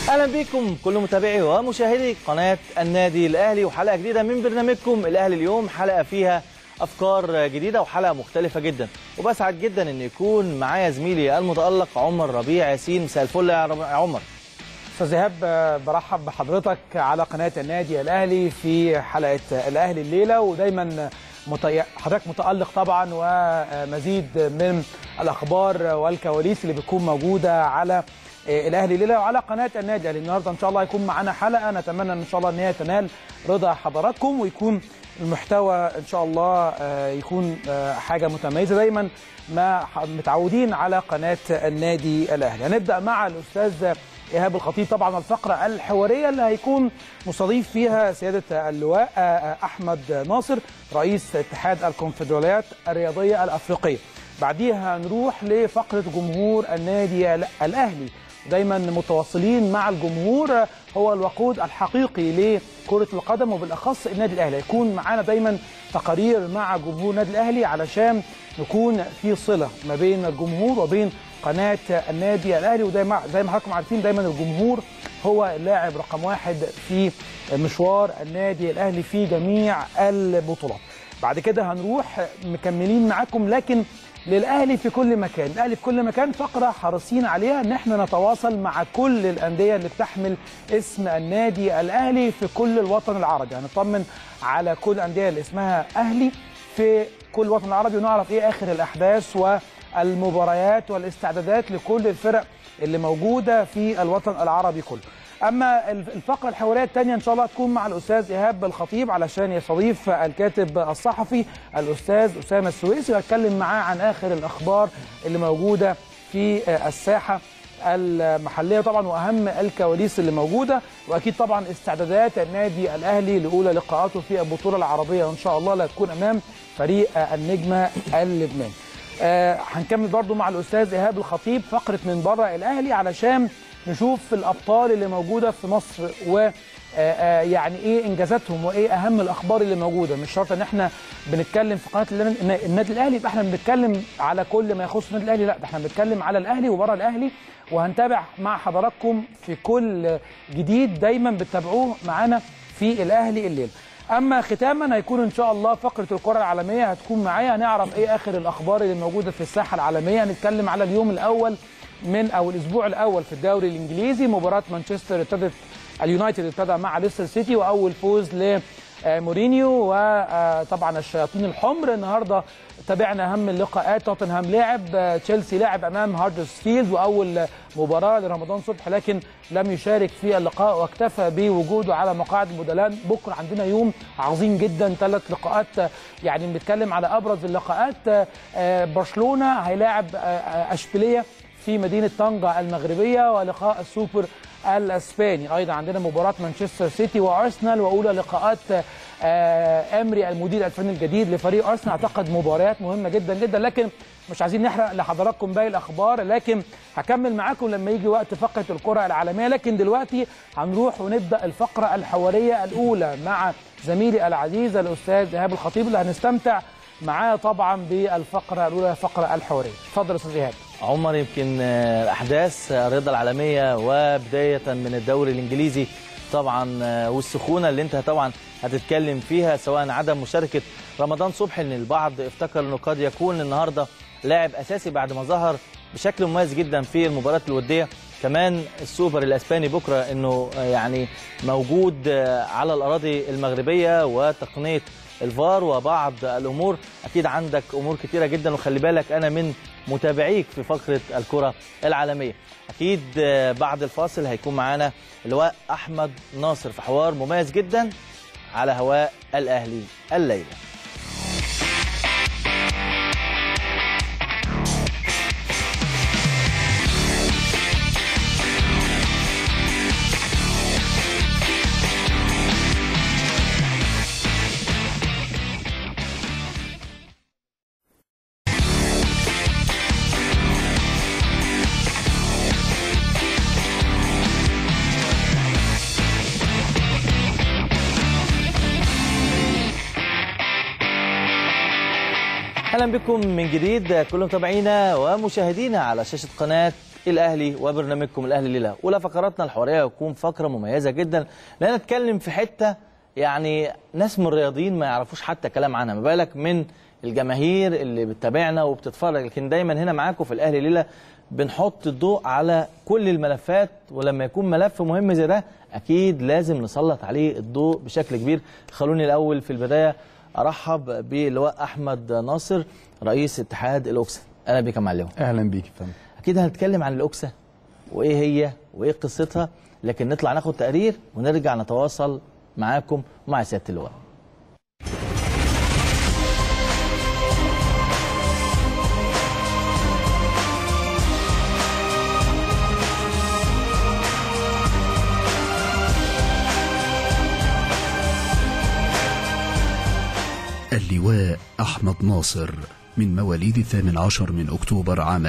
اهلا بكم كل متابعي ومشاهدي قناه النادي الاهلي وحلقه جديده من برنامجكم الاهلي اليوم حلقه فيها افكار جديده وحلقه مختلفه جدا وبسعد جدا ان يكون معايا زميلي المتالق عمر ربيع ياسين مساء الفل يا رب- يا عمر استاذ ايهاب برحب بحضرتك على قناه النادي الاهلي في حلقه الاهلي الليله ودايما مت- حضرتك متالق طبعا ومزيد من الاخبار والكواليس اللي بتكون موجوده على الاهلي الليله وعلى قناه النادي الاهلي النهارده ان شاء الله هيكون معانا حلقه نتمنى ان شاء الله ان هي تنال رضا حضراتكم ويكون المحتوى ان شاء الله آه، يكون آه، حاجه متميزه دايما ما ح- متعودين على قناه النادي الاهلي هنبدا مع الاستاذ ايهاب الخطيب طبعا الفقره الحواريه اللي هيكون مستضيف فيها سياده اللواء آه، آه، احمد ناصر رئيس اتحاد الكونفدراليات الرياضيه الافريقيه بعديها نروح لفقره جمهور النادي ال- الاهلي دايما متواصلين مع الجمهور هو الوقود الحقيقي لكرة القدم وبالأخص النادي الأهلي يكون معانا دايما تقارير مع جمهور النادي الأهلي علشان نكون في صلة ما بين الجمهور وبين قناة النادي الأهلي وزي ما زي ما حضراتكم عارفين دايما الجمهور هو اللاعب رقم واحد في مشوار النادي الأهلي في جميع البطولات بعد كده هنروح مكملين معاكم لكن للاهلي في كل مكان الاهلي في كل مكان فقره حريصين عليها ان احنا نتواصل مع كل الانديه اللي بتحمل اسم النادي الاهلي في كل الوطن العربي هنطمن على كل الانديه اللي اسمها اهلي في كل الوطن العربي ونعرف ايه اخر الاحداث والمباريات والاستعدادات لكل الفرق اللي موجوده في الوطن العربي كله اما الفقره الحواريه الثانيه ان شاء الله هتكون مع الاستاذ ايهاب الخطيب علشان يستضيف الكاتب الصحفي الاستاذ اسامه السويسي وهتكلم معاه عن اخر الاخبار اللي موجوده في الساحه المحليه طبعا واهم الكواليس اللي موجوده واكيد طبعا استعدادات النادي الاهلي لاولى لقاءاته في البطوله العربيه ان شاء الله اللي هتكون امام فريق النجمه اللبناني. آه، هنكمل برضو مع الاستاذ ايهاب الخطيب فقره من بره الاهلي علشان نشوف الابطال اللي موجوده في مصر و آه، آه، يعني ايه انجازاتهم وايه اهم الاخبار اللي موجوده مش شرط ان احنا بنتكلم في قناه الن- النادي الاهلي يبقى احنا بنتكلم على كل ما يخص النادي الاهلي لا ده احنا بنتكلم على الاهلي وبره الاهلي وهنتابع مع حضراتكم في كل جديد دايما بتتابعوه معانا في الاهلي الليل اما ختاما هيكون ان شاء الله فقره الكره العالميه هتكون معايا هنعرف ايه اخر الاخبار اللي موجوده في الساحه العالميه هنتكلم على اليوم الاول من او الاسبوع الاول في الدوري الانجليزي مباراه مانشستر ابتدت اليونايتد ابتدى مع ليستر سيتي واول فوز ل آه، مورينيو وطبعا الشياطين الحمر النهارده تابعنا اهم اللقاءات توتنهام لعب آه، تشيلسي لعب امام هاردسفيلد واول مباراه لرمضان صبحي لكن لم يشارك في اللقاء واكتفى بوجوده على مقاعد البدلاء بكره عندنا يوم عظيم جدا ثلاث لقاءات آه، يعني بنتكلم على ابرز اللقاءات آه، آه، برشلونه هيلاعب آه، آه، اشبيليه في مدينه طنجه المغربيه ولقاء السوبر الاسباني ايضا عندنا مباراه مانشستر سيتي وارسنال واولى لقاءات آه، امري المدير الفني الجديد لفريق ارسنال اعتقد مباريات مهمه جدا جدا لكن مش عايزين نحرق لحضراتكم باقي الاخبار لكن هكمل معاكم لما يجي وقت فقره الكره العالميه لكن دلوقتي هنروح ونبدا الفقره الحواريه الاولى مع زميلي العزيز الاستاذ ايهاب الخطيب اللي هنستمتع معاه طبعا بالفقره الاولى الفقره الحواريه اتفضل يا استاذ ايهاب عمر يمكن آه، احداث الرياضه العالميه وبدايه من الدوري الانجليزي طبعا آه، والسخونه اللي انت طبعا هتتكلم فيها سواء عدم مشاركه رمضان صبحي ان البعض افتكر انه قد يكون النهارده لاعب اساسي بعد ما ظهر بشكل مميز جدا في المباريات الوديه كمان السوبر الاسباني بكره انه آه، يعني موجود آه، على الاراضي المغربيه وتقنيه الفار وبعض الامور اكيد عندك امور كتيره جدا وخلي بالك انا من متابعيك في فقره الكره العالميه اكيد آه، بعد الفاصل هيكون معانا اللواء احمد ناصر في حوار مميز جدا على هواء الاهلي الليله اهلا بكم من جديد كل متابعينا ومشاهدينا على شاشه قناه الاهلي وبرنامجكم الاهلي الليله اولى فقراتنا الحواريه هتكون فقره مميزه جدا لان نتكلم في حته يعني ناس من الرياضيين ما يعرفوش حتى كلام عنها ما بالك من الجماهير اللي بتتابعنا وبتتفرج لكن دايما هنا معاكم في الاهلي ليله بنحط الضوء على كل الملفات ولما يكون ملف مهم زي ده اكيد لازم نسلط عليه الضوء بشكل كبير خلوني الاول في البدايه ارحب باللواء احمد ناصر رئيس اتحاد الاوكسا اهلا بك يا معلم اهلا بيك يا فندم اكيد هنتكلم عن الاوكسا وايه هي وايه قصتها لكن نطلع ناخد تقرير ونرجع نتواصل معاكم ومع سياده اللواء اللواء أحمد ناصر من مواليد الثامن عشر من أكتوبر عام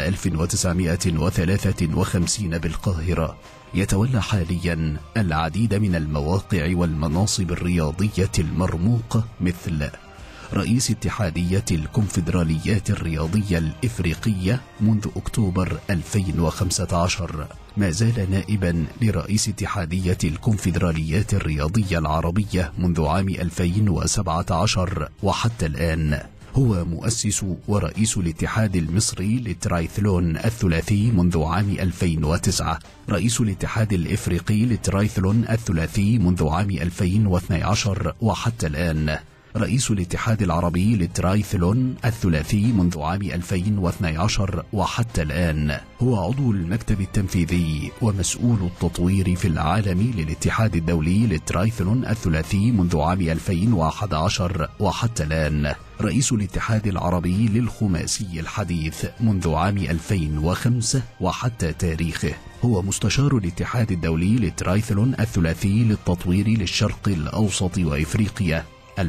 1953 بالقاهرة يتولى حاليا العديد من المواقع والمناصب الرياضية المرموقة مثل رئيس اتحادية الكونفدراليات الرياضية الإفريقية منذ أكتوبر 2015 ما زال نائبا لرئيس اتحادية الكونفدراليات الرياضية العربية منذ عام 2017 وحتى الآن هو مؤسس ورئيس الاتحاد المصري للترايثلون الثلاثي منذ عام 2009 رئيس الاتحاد الإفريقي للترايثلون الثلاثي منذ عام 2012 وحتى الآن رئيس الاتحاد العربي للترايثلون الثلاثي منذ عام 2012 وحتى الآن هو عضو المكتب التنفيذي ومسؤول التطوير في العالم للاتحاد الدولي للترايثلون الثلاثي منذ عام 2011 وحتى الآن رئيس الاتحاد العربي للخماسي الحديث منذ عام 2005 وحتى تاريخه هو مستشار الاتحاد الدولي للترايثلون الثلاثي للتطوير للشرق الأوسط وإفريقيا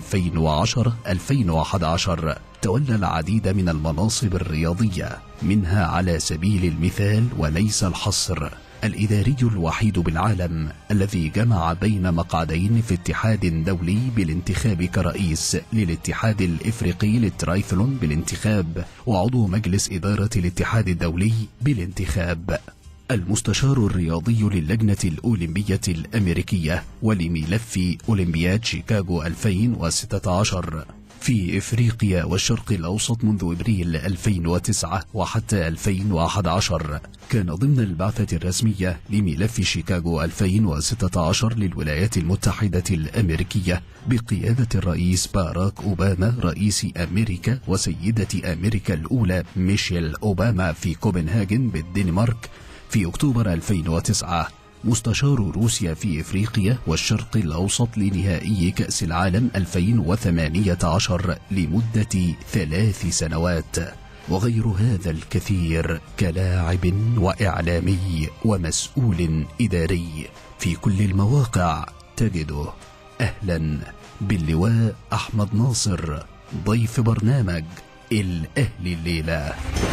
2010-2011 تولى العديد من المناصب الرياضية منها على سبيل المثال وليس الحصر الإداري الوحيد بالعالم الذي جمع بين مقعدين في اتحاد دولي بالانتخاب كرئيس للاتحاد الإفريقي للترايثلون بالانتخاب وعضو مجلس إدارة الاتحاد الدولي بالانتخاب المستشار الرياضي للجنة الأولمبية الأمريكية ولملف أولمبياد شيكاغو 2016 في إفريقيا والشرق الأوسط منذ إبريل 2009 وحتى 2011 كان ضمن البعثة الرسمية لملف شيكاغو 2016 للولايات المتحدة الأمريكية بقيادة الرئيس باراك أوباما رئيس أمريكا وسيدة أمريكا الأولى ميشيل أوباما في كوبنهاجن بالدنمارك في أكتوبر 2009 مستشار روسيا في إفريقيا والشرق الأوسط لنهائي كأس العالم 2018 لمدة ثلاث سنوات وغير هذا الكثير كلاعب وإعلامي ومسؤول إداري في كل المواقع تجده أهلا باللواء أحمد ناصر ضيف برنامج الأهلي الليلة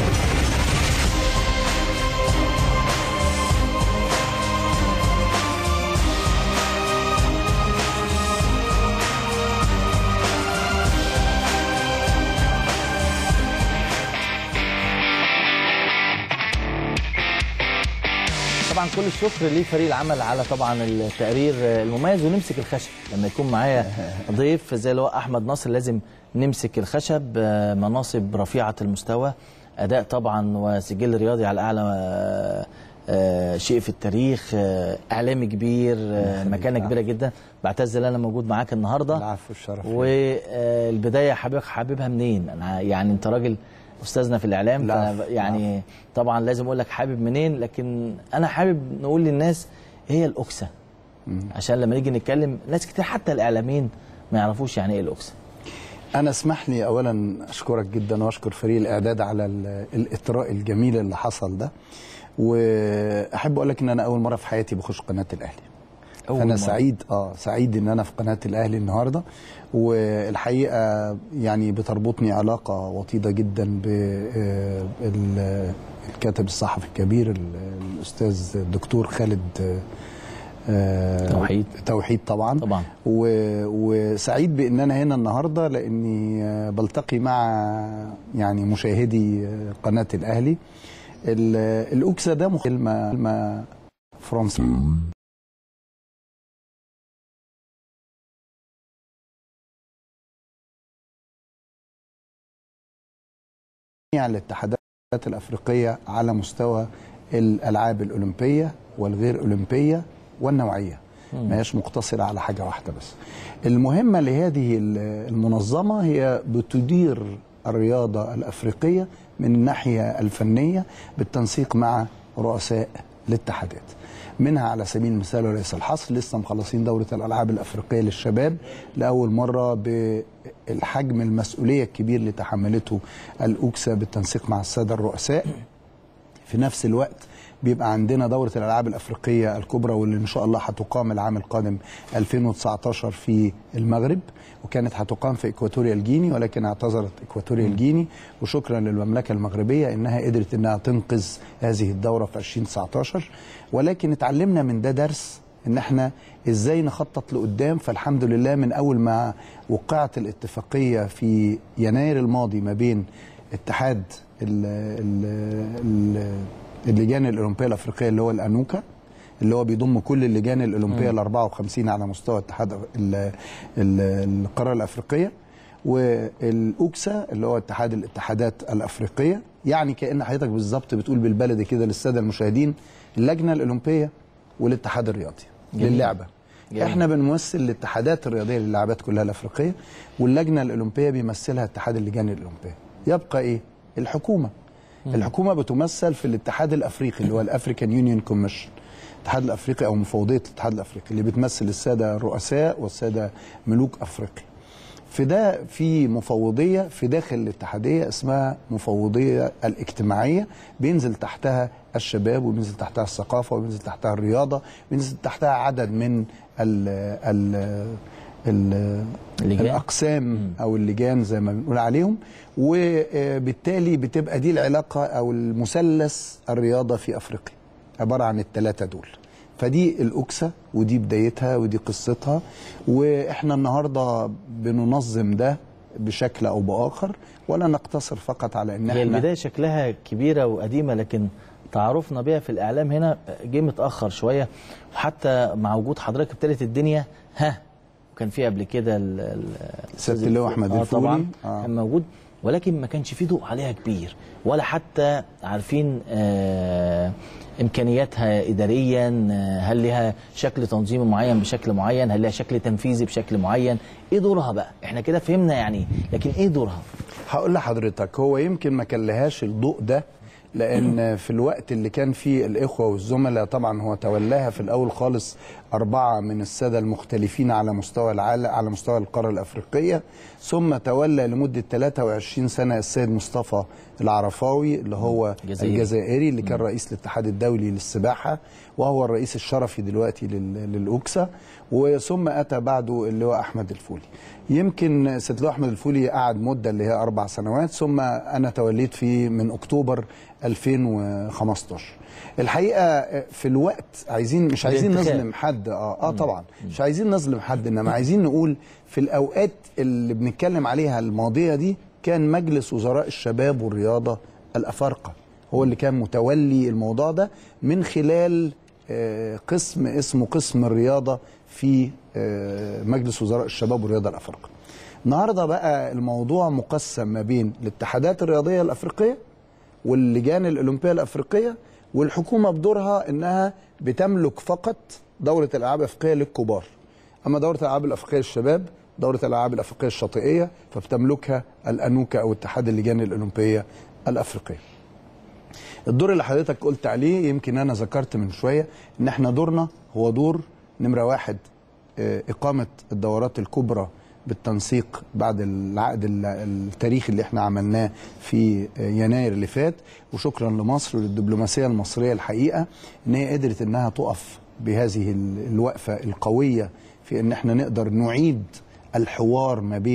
طبعا كل الشكر لفريق العمل على طبعا التقرير المميز ونمسك الخشب لما يكون معايا ضيف زي اللي هو احمد ناصر لازم نمسك الخشب مناصب رفيعه المستوى اداء طبعا وسجل رياضي على اعلى شيء في التاريخ اعلامي كبير مكانه كبيره جدا بعتز ان انا موجود معاك النهارده العفو والشرف والبدايه حابب حاببها منين انا يعني انت راجل استاذنا في الاعلام لا يعني لا. طبعا لازم اقول لك حابب منين لكن انا حابب نقول للناس ايه هي الاوكسا عشان لما نيجي نتكلم ناس كتير حتى الاعلاميين ما يعرفوش يعني ايه الاوكسا انا اسمح لي اولا اشكرك جدا واشكر فريق الاعداد على الاطراء الجميل اللي حصل ده واحب اقول لك ان انا اول مره في حياتي بخش قناه الاهلي فانا مرة. سعيد اه سعيد ان انا في قناه الاهلي النهارده والحقيقه يعني بتربطني علاقه وطيده جدا بالكاتب الصحفي الكبير الاستاذ الدكتور خالد توحيد توحيد طبعا طبعا وسعيد بان انا هنا النهارده لاني بلتقي مع يعني مشاهدي قناه الاهلي ال- الاوكسا ده مخ- كلمه كلمه فرنسا جميع الاتحادات الافريقيه على مستوى الالعاب الاولمبيه والغير اولمبيه والنوعيه ما هيش مقتصره على حاجه واحده بس المهمه لهذه ال- المنظمه هي بتدير الرياضه الافريقيه من الناحيه الفنيه بالتنسيق مع رؤساء الاتحادات منها على سبيل المثال وليس الحصر لسه مخلصين دوره الالعاب الافريقيه للشباب لاول مره بالحجم المسؤوليه الكبير اللي تحملته الاوكسا بالتنسيق مع الساده الرؤساء في نفس الوقت بيبقى عندنا دورة الألعاب الأفريقية الكبرى واللي إن شاء الله هتقام العام القادم 2019 في المغرب وكانت هتقام في إكواتوريال جيني ولكن اعتذرت إكواتوريال جيني وشكرا للمملكة المغربية إنها قدرت إنها تنقذ هذه الدورة في 2019 ولكن اتعلمنا من ده درس ان احنا ازاي نخطط لقدام فالحمد لله من اول ما وقعت الاتفاقيه في يناير الماضي ما بين اتحاد ال ال ال اللجان الاولمبيه الافريقيه اللي هو الانوكا اللي هو بيضم كل اللجان الاولمبيه ال 54 على مستوى اتحاد ال- ال- القاره الافريقيه والاوكسا اللي هو اتحاد الاتحادات الافريقيه يعني كان حضرتك بالظبط بتقول بالبلدي كده للساده المشاهدين اللجنه الاولمبيه والاتحاد الرياضي جميل. للعبه جميل. احنا بنمثل الاتحادات الرياضيه للعبات كلها الافريقيه واللجنه الاولمبيه بيمثلها اتحاد اللجان الاولمبيه يبقى ايه الحكومه الحكومه بتمثل في الاتحاد الافريقي اللي هو الافريكان يونيون كوميشن الاتحاد الافريقي او مفوضيه الاتحاد الافريقي اللي بتمثل الساده الرؤساء والساده ملوك افريقيا في ده في مفوضيه في داخل الاتحاديه اسمها مفوضيه الاجتماعيه بينزل تحتها الشباب وبينزل تحتها الثقافه وبينزل تحتها الرياضه بينزل تحتها عدد من ال ال ال اللجان. الاقسام او اللجان زي ما بنقول عليهم وبالتالي بتبقى دي العلاقه او المثلث الرياضه في افريقيا عباره عن الثلاثه دول فدي الاوكسا ودي بدايتها ودي قصتها واحنا النهارده بننظم ده بشكل او باخر ولا نقتصر فقط على ان هي احنا البدايه شكلها كبيره وقديمه لكن تعرفنا بيها في الاعلام هنا جه متاخر شويه وحتى مع وجود حضرتك ابتدت الدنيا ها وكان في قبل كده ال- ال- سيادة اللواء أحمد آه الفولي. طبعا آه. كان موجود ولكن ما كانش في ضوء عليها كبير ولا حتى عارفين آه امكانياتها اداريا آه، هل لها شكل تنظيمي معين بشكل معين هل لها شكل تنفيذي بشكل معين ايه دورها بقى احنا كده فهمنا يعني إيه، لكن ايه دورها هقول لحضرتك هو يمكن ما كان لهاش الضوء ده لان في الوقت اللي كان فيه الاخوه والزملاء طبعا هو تولاها في الاول خالص اربعه من الساده المختلفين على مستوى العالم على مستوى القاره الافريقيه ثم تولى لمده 23 سنه السيد مصطفى العرفاوي اللي هو جزائري. الجزائري اللي كان رئيس الاتحاد الدولي للسباحه وهو الرئيس الشرفي دلوقتي لل- للاوكسا وثم اتى بعده اللي هو احمد الفولي يمكن سيد اللواء احمد الفولي قعد مده اللي هي اربع سنوات ثم انا توليت فيه من اكتوبر 2015 الحقيقه في الوقت عايزين مش عايزين الانتخاب. نظلم حد اه اه طبعا مش عايزين نظلم حد انما عايزين نقول في الاوقات اللي بنتكلم عليها الماضيه دي كان مجلس وزراء الشباب والرياضه الافارقه هو اللي كان متولي الموضوع ده من خلال آه، قسم اسمه قسم الرياضه في آه، مجلس وزراء الشباب والرياضه الافارقه. النهارده بقى الموضوع مقسم ما بين الاتحادات الرياضيه الافريقيه واللجان الاولمبيه الافريقيه والحكومه بدورها انها بتملك فقط دوره الالعاب الافريقيه للكبار. اما دوره الالعاب الافريقيه للشباب دوره الالعاب الافريقيه الشاطئيه فبتملكها الانوكا او اتحاد اللجان الاولمبيه الافريقيه. الدور اللي حضرتك قلت عليه يمكن انا ذكرت من شويه ان احنا دورنا هو دور نمره واحد آه، اقامه الدورات الكبرى بالتنسيق بعد العقد ال- التاريخي اللي احنا عملناه في آه، يناير اللي فات وشكرا لمصر وللدبلوماسيه المصريه الحقيقه ان هي قدرت انها تقف بهذه ال- الوقفه القويه في ان احنا نقدر نعيد الحوار ما بين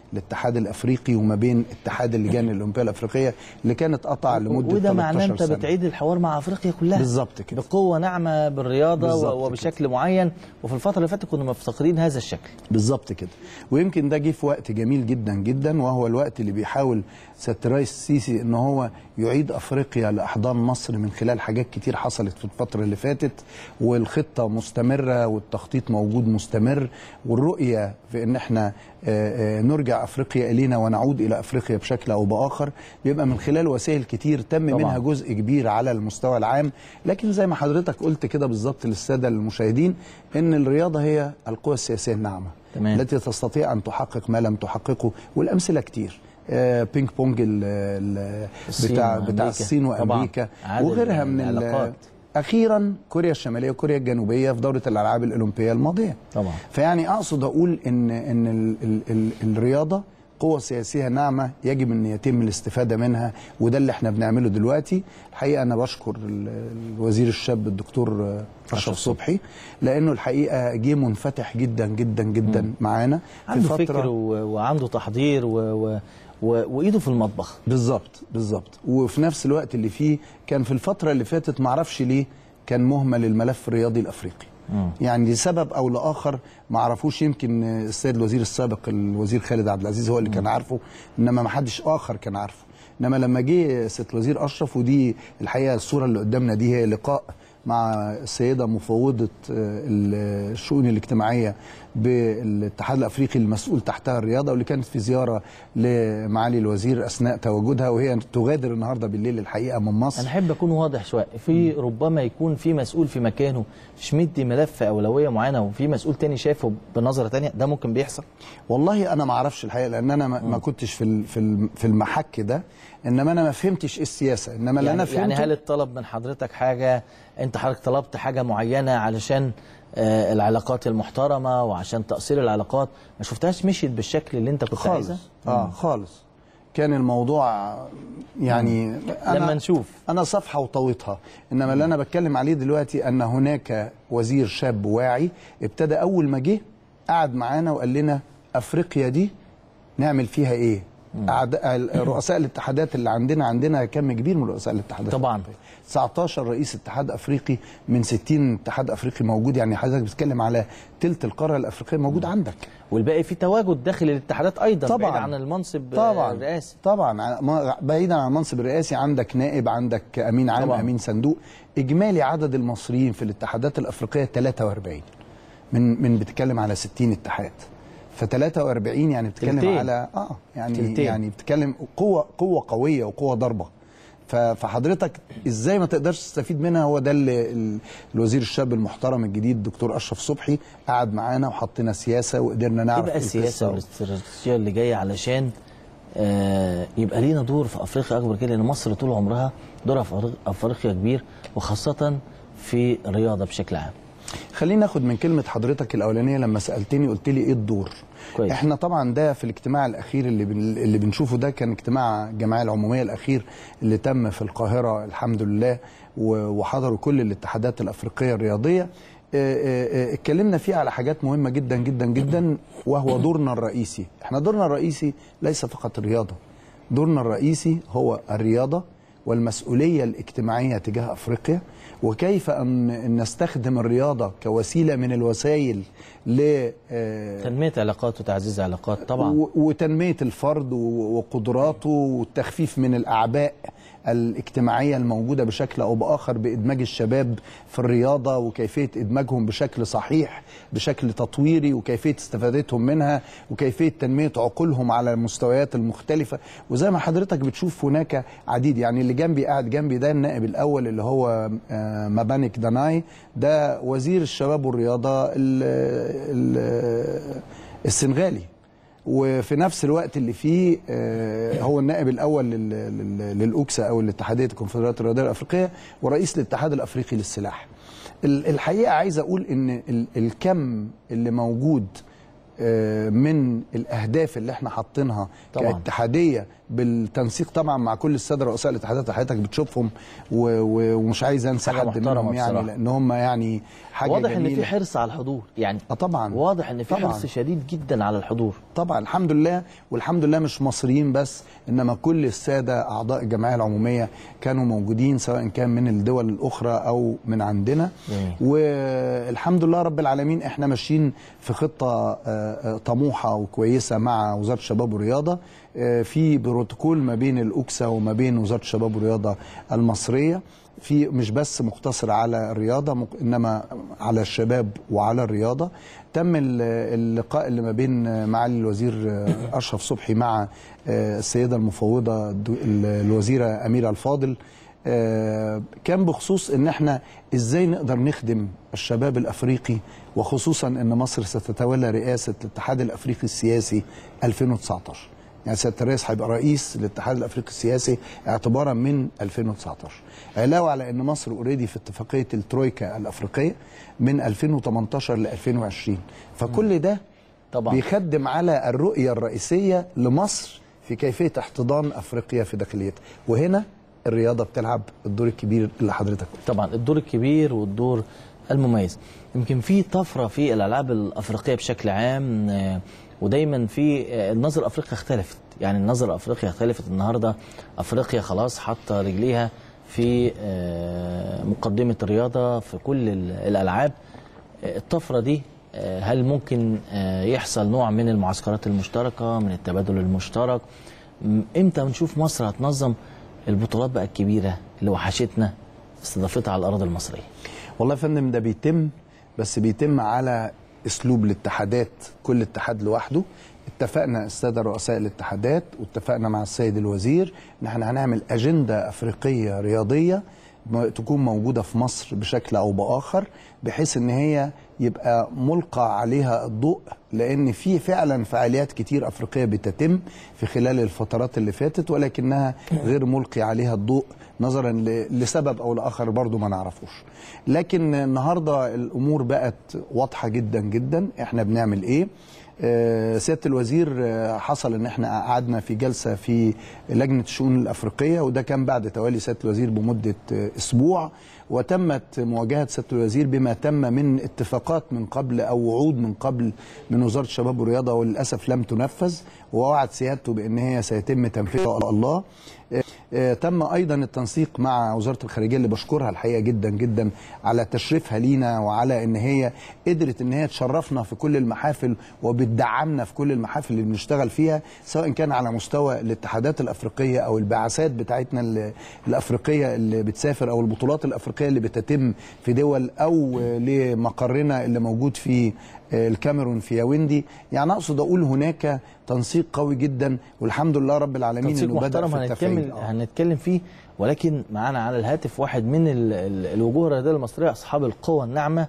الاتحاد الافريقي وما بين اتحاد اللجان الاولمبيه الافريقيه اللي كانت قطع لمده وده معناه 13 انت سنة. بتعيد الحوار مع افريقيا كلها بالظبط كده بقوه ناعمه بالرياضه بالظبط و- وبشكل معين وفي الفتره اللي فاتت كنا مفتقدين هذا الشكل بالظبط كده ويمكن ده جه في وقت جميل جدا جدا وهو الوقت اللي بيحاول سياده الرئيس السيسي ان هو يعيد افريقيا لاحضان مصر من خلال حاجات كتير حصلت في الفتره اللي فاتت والخطه مستمره والتخطيط موجود مستمر والرؤيه في ان احنا آه، آه، نرجع افريقيا الينا ونعود الى افريقيا بشكل او باخر بيبقى من خلال وسائل كتير تم طبعاً. منها جزء كبير على المستوى العام لكن زي ما حضرتك قلت كده بالظبط للساده المشاهدين ان الرياضه هي القوى السياسيه الناعمه تمام. التي تستطيع ان تحقق ما لم تحققه والامثله كتير آه، بينج بونج ال- ال- الصين بتاع وأمريكا. بتاع الصين طبعاً. وامريكا عادل وغيرها من ال- العلاقات. اخيرا كوريا الشماليه وكوريا الجنوبيه في دوره الالعاب الاولمبيه الماضيه طبعا فيعني اقصد اقول ان ان ال ال ال الرياضه قوة سياسية ناعمة يجب أن يتم الاستفادة منها وده اللي احنا بنعمله دلوقتي الحقيقة أنا بشكر ال- الوزير الشاب الدكتور أشرف صبحي لأنه الحقيقة جه منفتح جدا جدا جدا معانا في عنده فترة- فكر و... وعنده تحضير و... و... و... وايده في المطبخ بالظبط بالظبط وفي نفس الوقت اللي فيه كان في الفترة اللي فاتت معرفش ليه كان مهمل الملف الرياضي الأفريقي يعني لسبب او لاخر ما عرفوش يمكن السيد الوزير السابق الوزير خالد عبد العزيز هو اللي كان عارفه انما ما حدش اخر كان عارفه انما لما جه سيد الوزير اشرف ودي الحقيقه الصوره اللي قدامنا دي هي لقاء مع السيده مفوضه آه، الشؤون الاجتماعيه بالاتحاد الافريقي المسؤول تحتها الرياضه واللي كانت في زياره لمعالي الوزير اثناء تواجدها وهي تغادر النهارده بالليل الحقيقه من مصر انا احب اكون واضح شويه في ربما يكون في مسؤول في مكانه مش مدي ملف اولويه معينه وفي مسؤول تاني شايفه بنظره تانية ده ممكن بيحصل والله انا ما اعرفش الحقيقه لان انا ما ما كنتش في ال- في الم- في المحك ده انما انا ما فهمتش إيه السياسه انما اللي يعني, انا يعني فهمته هل الطلب من حضرتك حاجه انت حضرتك طلبت حاجه معينه علشان آه العلاقات المحترمه وعشان تاصيل العلاقات ما شفتهاش مشيت بالشكل اللي انت كنت عايزه خالص اه خالص كان الموضوع يعني لما نشوف. انا صفحه وطويتها انما اللي انا بتكلم عليه دلوقتي ان هناك وزير شاب واعي ابتدى اول ما جه قعد معانا وقال لنا افريقيا دي نعمل فيها ايه أعداء رؤساء الاتحادات اللي عندنا عندنا كم كبير من رؤساء الاتحادات طبعاً. الأفريقية. 19 رئيس اتحاد افريقي من 60 اتحاد افريقي موجود يعني حضرتك بتتكلم على تلت القاره الافريقيه موجود عندك والباقي في تواجد داخل الاتحادات ايضا طبعاً. بعيد عن المنصب آه، طبعا الرئاسي طبعا ع- ما- بعيدا عن المنصب الرئاسي عندك نائب عندك امين عام طبعاً. امين صندوق اجمالي عدد المصريين في الاتحادات الافريقيه 43 من من بتتكلم على 60 اتحاد ف 43 يعني بتتكلم تلتين. على اه يعني تلتين. يعني بتتكلم قوه قوه قويه وقوه ضربه ف- فحضرتك ازاي ما تقدرش تستفيد منها هو ده اللي ال- الوزير الشاب المحترم الجديد الدكتور اشرف صبحي قعد معانا وحطينا سياسه وقدرنا ايه نعرف بقى السياسه القصة. والاستراتيجيه اللي جايه علشان آه يبقى لينا دور في افريقيا اكبر كده لان مصر طول عمرها دورها في أفريق- افريقيا كبير وخاصه في الرياضه بشكل عام خلينا ناخد من كلمة حضرتك الأولانية لما سألتني قلت لي إيه الدور؟ كويس. احنا طبعا ده في الاجتماع الأخير اللي بن اللي بنشوفه ده كان اجتماع الجمعية العمومية الأخير اللي تم في القاهرة الحمد لله و- وحضروا كل الاتحادات الأفريقية الرياضية اه، اه، اه، اتكلمنا فيه على حاجات مهمة جدا جدا جدا وهو دورنا الرئيسي احنا دورنا الرئيسي ليس فقط الرياضة دورنا الرئيسي هو الرياضة والمسؤولية الاجتماعية تجاه أفريقيا وكيف أن نستخدم الرياضة كوسيلة من الوسائل ل آه، تنميه علاقات وتعزيز علاقات طبعا و- وتنمية الفرد و- وقدراته والتخفيف من الأعباء الاجتماعية الموجودة بشكل أو بآخر بإدماج الشباب في الرياضة وكيفية إدماجهم بشكل صحيح بشكل تطويري وكيفية استفادتهم منها وكيفية تنمية عقولهم على المستويات المختلفة وزي ما حضرتك بتشوف هناك عديد يعني اللي جنبي قاعد جنبي ده النائب الأول اللي هو آه، مبانك داناي ده وزير الشباب والرياضة ال- ال- السنغالي وفي نفس الوقت اللي فيه آه، هو النائب الاول لل- لل- للاوكسا او الاتحاديه الكونفدراليه الرياضيه الافريقيه ورئيس الاتحاد الافريقي للسلاح. ال- الحقيقه عايز اقول ان ال- الكم اللي موجود آه، من الاهداف اللي احنا حاطينها طبعاً. كاتحاديه بالتنسيق طبعا مع كل الساده رؤساء الاتحادات اللي حضرتك بتشوفهم و- و- ومش عايز انسى حاجة حد محترمة منهم يعني بصراحة. لان هم يعني حاجه واضح ان جميلة. في حرص على الحضور يعني اه طبعا واضح ان في طبعاً. حرص شديد جدا على الحضور طبعا الحمد لله والحمد لله مش مصريين بس انما كل الساده اعضاء الجمعيه العموميه كانوا موجودين سواء كان من الدول الاخرى او من عندنا جميل. والحمد لله رب العالمين احنا ماشيين في خطه آه، آه، طموحه وكويسه مع وزاره الشباب والرياضه آه، في بروتوكول ما بين الاوكسا وما بين وزاره الشباب والرياضه المصريه في مش بس مقتصر على الرياضه مق- انما على الشباب وعلى الرياضه تم ال- اللقاء اللي ما بين معالي الوزير آه، اشرف صبحي مع آه، السيده المفوضه الدو- ال- الوزيره اميره الفاضل آه، كان بخصوص ان احنا ازاي نقدر نخدم الشباب الافريقي وخصوصا ان مصر ستتولى رئاسه الاتحاد الافريقي السياسي 2019 يعني سياده الرئيس هيبقى رئيس الاتحاد الافريقي السياسي اعتبارا من 2019 علاوه على ان مصر اوريدي في اتفاقيه الترويكا الافريقيه من 2018 ل 2020 فكل ده طبعا بيخدم على الرؤيه الرئيسيه لمصر في كيفيه احتضان افريقيا في داخليتها وهنا الرياضه بتلعب الدور الكبير اللي حضرتك قلته طبعا الدور الكبير والدور المميز يمكن في طفره في الالعاب الافريقيه بشكل عام آه، ودايما في آه، النظره الافريقيه اختلفت يعني النظره الافريقيه اختلفت النهارده افريقيا خلاص حاطه رجليها في آه، مقدمه الرياضه في كل ال- الالعاب آه، الطفره دي آه، هل ممكن آه، يحصل نوع من المعسكرات المشتركه من التبادل المشترك م- امتى نشوف مصر هتنظم البطولات بقى الكبيره اللي وحشتنا استضافتها على الاراضي المصريه والله يا فندم ده بيتم بس بيتم على اسلوب الاتحادات كل اتحاد لوحده اتفقنا الساده رؤساء الاتحادات واتفقنا مع السيد الوزير ان احنا هنعمل اجنده افريقيه رياضيه م- تكون موجوده في مصر بشكل او باخر بحيث ان هي يبقى ملقى عليها الضوء لان في فعلا فعاليات كتير افريقيه بتتم في خلال الفترات اللي فاتت ولكنها غير ملقي عليها الضوء نظرا ل- لسبب او لاخر برضو ما نعرفوش لكن النهارده الامور بقت واضحه جدا جدا احنا بنعمل ايه آه، سياده الوزير آه، حصل ان احنا قعدنا في جلسه في لجنه الشؤون الافريقيه وده كان بعد توالي سياده الوزير بمده آه، اسبوع وتمت مواجهه سياده الوزير بما تم من اتفاقات من قبل او وعود من قبل من وزاره الشباب والرياضه وللاسف لم تنفذ ووعد سيادته بان هي سيتم تنفيذها ان شاء الله آه، آه، تم ايضا التنسيق مع وزاره الخارجيه اللي بشكرها الحقيقه جدا جدا على تشريفها لينا وعلى ان هي قدرت ان هي تشرفنا في كل المحافل وبتدعمنا في كل المحافل اللي بنشتغل فيها سواء كان على مستوى الاتحادات الافريقيه او البعثات بتاعتنا ال- الافريقيه اللي بتسافر او البطولات الافريقيه اللي بتتم في دول او آه، لمقرنا اللي موجود في آه، الكاميرون في ياوندي يعني اقصد اقول هناك تنسيق قوي جدا والحمد لله رب العالمين تنسيق انه بدا محترم في التفعيل هنتكلم آه. هنتكلم فيه ولكن معانا على الهاتف واحد من ال- ال- الوجوه الرياضيه المصريه اصحاب القوه الناعمه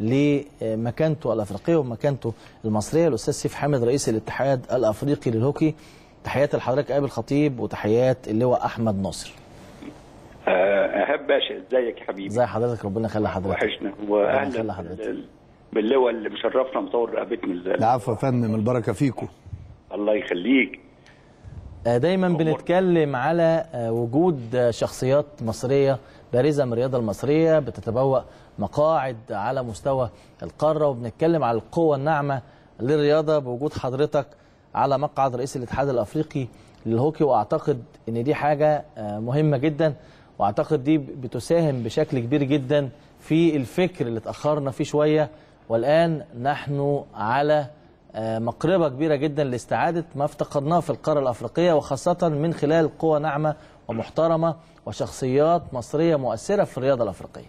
لمكانته الافريقيه ومكانته المصريه الاستاذ سيف حامد رئيس الاتحاد الافريقي للهوكي تحيات لحضرتك ابي الخطيب وتحيات اللواء احمد ناصر آه، ايهاب باشا ازيك يا حبيبي ازي حضرتك ربنا يخلي حضرتك وحشنا يخلي واهلا حضرتك. بال- باللواء اللي مشرفنا مصور رقبتنا ال- العفو يا فندم البركه فيكم الله يخليك آه، دايما بنتكلم على آه، وجود آه، شخصيات مصرية بارزة من الرياضة المصرية بتتبوأ مقاعد على مستوى القارة وبنتكلم على القوة الناعمة للرياضة بوجود حضرتك على مقعد رئيس الاتحاد الأفريقي للهوكي وأعتقد إن دي حاجة آه، مهمة جدا وأعتقد دي بتساهم بشكل كبير جدا في الفكر اللي اتأخرنا فيه شوية والآن نحن على آه، مقربة كبيرة جدا لاستعادة ما افتقدناه في القارة الأفريقية وخاصة من خلال قوة ناعمة ومحترمة وشخصيات مصرية مؤثرة في الرياضة الأفريقية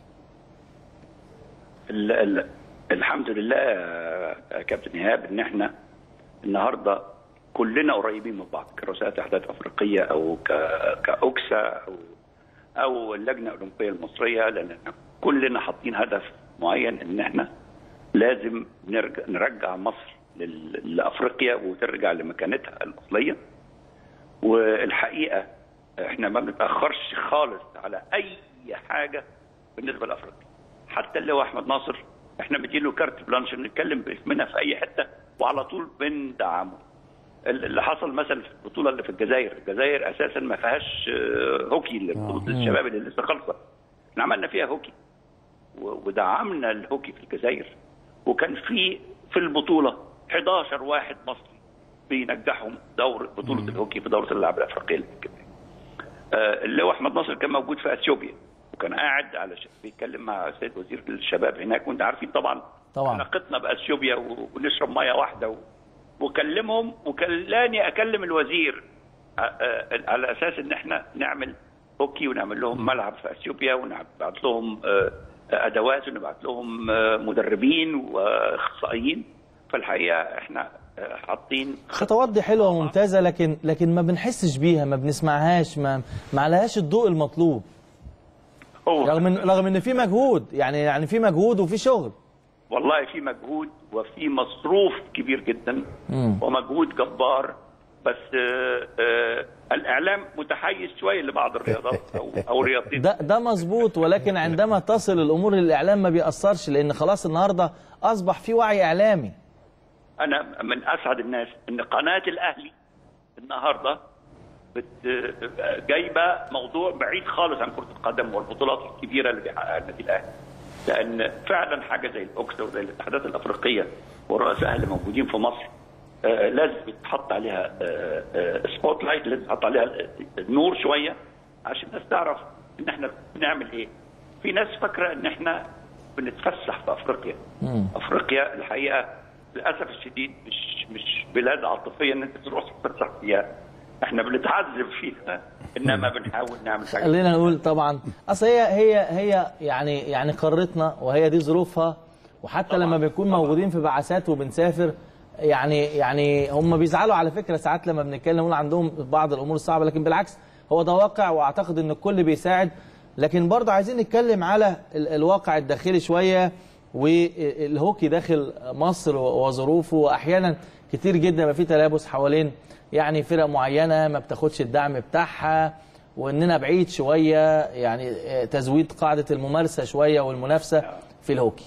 ال ال الحمد لله يا يا كابتن ايهاب ان احنا النهارده كلنا قريبين من بعض كرؤساء اتحادات افريقيه او ك- كاوكسا او او اللجنه الاولمبيه المصريه لان احنا كلنا حاطين هدف معين ان احنا لازم نرجع نرجع مصر لل- لافريقيا وترجع لمكانتها الاصليه والحقيقه احنا ما بنتاخرش خالص على اي حاجه بالنسبه لافريقيا حتى اللي هو احمد ناصر احنا مديله كارت بلانش نتكلم باسمنا في اي حته وعلى طول بندعمه اللي حصل مثلا في البطوله اللي في الجزائر الجزائر اساسا ما فيهاش آه، هوكي اللي بطوله الشباب اللي لسه خالصه احنا عملنا فيها هوكي و- ودعمنا الهوكي في الجزائر وكان في في البطوله 11 واحد مصري بينجحهم دور بطوله الهوكي في دوره الالعاب الافريقيه اللي في الجزائر. آه، اللواء احمد ناصر كان موجود في اثيوبيا وكان قاعد على ش... بيتكلم مع السيد وزير الشباب هناك وانت عارفين طبعا طبعا. علاقتنا باثيوبيا و... ونشرب ميه واحده و... وكلمهم وكلاني اكلم الوزير ع- آه، على اساس ان احنا نعمل هوكي ونعمل لهم ملعب في اثيوبيا ونبعت لهم آه، ادوات ونبعت لهم آه، مدربين واخصائيين فالحقيقه احنا آه، حاطين خطوات دي حلوه وممتازه لكن لكن ما بنحسش بيها ما بنسمعهاش ما ما عليهاش الضوء المطلوب هو رغم ان رغم ان في مجهود يعني يعني في مجهود وفي شغل والله في مجهود وفي مصروف كبير جدا ومجهود جبار بس آه، آه، الاعلام متحيز شويه لبعض الرياضات او او رياضتين ده ده مظبوط ولكن عندما تصل الامور للاعلام ما بيأثرش لان خلاص النهارده اصبح في وعي اعلامي انا من اسعد الناس ان قناه الاهلي النهارده بت جايبه موضوع بعيد خالص عن كره القدم والبطولات الكبيره اللي بيحققها النادي الاهلي لان فعلا حاجه زي الاوكسا وزي الاتحادات الافريقيه والرؤساء اللي موجودين في مصر آه، لازم يتحط عليها سبوت لايت لازم يتحط عليها النور شويه عشان الناس تعرف ان احنا بنعمل ايه في ناس فاكره ان احنا بنتفسح في افريقيا افريقيا الحقيقه للاسف الشديد مش مش بلاد عاطفيه ان انت تروح تتفسح فيها احنا بنتعذب فيها انما بنحاول نعمل حاجه خلينا نقول طبعا اصل هي هي هي يعني يعني قارتنا وهي دي ظروفها وحتى طبعاً، لما بنكون طبعاً. موجودين في بعثات وبنسافر يعني يعني هم بيزعلوا على فكره ساعات لما بنتكلم نقول عندهم بعض الامور الصعبه لكن بالعكس هو ده واقع واعتقد ان الكل بيساعد لكن برضه عايزين نتكلم على ال- الواقع الداخلي شويه والهوكي داخل مصر وظروفه واحيانا كتير جدا ما في تلابس حوالين يعني فرق معينه ما بتاخدش الدعم بتاعها واننا بعيد شويه يعني آه، تزويد قاعده الممارسه شويه والمنافسه في الهوكي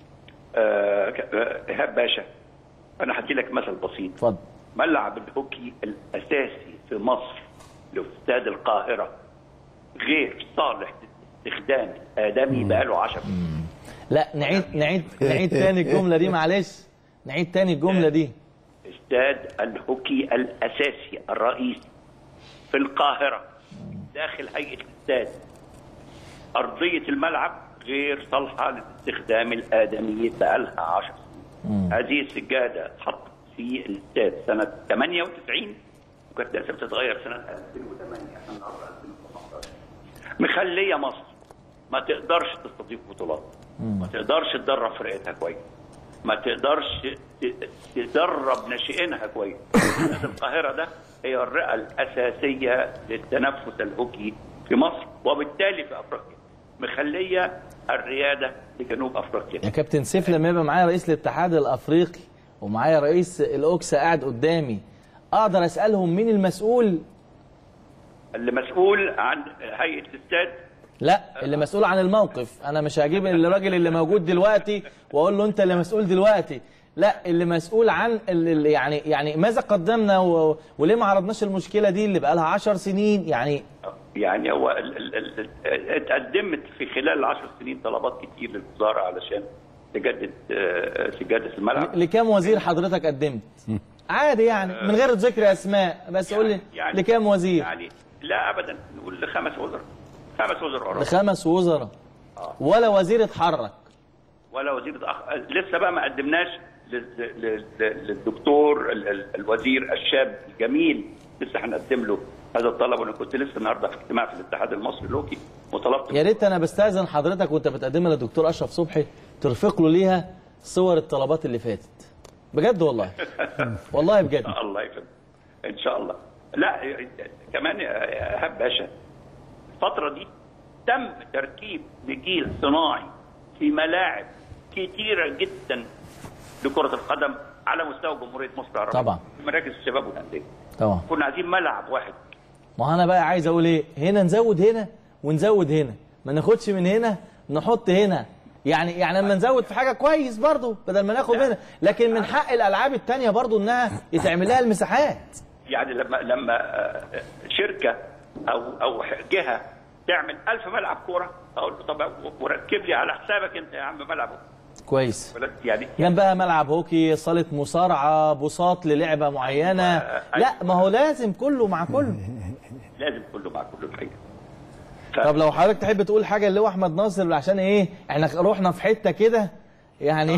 آه، ك- آه، ايهاب باشا انا هدي لك مثل بسيط اتفضل ملعب الهوكي الاساسي في مصر لاستاد القاهره غير صالح للاستخدام الادمي بقاله 10 سنين لا نعيد نعيد نعيد تاني الجمله دي معلش نعيد تاني الجمله دي استاد الهوكي الاساسي الرئيسي في القاهره داخل هيئه الاستاد ارضيه الملعب غير صالحه للاستخدام الادمي بقالها 10 سنين هذه السجاده اتحطت في الاستاد سنه 98 وكانت لازم تتغير سنه 2008 احنا النهارده 2015 مخليه مصر ما تقدرش تستضيف بطولات ما تقدرش تدرب فرقتها كويس ما تقدرش ت- تدرب ناشئينها كويس نادي القاهره ده هي الرئه الاساسيه للتنفس الهوكي في مصر وبالتالي في افريقيا مخليه الرياده لجنوب افريقيا يا كابتن سيف لما يبقى معايا رئيس الاتحاد الافريقي ومعايا رئيس الاوكسا قاعد قدامي اقدر اسالهم مين المسؤول اللي مسؤول عن هيئه الاستاد لا اللي مسؤول عن الموقف انا مش هجيب الراجل اللي موجود دلوقتي واقول له انت اللي مسؤول دلوقتي لا اللي مسؤول عن اللي يعني يعني ماذا قدمنا و... وليه ما عرضناش المشكله دي اللي بقى لها 10 سنين يعني يعني هو ال- ال- ال- ال- اتقدمت في خلال العشر سنين طلبات كتير للوزاره علشان تجدد آه، سجاده الملعب لكام وزير حضرتك قدمت عادي يعني من غير ذكر اسماء بس قول لي يعني- لكام وزير يعني لا ابدا نقول لخمس وزراء خمس وزراء لخمس وزراء ولا وزير اتحرك ولا وزير أخ... لسه بقى ما قدمناش لل... لل... للدكتور ال... ال... الوزير الشاب الجميل لسه هنقدم له هذا الطلب وانا كنت لسه النهارده في اجتماع في الاتحاد المصري الهوكي وطلبت يا ريت انا بستاذن حضرتك وانت بتقدمها للدكتور اشرف صبحي ترفق له ليها صور الطلبات اللي فاتت بجد والله والله بجد الله يفهم ان شاء الله لا كمان يا ايهاب باشا الفتره دي تم تركيب نجيل صناعي في ملاعب كتيره جدا لكره القدم على مستوى جمهوريه مصر العربيه طبعا. في مراكز الشباب والانديه طبعا كنا عايزين ملعب واحد ما هو انا بقى عايز اقول ايه هنا نزود هنا ونزود هنا ما ناخدش من هنا نحط هنا يعني يعني لما نزود في حاجه كويس برضو بدل ما ناخد منها لكن من حق الالعاب التانية برضو انها يتعمل لها المساحات يعني لما لما آه، شركه او او جهه تعمل ألف ملعب كوره اقول له طب وركب لي على حسابك انت يا عم ملعب كويس يعني جنبها ملعب هوكي صاله مصارعه بساط للعبه معينه لا ما هو لازم كله مع كله لازم كله مع كله الحقيقه طب لو حضرتك تحب تقول حاجه اللي هو احمد ناصر عشان ايه احنا رحنا في حته كده يعني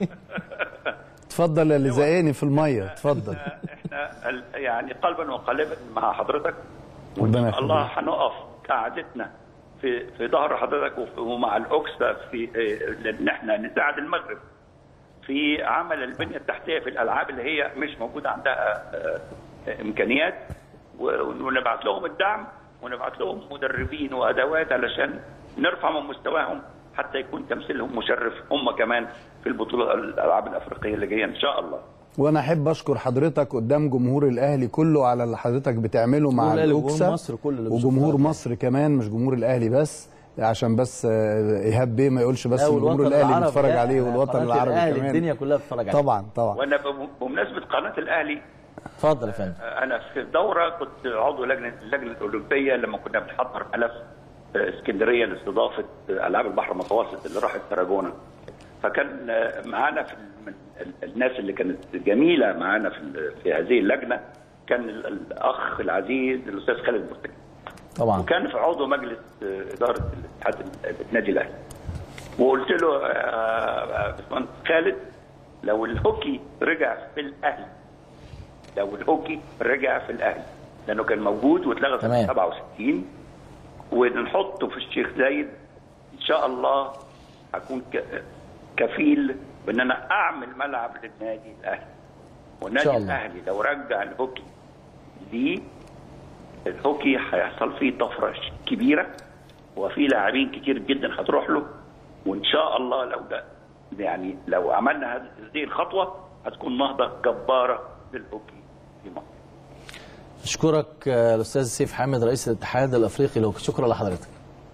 اتفضل اللي زقاني في الميه اتفضل احنا ال- يعني قلبا وقالبا مع حضرتك ربنا وان شاء الله يخليك. هنقف قعدتنا في في ظهر حضرتك وف- ومع الاوكسا في اه، ان احنا نساعد المغرب في عمل البنيه التحتيه في الالعاب اللي هي مش موجوده عندها اه، اه، امكانيات و- ونبعت لهم الدعم ونبعت لهم مدربين وادوات علشان نرفع من مستواهم حتى يكون تمثيلهم مشرف هم كمان في البطوله الالعاب الافريقيه اللي جايه ان شاء الله وانا احب اشكر حضرتك قدام جمهور الاهلي كله على اللي حضرتك بتعمله مع جمهور الأهلي وجمهور الاوكسا مصر كله اللي بيشوف وجمهور حضرتك. مصر كمان مش جمهور الاهلي بس عشان بس آه، ايهاب بيه ما يقولش بس لا، إن والوطن جمهور الاهلي العربي، بيتفرج لا، عليه لا، والوطن قناة العربي الأهلي كمان الدنيا كلها بتتفرج عليه. طبعا طبعا وانا بم- بمناسبه قناه الاهلي اتفضل يا فندم انا في دوره كنت عضو لجنه اللجنه الاولمبيه لما كنا بنحضر ملف آه، اسكندريه لاستضافه آه، العاب البحر المتوسط اللي راحت تراجونا فكان آه، معانا في ال- من ال- الناس اللي كانت جميله معانا في ال- في هذه اللجنه كان ال- الاخ العزيز الاستاذ خالد مرتجي طبعا وكان في عضو مجلس آه، اداره الاتحاد ال- النادي الاهلي وقلت له آه، آه، باشمهندس خالد لو الهوكي رجع في الاهلي لو الهوكي رجع في الاهلي لانه كان موجود واتلغى تمام. في 67 ونحطه في الشيخ زايد ان شاء الله هكون ك- كفيل بان انا اعمل ملعب للنادي الاهلي والنادي شاء الله. الاهلي لو رجع الهوكي ليه الهوكي هيحصل فيه طفره كبيره وفي لاعبين كتير جدا هتروح له وان شاء الله لو ده يعني لو عملنا هذه الخطوه هتكون نهضه جباره للهوكي في مصر اشكرك آه، الاستاذ سيف حامد رئيس الاتحاد الافريقي لو شكرا لحضرتك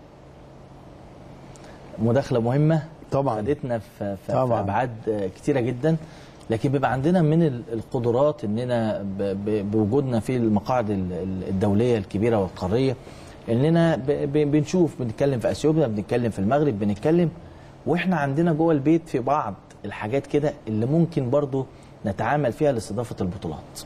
مداخله مهمه طبعا. فادتنا في, في, في طبعا. ابعاد آه، كتيره جدا لكن بيبقى عندنا من ال- القدرات اننا ب- ب- بوجودنا في المقاعد ال- ال- الدوليه الكبيره والقاريه اننا ب- ب- بنشوف بنتكلم في اثيوبيا بنتكلم في المغرب بنتكلم واحنا عندنا جوه البيت في بعض الحاجات كده اللي ممكن برضو نتعامل فيها لاستضافه البطولات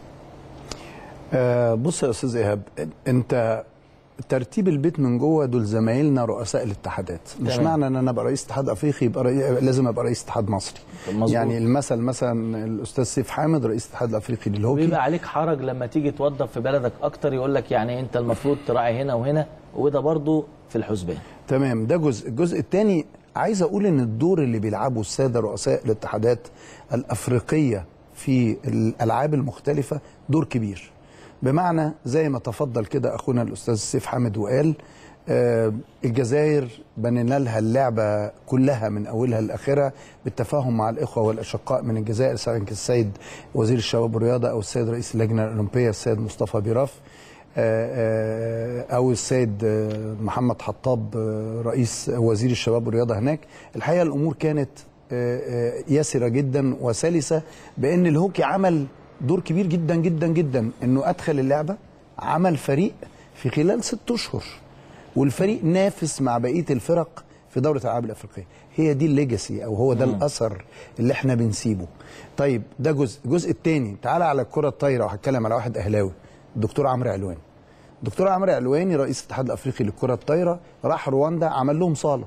آه بص يا استاذ ايهاب انت ترتيب البيت من جوه دول زمايلنا رؤساء الاتحادات مش تمام. معنى ان انا ابقى رئيس اتحاد افريقي يبقى رئي... لازم ابقى رئيس اتحاد مصري مظبوط. يعني المثل مثلا الاستاذ سيف حامد رئيس الاتحاد الافريقي للهوكي بيبقى عليك حرج لما تيجي توظف في بلدك اكتر يقول لك يعني انت المفروض تراعي هنا وهنا وده برضو في الحسبان تمام ده جزء الجزء الثاني عايز اقول ان الدور اللي بيلعبه الساده رؤساء الاتحادات الافريقيه في الالعاب المختلفه دور كبير بمعنى زي ما تفضل كده اخونا الاستاذ سيف حامد وقال آه الجزائر بنينا لها اللعبه كلها من اولها لاخرها بالتفاهم مع الاخوه والاشقاء من الجزائر سواء كان السيد وزير الشباب والرياضه او السيد رئيس اللجنه الاولمبيه السيد مصطفى بيراف آه، آه، او السيد آه، محمد حطاب آه، رئيس وزير الشباب والرياضه هناك الحقيقه الامور كانت آه، آه، يسره جدا وسلسه بان الهوكي عمل دور كبير جدا جدا جدا انه ادخل اللعبه عمل فريق في خلال ست اشهر والفريق نافس مع بقيه الفرق في دوره الالعاب الافريقيه هي دي الليجاسي او هو ده الاثر اللي احنا بنسيبه طيب ده جزء الجزء الثاني تعالى على الكره الطايره وهتكلم على واحد اهلاوي الدكتور عمرو علوان الدكتور عمرو علواني رئيس الاتحاد الافريقي للكره الطايره راح رواندا عمل لهم صاله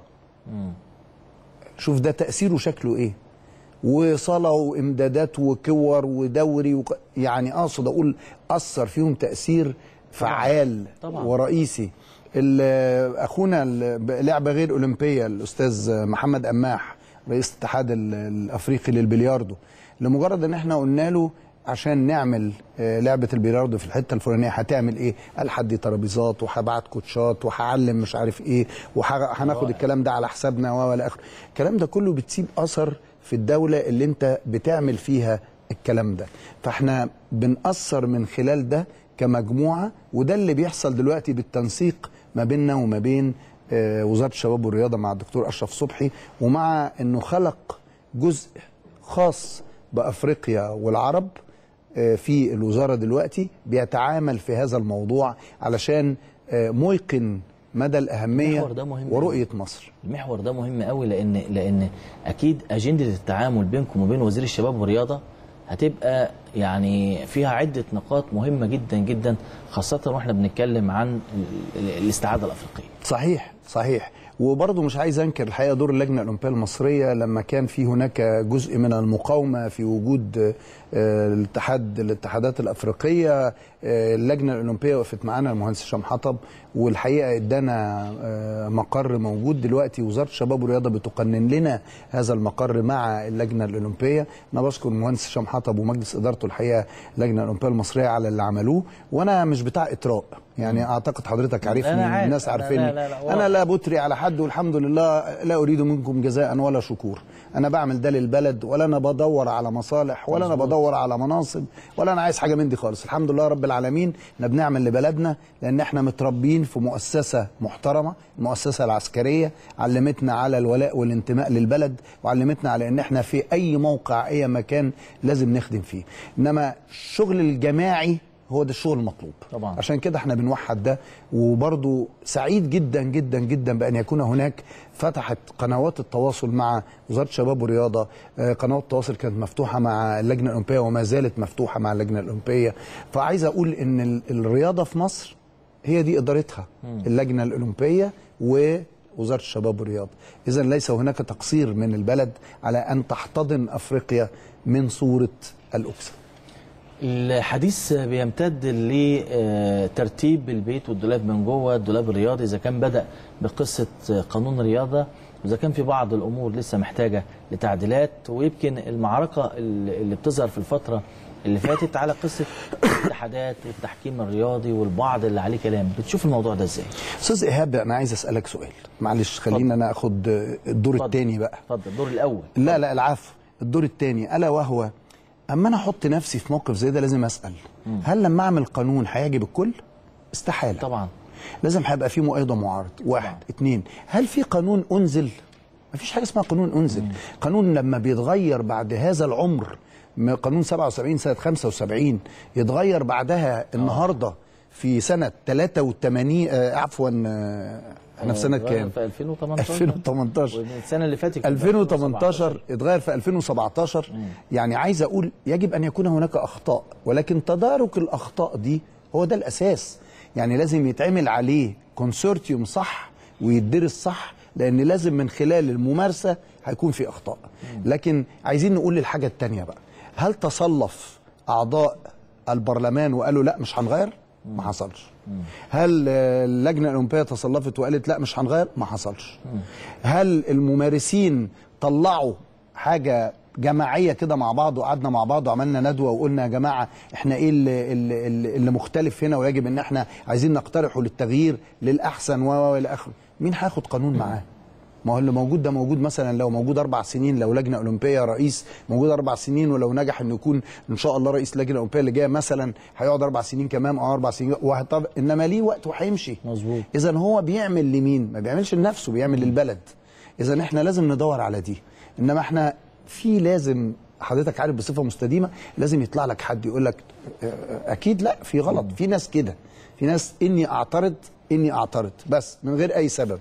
شوف ده تاثيره شكله ايه وصاله وامدادات وكور ودوري وك... يعني اقصد اقول اثر فيهم تاثير فعال طبعاً. ورئيسي ال- اخونا ال- لعبه غير اولمبيه الاستاذ محمد اماح رئيس الاتحاد ال- الافريقي للبلياردو لمجرد ان احنا قلنا له عشان نعمل آه، لعبه البلياردو في الحته الفلانيه هتعمل ايه؟ قال هدي ترابيزات وهبعت كوتشات وهعلم مش عارف ايه وهناخد الكلام ده على حسابنا و الى اخره. الكلام ده كله بتسيب اثر في الدوله اللي انت بتعمل فيها الكلام ده. فاحنا بنأثر من خلال ده كمجموعه وده اللي بيحصل دلوقتي بالتنسيق ما بيننا وما بين آه، وزاره الشباب والرياضه مع الدكتور اشرف صبحي ومع انه خلق جزء خاص بافريقيا والعرب آه، في الوزاره دلوقتي بيتعامل في هذا الموضوع علشان آه، موقن مدى الاهميه المحور ده مهم ورؤيه مصر المحور ده مهم قوي لان لان اكيد اجنده التعامل بينكم وبين وزير الشباب والرياضه هتبقى يعني فيها عده نقاط مهمه جدا جدا خاصه واحنا بنتكلم عن ال- ال- الاستعاده الافريقيه صحيح صحيح وبرضه مش عايز انكر الحقيقه دور اللجنه الاولمبيه المصريه لما كان في هناك جزء من المقاومه في وجود آه، الاتحاد الاتحادات الافريقيه آه، اللجنه الاولمبيه وقفت معانا المهندس هشام حطب والحقيقه ادانا آه، مقر موجود دلوقتي وزاره الشباب والرياضه بتقنن لنا هذا المقر مع اللجنه الاولمبيه انا بشكر المهندس هشام حطب ومجلس ادارته الحقيقه اللجنه الاولمبيه المصريه على اللي عملوه وانا مش بتاع اطراء يعني اعتقد حضرتك عارفني أنا عارف. الناس أنا- عارفيني لا- لا- لا، انا لا بتري على حد والحمد لله لا اريد منكم جزاء ولا شكور انا بعمل ده للبلد ولا انا بدور على مصالح ولا انا بدور على مناصب ولا انا عايز حاجه من دي خالص الحمد لله رب العالمين احنا بنعمل لبلدنا لان احنا متربيين في مؤسسه محترمه المؤسسه العسكريه علمتنا على الولاء والانتماء للبلد وعلمتنا على ان احنا في اي موقع اي مكان لازم نخدم فيه انما الشغل الجماعي هو ده الشغل المطلوب طبعاً. عشان كده احنا بنوحد ده وبرضو سعيد جدا جدا جدا بان يكون هناك فتحت قنوات التواصل مع وزاره الشباب والرياضه آه، قنوات التواصل كانت مفتوحه مع اللجنه الاولمبيه وما زالت مفتوحه مع اللجنه الاولمبيه فعايز اقول ان ال- الرياضه في مصر هي دي ادارتها اللجنه الاولمبيه ووزاره الشباب والرياضه اذا ليس هناك تقصير من البلد على ان تحتضن افريقيا من صوره الاكسا الحديث بيمتد لترتيب البيت والدولاب من جوه الدولاب الرياضي اذا كان بدا بقصه قانون الرياضه واذا كان في بعض الامور لسه محتاجه لتعديلات ويمكن المعركه اللي اللي بتظهر في الفتره اللي فاتت على قصه الاتحادات والتحكيم الرياضي والبعض اللي عليه كلام بتشوف الموضوع ده ازاي؟ استاذ ايهاب انا عايز اسالك سؤال معلش خلينا انا اخد الدور اتفضل. الثاني بقى اتفضل الدور الاول لا لا العفو الدور الثاني الا وهو اما انا احط نفسي في موقف زي ده لازم اسال هل لما اعمل قانون هيعجب الكل استحاله طبعا لازم هيبقى في مؤيد ومعارض واحد اتنين هل في قانون انزل مفيش حاجه اسمها قانون انزل قانون لما بيتغير بعد هذا العمر من قانون 77 سنه 75 يتغير بعدها النهارده في سنه 83 آه عفوا آه، احنا في سنه كام في 2018 2018 والسنه اللي فاتت كان 2018 اتغير في 2017 يعني عايز اقول يجب ان يكون هناك اخطاء ولكن تدارك الاخطاء دي هو ده الاساس يعني لازم يتعمل عليه كونسورتيوم صح ويدرس صح لان لازم من خلال الممارسه هيكون في اخطاء لكن عايزين نقول الحاجه الثانيه بقى هل تصلف اعضاء البرلمان وقالوا لا مش هنغير ما حصلش هل آه، اللجنه الاولمبيه تصلفت وقالت لا مش هنغير ما حصلش هل الممارسين طلعوا حاجه جماعيه كده مع بعض وقعدنا مع بعض وعملنا ندوه وقلنا يا جماعه احنا ايه اللي, اللي, اللي اللي مختلف هنا ويجب ان احنا عايزين نقترحه للتغيير للاحسن و و الى اخره مين هياخد قانون معاه ما هو اللي موجود ده موجود مثلا لو موجود اربع سنين لو لجنه اولمبيه رئيس موجود اربع سنين ولو نجح انه يكون ان شاء الله رئيس لجنه اولمبيه اللي جايه مثلا هيقعد اربع سنين كمان او اربع سنين واحد طب انما ليه وقت وهيمشي مظبوط. اذا هو بيعمل لمين ما بيعملش لنفسه بيعمل للبلد اذا احنا لازم ندور على دي انما احنا في لازم حضرتك عارف بصفه مستديمه لازم يطلع لك حد يقول لك اه، اه، اكيد لا في غلط في ناس كده في ناس اني اعترض اني اعترض بس من غير اي سبب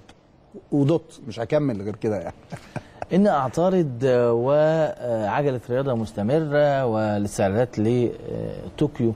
ودوت مش هكمل غير كده يعني ان اعترض آه، وعجله رياضه مستمره والاستعدادات لطوكيو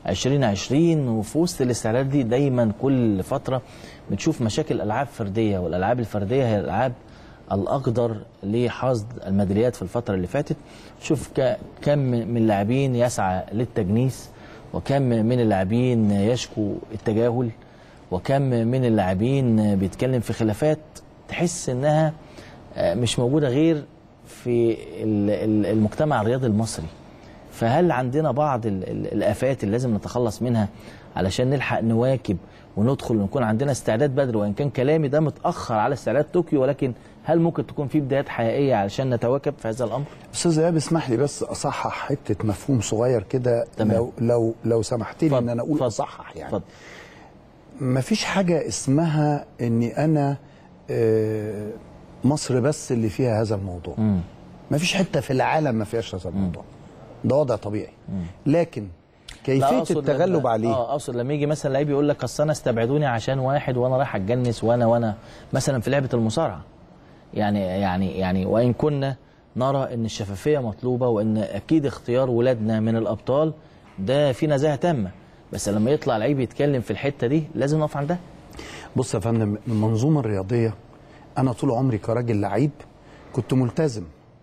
2020 وفي وسط الاستعدادات دي دايما كل فتره بتشوف مشاكل العاب فرديه والالعاب الفرديه هي الالعاب الاقدر لحصد الميداليات في الفتره اللي فاتت شوف ك- كم من اللاعبين يسعى للتجنيس وكم من اللاعبين يشكو التجاهل وكم من اللاعبين بيتكلم في خلافات تحس انها آه، مش موجوده غير في ال- ال- المجتمع الرياضي المصري فهل عندنا بعض ال- ال- الافات اللي لازم نتخلص منها علشان نلحق نواكب وندخل ونكون عندنا استعداد بدري وان كان كلامي ده متاخر على استعداد طوكيو ولكن هل ممكن تكون في بدايات حقيقيه علشان نتواكب في هذا الامر؟ استاذ ايهاب اسمح لي بس اصحح حته مفهوم صغير كده تمام. لو لو لو سمحت لي اتفضل، ان انا اقول اتفضل، اصحح يعني اتفضل. مفيش حاجة اسمها اني انا آه، مصر بس اللي فيها هذا الموضوع ما فيش حته في العالم ما فيهاش هذا الموضوع ده وضع طبيعي لكن لا، كيفيه أقصد التغلب لما- عليه اه اقصد لما يجي مثلا لعيب يقول لك اصل انا استبعدوني عشان واحد وانا رايح اتجنس وانا وانا مثلا في لعبه المصارعه يعني يعني يعني وان كنا نرى ان الشفافيه مطلوبه وان اكيد اختيار ولادنا من الابطال ده في نزاهه تامه بس لما يطلع لعيب يتكلم في الحته دي لازم نقف عندها بص يا فندم المنظومه الرياضيه انا طول عمري كراجل لعيب كنت ملتزم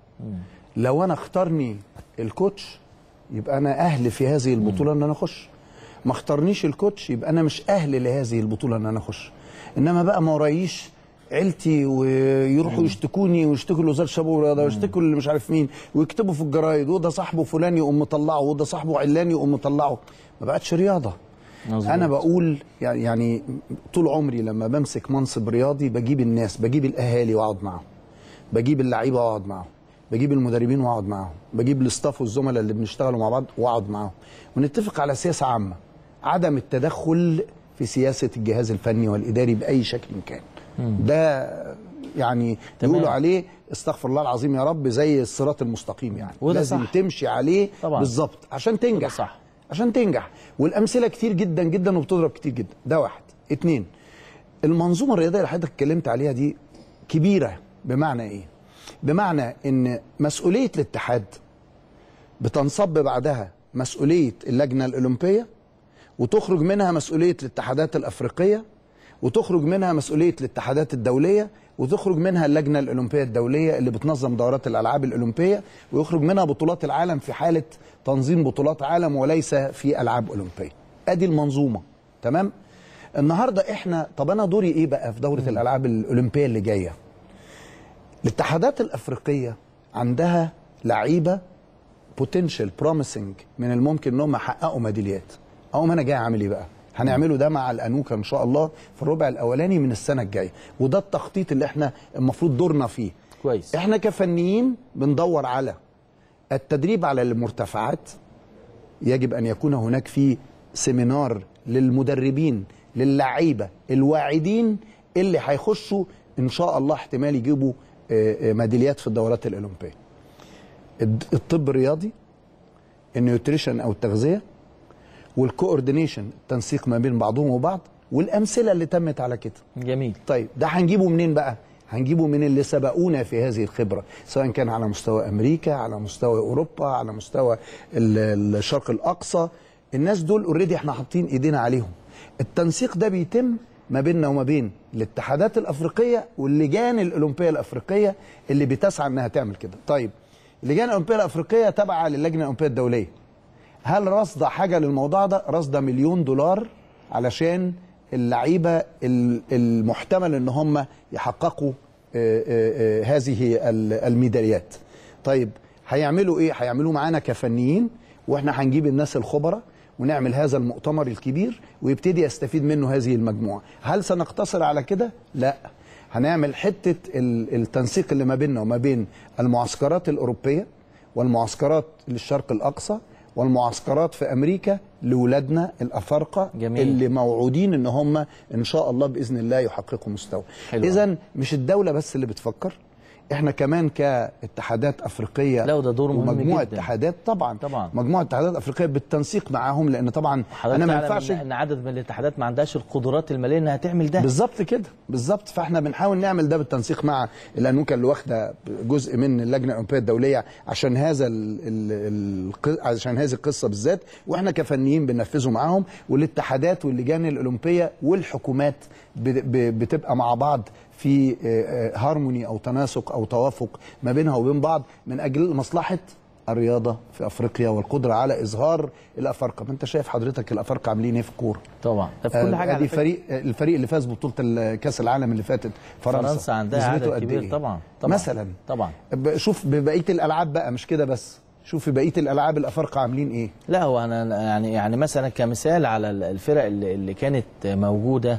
لو انا اختارني الكوتش يبقى انا اهل في هذه البطوله ان انا اخش ما اختارنيش الكوتش يبقى انا مش اهل لهذه البطوله ان انا اخش انما بقى ما ورايش عيلتي ويروحوا يشتكوني ويشتكوا لوزاره الشباب والرياضه ويشتكوا اللي مش عارف مين ويكتبوا في الجرايد وده صاحبه فلان يقوم مطلعه وده صاحبه علاني يقوم مطلعه ما بقتش رياضه مظبوط. انا بقول يعني يعني طول عمري لما بمسك منصب رياضي بجيب الناس بجيب الاهالي واقعد معاهم بجيب اللعيبه واقعد معاهم بجيب المدربين واقعد معاهم بجيب الاستاف والزملاء اللي بنشتغلوا مع بعض واقعد معاهم ونتفق على سياسه عامه عدم التدخل في سياسه الجهاز الفني والاداري باي شكل كان ده يعني تمام. يقولوا عليه استغفر الله العظيم يا رب زي الصراط المستقيم يعني وده لازم صح. تمشي عليه طبعا. بالظبط عشان تنجح صح. عشان تنجح والامثله كتير جدا جدا وبتضرب كتير جدا ده واحد اتنين المنظومه الرياضيه اللي حضرتك اتكلمت عليها دي كبيره بمعنى ايه بمعنى ان مسؤوليه الاتحاد بتنصب بعدها مسؤوليه اللجنه الاولمبيه وتخرج منها مسؤوليه الاتحادات الافريقيه وتخرج منها مسؤوليه الاتحادات الدوليه وتخرج منها اللجنه الاولمبيه الدوليه اللي بتنظم دورات الالعاب الاولمبيه ويخرج منها بطولات العالم في حاله تنظيم بطولات عالم وليس في العاب اولمبيه ادي المنظومه تمام النهارده احنا طب انا دوري ايه بقى في دوره الالعاب الاولمبيه اللي جايه الاتحادات الافريقيه عندها لعيبه بوتنشال بروميسنج من الممكن انهم يحققوا ميداليات اقوم انا جاي عامل ايه بقى هنعمله ده مع الانوكا ان شاء الله في الربع الاولاني من السنه الجايه وده التخطيط اللي احنا المفروض دورنا فيه كويس احنا كفنيين بندور على التدريب على المرتفعات يجب ان يكون هناك في سيمينار للمدربين للعيبه الواعدين اللي هيخشوا ان شاء الله احتمال يجيبوا آه، آه، ميداليات في الدورات الاولمبيه الد- الطب الرياضي النيوتريشن او التغذيه والكوردينيشن التنسيق ما بين بعضهم وبعض والامثله اللي تمت على كده جميل طيب ده هنجيبه منين بقى؟ هنجيبه من اللي سبقونا في هذه الخبرة سواء كان على مستوى أمريكا على مستوى أوروبا على مستوى ال- الشرق الأقصى الناس دول اوريدي احنا حاطين ايدينا عليهم التنسيق ده بيتم ما بيننا وما بين الاتحادات الأفريقية واللجان الأولمبية الأفريقية اللي بتسعى إنها تعمل كده طيب اللجان الأولمبية الأفريقية تابعة للجنة الأولمبية الدولية هل رصد حاجه للموضوع ده رصد مليون دولار علشان اللعيبه ال- المحتمل ان هم يحققوا آه، آه، آه، هذه ال- الميداليات طيب هيعملوا ايه هيعملوه معانا كفنيين واحنا هنجيب الناس الخبراء ونعمل هذا المؤتمر الكبير ويبتدي يستفيد منه هذه المجموعه هل سنقتصر على كده لا هنعمل حته ال- التنسيق اللي ما بيننا وما بين المعسكرات الاوروبيه والمعسكرات للشرق الاقصى والمعسكرات في امريكا لاولادنا الافارقه جميل. اللي موعودين ان هم ان شاء الله باذن الله يحققوا مستوى حلو. اذا مش الدوله بس اللي بتفكر احنا كمان كاتحادات افريقيه لا، وده دور مهم ومجموعه جدا. اتحادات طبعا طبعا. مجموعه اتحادات افريقيه بالتنسيق معاهم لان طبعا حضرتك انا ما تعلم ينفعش إن- ان عدد من الاتحادات ما عندهاش القدرات الماليه انها تعمل ده بالظبط كده بالظبط فاحنا بنحاول نعمل ده بالتنسيق مع الانوكا اللي واخده جزء من اللجنه الاولمبيه الدوليه عشان هذا ال ال ال عشان هذه القصه بالذات واحنا كفنيين بننفذه معاهم والاتحادات واللجان الاولمبيه والحكومات ب- ب- بتبقى مع بعض في آه، آه، هارموني او تناسق او توافق ما بينها وبين بعض من اجل مصلحه الرياضه في افريقيا والقدره على اظهار الافارقه ما انت شايف حضرتك الافارقه عاملين ايه في الكوره طبعا ده في كل حاجه ادي على فكرة. فريق الفريق اللي فاز ببطوله ال- كاس العالم اللي فاتت فرنسا فرنسا عندها نسبته عدد قد كبير إيه؟ طبعا طبعا مثلا طبعا ب- شوف ببقيه الالعاب بقى مش كده بس شوف في بقيه الالعاب الافارقه عاملين ايه لا هو انا يعني يعني مثلا كمثال على الفرق اللي, اللي كانت موجوده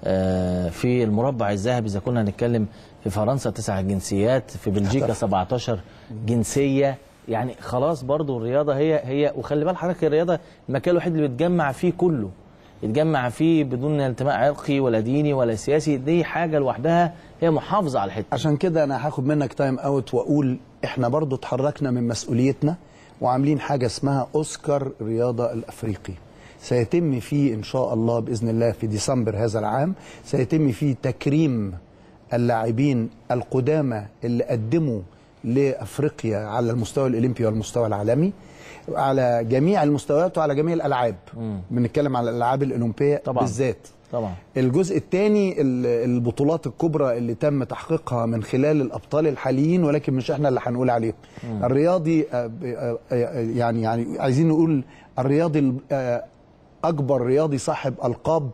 آه، في المربع الذهبي اذا كنا هنتكلم في فرنسا تسع جنسيات في بلجيكا 17 جنسيه يعني خلاص برضو الرياضه هي هي وخلي بال حضرتك الرياضه المكان الوحيد اللي بتجمع فيه كله يتجمع فيه بدون انتماء عرقي ولا ديني ولا سياسي دي حاجه لوحدها هي محافظه على الحته عشان كده انا هاخد منك تايم اوت واقول احنا برضو اتحركنا من مسؤوليتنا وعاملين حاجه اسمها اوسكار رياضه الافريقي سيتم فيه ان شاء الله باذن الله في ديسمبر هذا العام سيتم فيه تكريم اللاعبين القدامى اللي قدموا لافريقيا على المستوى الاولمبي والمستوى العالمي على جميع المستويات وعلى جميع الالعاب بنتكلم على الالعاب الاولمبيه طبعاً. بالذات طبعا الجزء الثاني البطولات الكبرى اللي تم تحقيقها من خلال الابطال الحاليين ولكن مش احنا اللي هنقول عليهم الرياضي آه، ب- آه، آه، يعني يعني عايزين نقول الرياضي ال- آه، اكبر رياضي صاحب القاب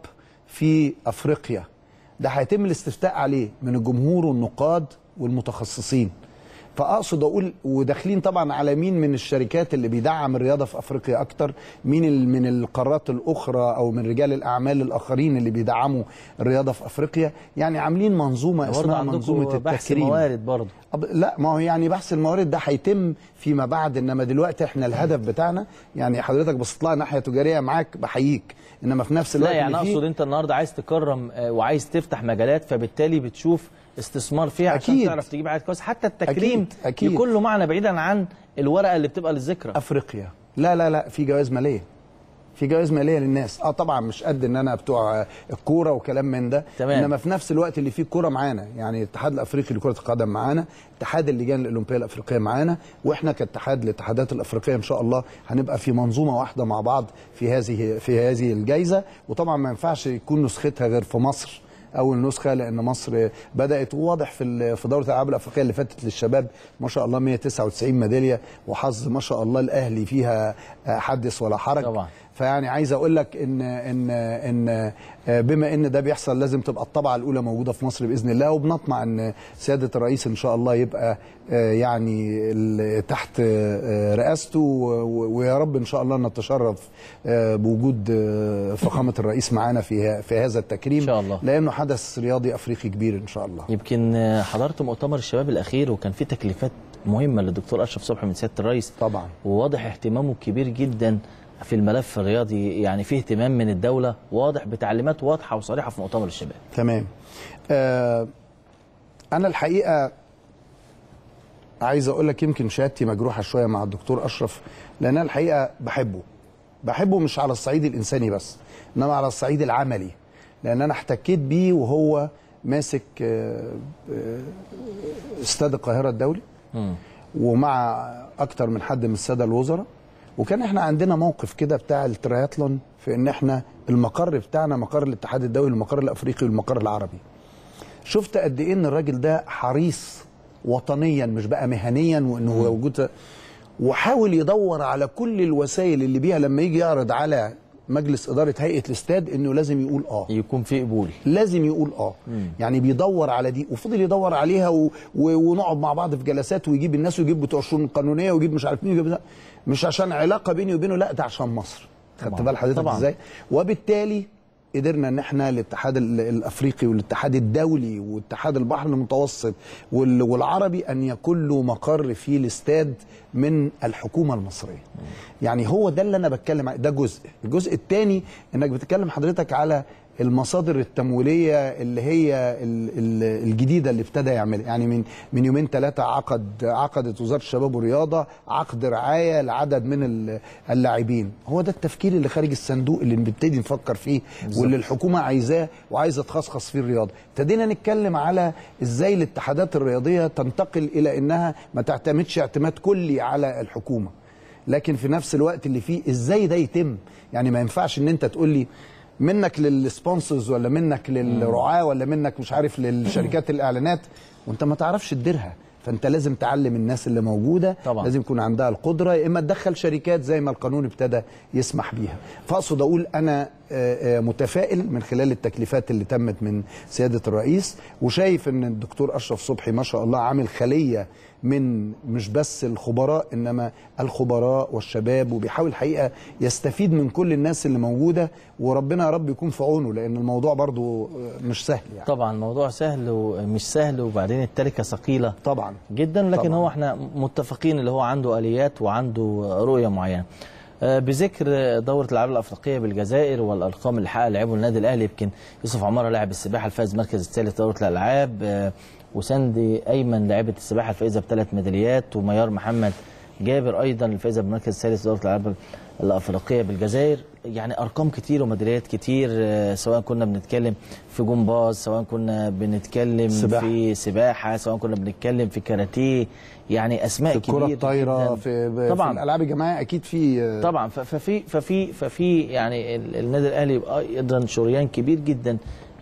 في افريقيا ده هيتم الاستفتاء عليه من الجمهور والنقاد والمتخصصين فاقصد اقول وداخلين طبعا على مين من الشركات اللي بيدعم الرياضه في افريقيا اكتر مين ال- من القارات الاخرى او من رجال الاعمال الاخرين اللي بيدعموا الرياضه في افريقيا يعني عاملين منظومه برضه اسمها منظومه عندكم بحث التكريم موارد برضه أب- لا ما هو يعني بحث الموارد ده هيتم فيما بعد انما دلوقتي احنا الهدف بتاعنا يعني حضرتك بصيت لها ناحيه تجاريه معاك بحييك انما في نفس لا الوقت يعني اللي فيه- اقصد انت النهارده عايز تكرم آه، وعايز تفتح مجالات فبالتالي بتشوف استثمار فيها عشان أكيد. تعرف تجيب حاجات كويس حتى التكريم أكيد. أكيد. يكون له معنى بعيدا عن الورقه اللي بتبقى للذكرى افريقيا لا لا لا في جوائز ماليه في جوائز ماليه للناس اه طبعا مش قد ان انا بتوع الكوره وكلام من ده تمام. انما في نفس الوقت اللي فيه الكوره معانا يعني الاتحاد الافريقي لكره القدم معانا اتحاد اللجان الاولمبيه الافريقيه معانا واحنا كاتحاد الاتحادات الافريقيه ان شاء الله هنبقى في منظومه واحده مع بعض في هذه في هذه الجائزه وطبعا ما ينفعش يكون نسختها غير في مصر اول نسخه لان مصر بدات وواضح في ال- في دوره الالعاب الافريقيه اللي فاتت للشباب ما شاء الله 199 ميداليه وحظ ما شاء الله الاهلي فيها آه، حدث ولا حرج طبعا. فيعني عايز اقول لك ان ان ان آه، بما ان ده بيحصل لازم تبقى الطبعه الاولى موجوده في مصر باذن الله وبنطمع ان سياده الرئيس ان شاء الله يبقى آه، يعني ال- تحت آه، رئاسته و- و- ويا رب ان شاء الله نتشرف آه، بوجود آه، فخامه الرئيس معانا في في هذا التكريم إن شاء الله. لانه حدث رياضي افريقي كبير ان شاء الله يمكن آه، حضرت مؤتمر الشباب الاخير وكان في تكليفات مهمه للدكتور اشرف صبحي من سياده الرئيس طبعا وواضح اهتمامه كبير جدا في الملف الرياضي يعني في اهتمام من الدوله واضح بتعليمات واضحه وصريحه في مؤتمر الشباب تمام آه انا الحقيقه عايز اقول لك يمكن شهادتي مجروحه شويه مع الدكتور اشرف لان انا الحقيقه بحبه بحبه مش على الصعيد الانساني بس انما على الصعيد العملي لان انا احتكيت بيه وهو ماسك آه، آه، استاد القاهره الدولي ومع اكتر من حد من الساده الوزراء وكان احنا عندنا موقف كده بتاع الترياثلون في ان احنا المقر بتاعنا مقر الاتحاد الدولي والمقر الافريقي والمقر العربي شفت قد ايه ان الراجل ده حريص وطنيا مش بقى مهنيا وانه هو وجود وحاول يدور على كل الوسائل اللي بيها لما يجي يعرض على مجلس اداره هيئه الاستاد انه لازم يقول اه يكون في قبول لازم يقول اه يعني بيدور على دي وفضل يدور عليها و... و... ونقعد مع بعض في جلسات ويجيب الناس ويجيب بتوع الشؤون القانونيه ويجيب مش عارف مين ويجيب مش عشان علاقه بيني وبينه لا ده عشان مصر خدت طبعاً. بال حضرتك طبعاً. ازاي وبالتالي قدرنا ان احنا الاتحاد ال- الافريقي والاتحاد الدولي واتحاد البحر المتوسط وال- والعربي ان يكون له مقر في الاستاد من الحكومه المصريه. يعني هو ده اللي انا بتكلم عليه ده جزء، الجزء الثاني انك بتتكلم حضرتك على المصادر التمويليه اللي هي ال- ال- الجديده اللي ابتدى يعملها يعني من من يومين ثلاثه عقد عقدت وزاره الشباب والرياضه عقد رعايه لعدد من ال- اللاعبين هو ده التفكير اللي خارج الصندوق اللي بنبتدي نفكر فيه واللي الحكومه عايزاه وعايزه تخصخص فيه الرياضه ابتدينا نتكلم على ازاي الاتحادات الرياضيه تنتقل الى انها ما تعتمدش اعتماد كلي على الحكومه لكن في نفس الوقت اللي فيه ازاي ده يتم يعني ما ينفعش ان انت تقول لي منك للسبونسرز ولا منك للرعاه ولا منك مش عارف للشركات الاعلانات وانت ما تعرفش تديرها فانت لازم تعلم الناس اللي موجوده طبعا. لازم يكون عندها القدره يا اما تدخل شركات زي ما القانون ابتدى يسمح بيها فاقصد اقول انا آه، آه، متفائل من خلال التكليفات اللي تمت من سياده الرئيس وشايف ان الدكتور اشرف صبحي ما شاء الله عامل خليه من مش بس الخبراء انما الخبراء والشباب وبيحاول الحقيقه يستفيد من كل الناس اللي موجوده وربنا يا رب يكون في عونه لان الموضوع برضو آه، مش سهل يعني طبعا الموضوع سهل ومش سهل وبعدين التركه ثقيله طبعا جدا لكن طبعاً. هو احنا متفقين اللي هو عنده اليات وعنده رؤيه معينه آه، بذكر دورة الألعاب الأفريقية بالجزائر والأرقام اللي حقق لعبه النادي الأهلي يمكن يوسف عمارة لاعب السباحة الفائز المركز الثالث دورة الألعاب آه، وسندي أيمن لاعبة السباحة الفائزة بثلاث ميداليات وميار محمد جابر أيضا الفائزة بالمركز الثالث دورة الألعاب الأفريقية بالجزائر يعني أرقام كتير وميداليات كتير آه، سواء كنا بنتكلم في جمباز سواء كنا بنتكلم سباحة. في سباحة سواء كنا بنتكلم في كاراتيه يعني أسماء في كبيرة الكره الطايره جداً. في, في طبعا الالعاب الجماعيه اكيد في طبعا ف- ففي ففي ففي يعني ال- النادي الاهلي يبقى ايضا شريان كبير جدا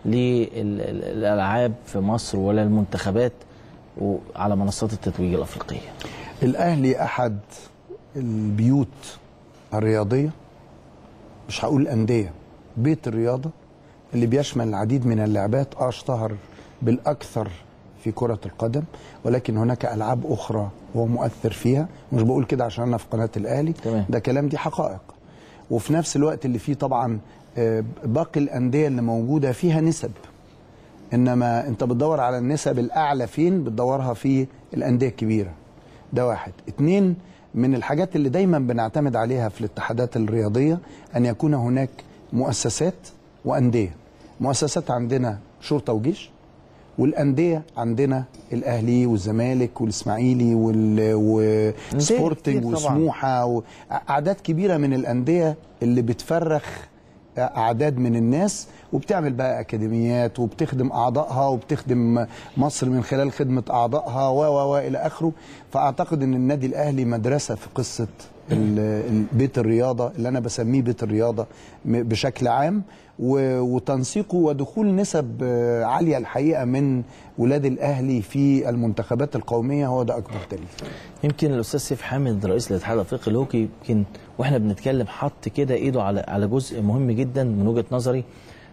للالعاب في مصر ولا المنتخبات وعلى منصات التتويج الافريقيه الاهلي احد البيوت الرياضيه مش هقول انديه بيت الرياضه اللي بيشمل العديد من اللعبات اه اشتهر بالاكثر في كره القدم ولكن هناك العاب اخرى هو مؤثر فيها مش بقول كده عشان انا في قناه الاهلي تمام. ده كلام دي حقائق وفي نفس الوقت اللي فيه طبعا آه، باقي الانديه اللي موجوده فيها نسب انما انت بتدور على النسب الاعلى فين بتدورها في الانديه الكبيره ده واحد اتنين من الحاجات اللي دايما بنعتمد عليها في الاتحادات الرياضيه ان يكون هناك مؤسسات وانديه مؤسسات عندنا شرطه وجيش والانديه عندنا الاهلي والزمالك والاسماعيلي وال- وسبورتنج كتير طبعاً. وسموحه واعداد كبيره من الانديه اللي بتفرخ اعداد من الناس وبتعمل بقى اكاديميات وبتخدم اعضائها وبتخدم مصر من خلال خدمه اعضائها و و و الى اخره فاعتقد ان النادي الاهلي مدرسه في قصه ال- ال- بيت الرياضه اللي انا بسميه بيت الرياضه م- بشكل عام و- وتنسيقه ودخول نسب آه، عاليه الحقيقه من ولاد الاهلي في المنتخبات القوميه هو ده اكبر دليل يمكن الاستاذ سيف حامد رئيس الاتحاد الافريقي الهوكي يمكن واحنا بنتكلم حط كده ايده على على جزء مهم جدا من وجهه نظري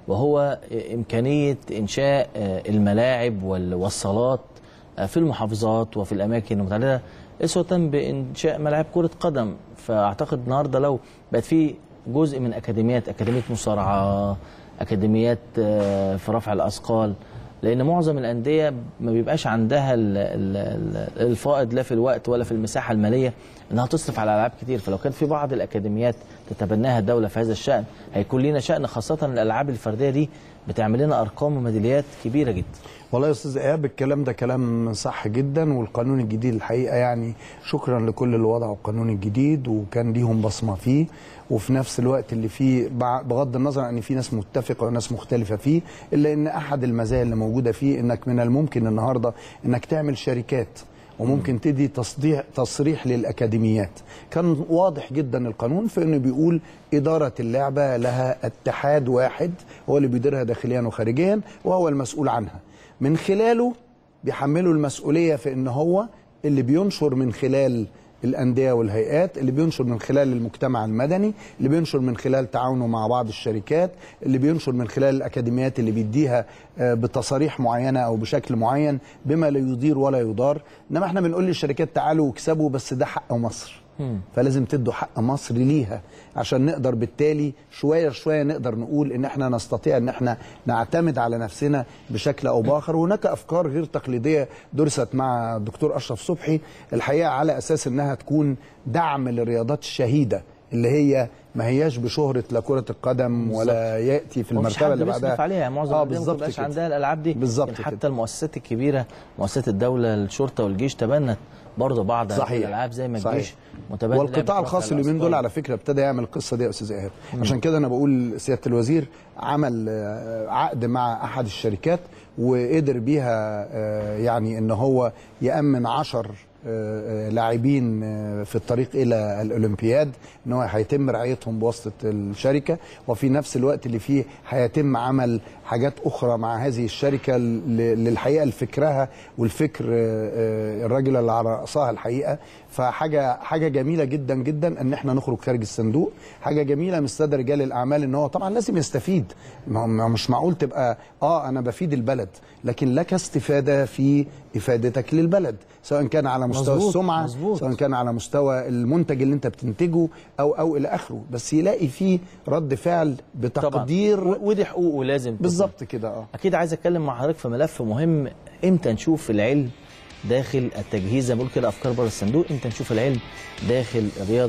وهو امكانيه انشاء آه، الملاعب وال- والصالات آه، في المحافظات وفي الاماكن المتعدده اسوه بانشاء ملاعب كره قدم فاعتقد النهارده لو بقت في جزء من اكاديميات اكاديميه مصارعه اكاديميات آه، في رفع الاثقال لان معظم الانديه ما بيبقاش عندها ال- ال- ال- الفائض لا في الوقت ولا في المساحه الماليه انها تصرف على العاب كتير فلو كان في بعض الاكاديميات تتبناها الدوله في هذا الشان هيكون لنا شان خاصه الالعاب الفرديه دي بتعمل لنا ارقام وميداليات كبيره جدا والله يا استاذ ايهاب الكلام ده كلام صح جدا والقانون الجديد الحقيقه يعني شكرا لكل اللي وضعوا القانون الجديد وكان ليهم بصمه فيه وفي نفس الوقت اللي فيه بع- بغض النظر عن ان في ناس متفقه وناس مختلفه فيه الا ان احد المزايا اللي موجوده فيه انك من الممكن النهارده انك تعمل شركات وممكن تدي تصديع تصريح للاكاديميات كان واضح جدا القانون في انه بيقول اداره اللعبه لها اتحاد واحد هو اللي بيديرها داخليا وخارجيا وهو المسؤول عنها من خلاله بيحملوا المسؤوليه في ان هو اللي بينشر من خلال الانديه والهيئات اللي بينشر من خلال المجتمع المدني اللي بينشر من خلال تعاونه مع بعض الشركات اللي بينشر من خلال الاكاديميات اللي بيديها آه، بتصاريح معينه او بشكل معين بما لا يضير ولا يضار انما احنا بنقول للشركات تعالوا واكسبوا بس ده حق مصر فلازم تدوا حق مصر ليها عشان نقدر بالتالي شويه شويه نقدر نقول ان احنا نستطيع ان احنا نعتمد على نفسنا بشكل او باخر وهناك افكار غير تقليديه درست مع الدكتور اشرف صبحي الحقيقه على اساس انها تكون دعم للرياضات الشهيده اللي هي ما هياش بشهره لا كره القدم ولا ياتي في ومفيش المرتبه حد اللي بيصرف بعدها عليها معظم اه الأندية ما بالظبط بتبقاش كده. عندها الالعاب دي بالظبط يمكن حتى كده. المؤسسات الكبيره مؤسسات الدوله الشرطه والجيش تبنت برضه بعض هذه صحيح. الالعاب زي ما صحيح. الجيش متبني لعبة والقطاع رفع الخاص اليومين دول الأثقال. على فكره ابتدى يعمل القصه دي يا استاذ ايهاب عشان كده انا بقول سياده الوزير عمل آه، عقد مع احد الشركات وقدر بيها آه، يعني ان هو يامن عشر آه، آه، لاعبين آه، في الطريق الى الاولمبياد ان هو هيتم رعايتهم بواسطه الشركه وفي نفس الوقت اللي فيه هيتم عمل حاجات اخرى مع هذه الشركه ل- للحقيقه لفكرها والفكر آه، آه، الراجل اللي على راسها الحقيقه فحاجه حاجه جميله جدا جدا ان احنا نخرج خارج الصندوق حاجه جميله من الساده رجال الاعمال ان هو طبعا لازم يستفيد ما هو- ما هو مش معقول تبقى اه انا بفيد البلد لكن لك استفاده في افادتك للبلد سواء كان على مستوى مظبوط، السمعه مظبوط. سواء كان على مستوى المنتج اللي انت بتنتجه او او الى اخره بس يلاقي فيه رد فعل طبعا بتقدير و- ودي حقوقه لازم تكون. بالظبط كده اه اكيد عايز اتكلم مع حضرتك في ملف مهم امتى نشوف العلم داخل التجهيز زي ما بقول كده افكار بره الصندوق امتى نشوف العلم داخل الرياضه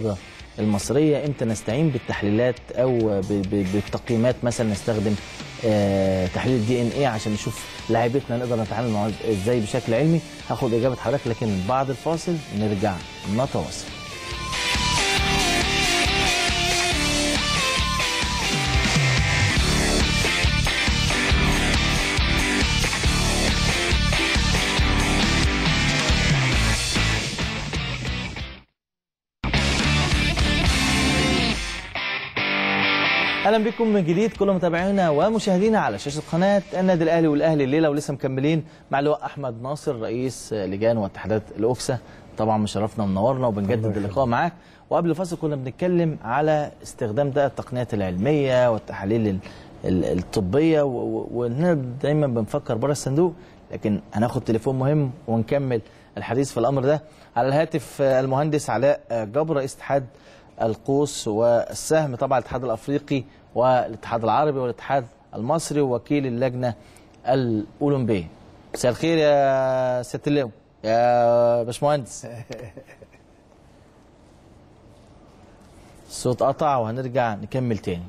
المصريه امتى نستعين بالتحليلات او ب- ب- بالتقييمات مثلا نستخدم آه، تحليل الدي ان ايه عشان نشوف لاعيبتنا نقدر نتعامل معاها ازاي بشكل علمي هاخد اجابه حضرتك لكن بعد الفاصل نرجع نتواصل اهلا بكم من جديد كل متابعينا ومشاهدينا على شاشه قناه النادي الاهلي والاهلي الليله ولسه مكملين مع اللواء احمد ناصر رئيس لجان واتحادات الاوكسا طبعا مشرفنا ومنورنا وبنجدد اللقاء معاك وقبل الفاصل كنا بنتكلم على استخدام ده التقنيات العلميه والتحاليل ال- ال- الطبيه و- و- واننا دايما بنفكر بره الصندوق لكن هناخد تليفون مهم ونكمل الحديث في الامر ده على الهاتف آه، المهندس علاء آه، جبر رئيس اتحاد القوس والسهم طبعا الاتحاد الافريقي والاتحاد العربي والاتحاد المصري ووكيل اللجنه الاولمبيه. مساء الخير يا سياده اللواء يا باشمهندس. الصوت قطع وهنرجع نكمل تاني.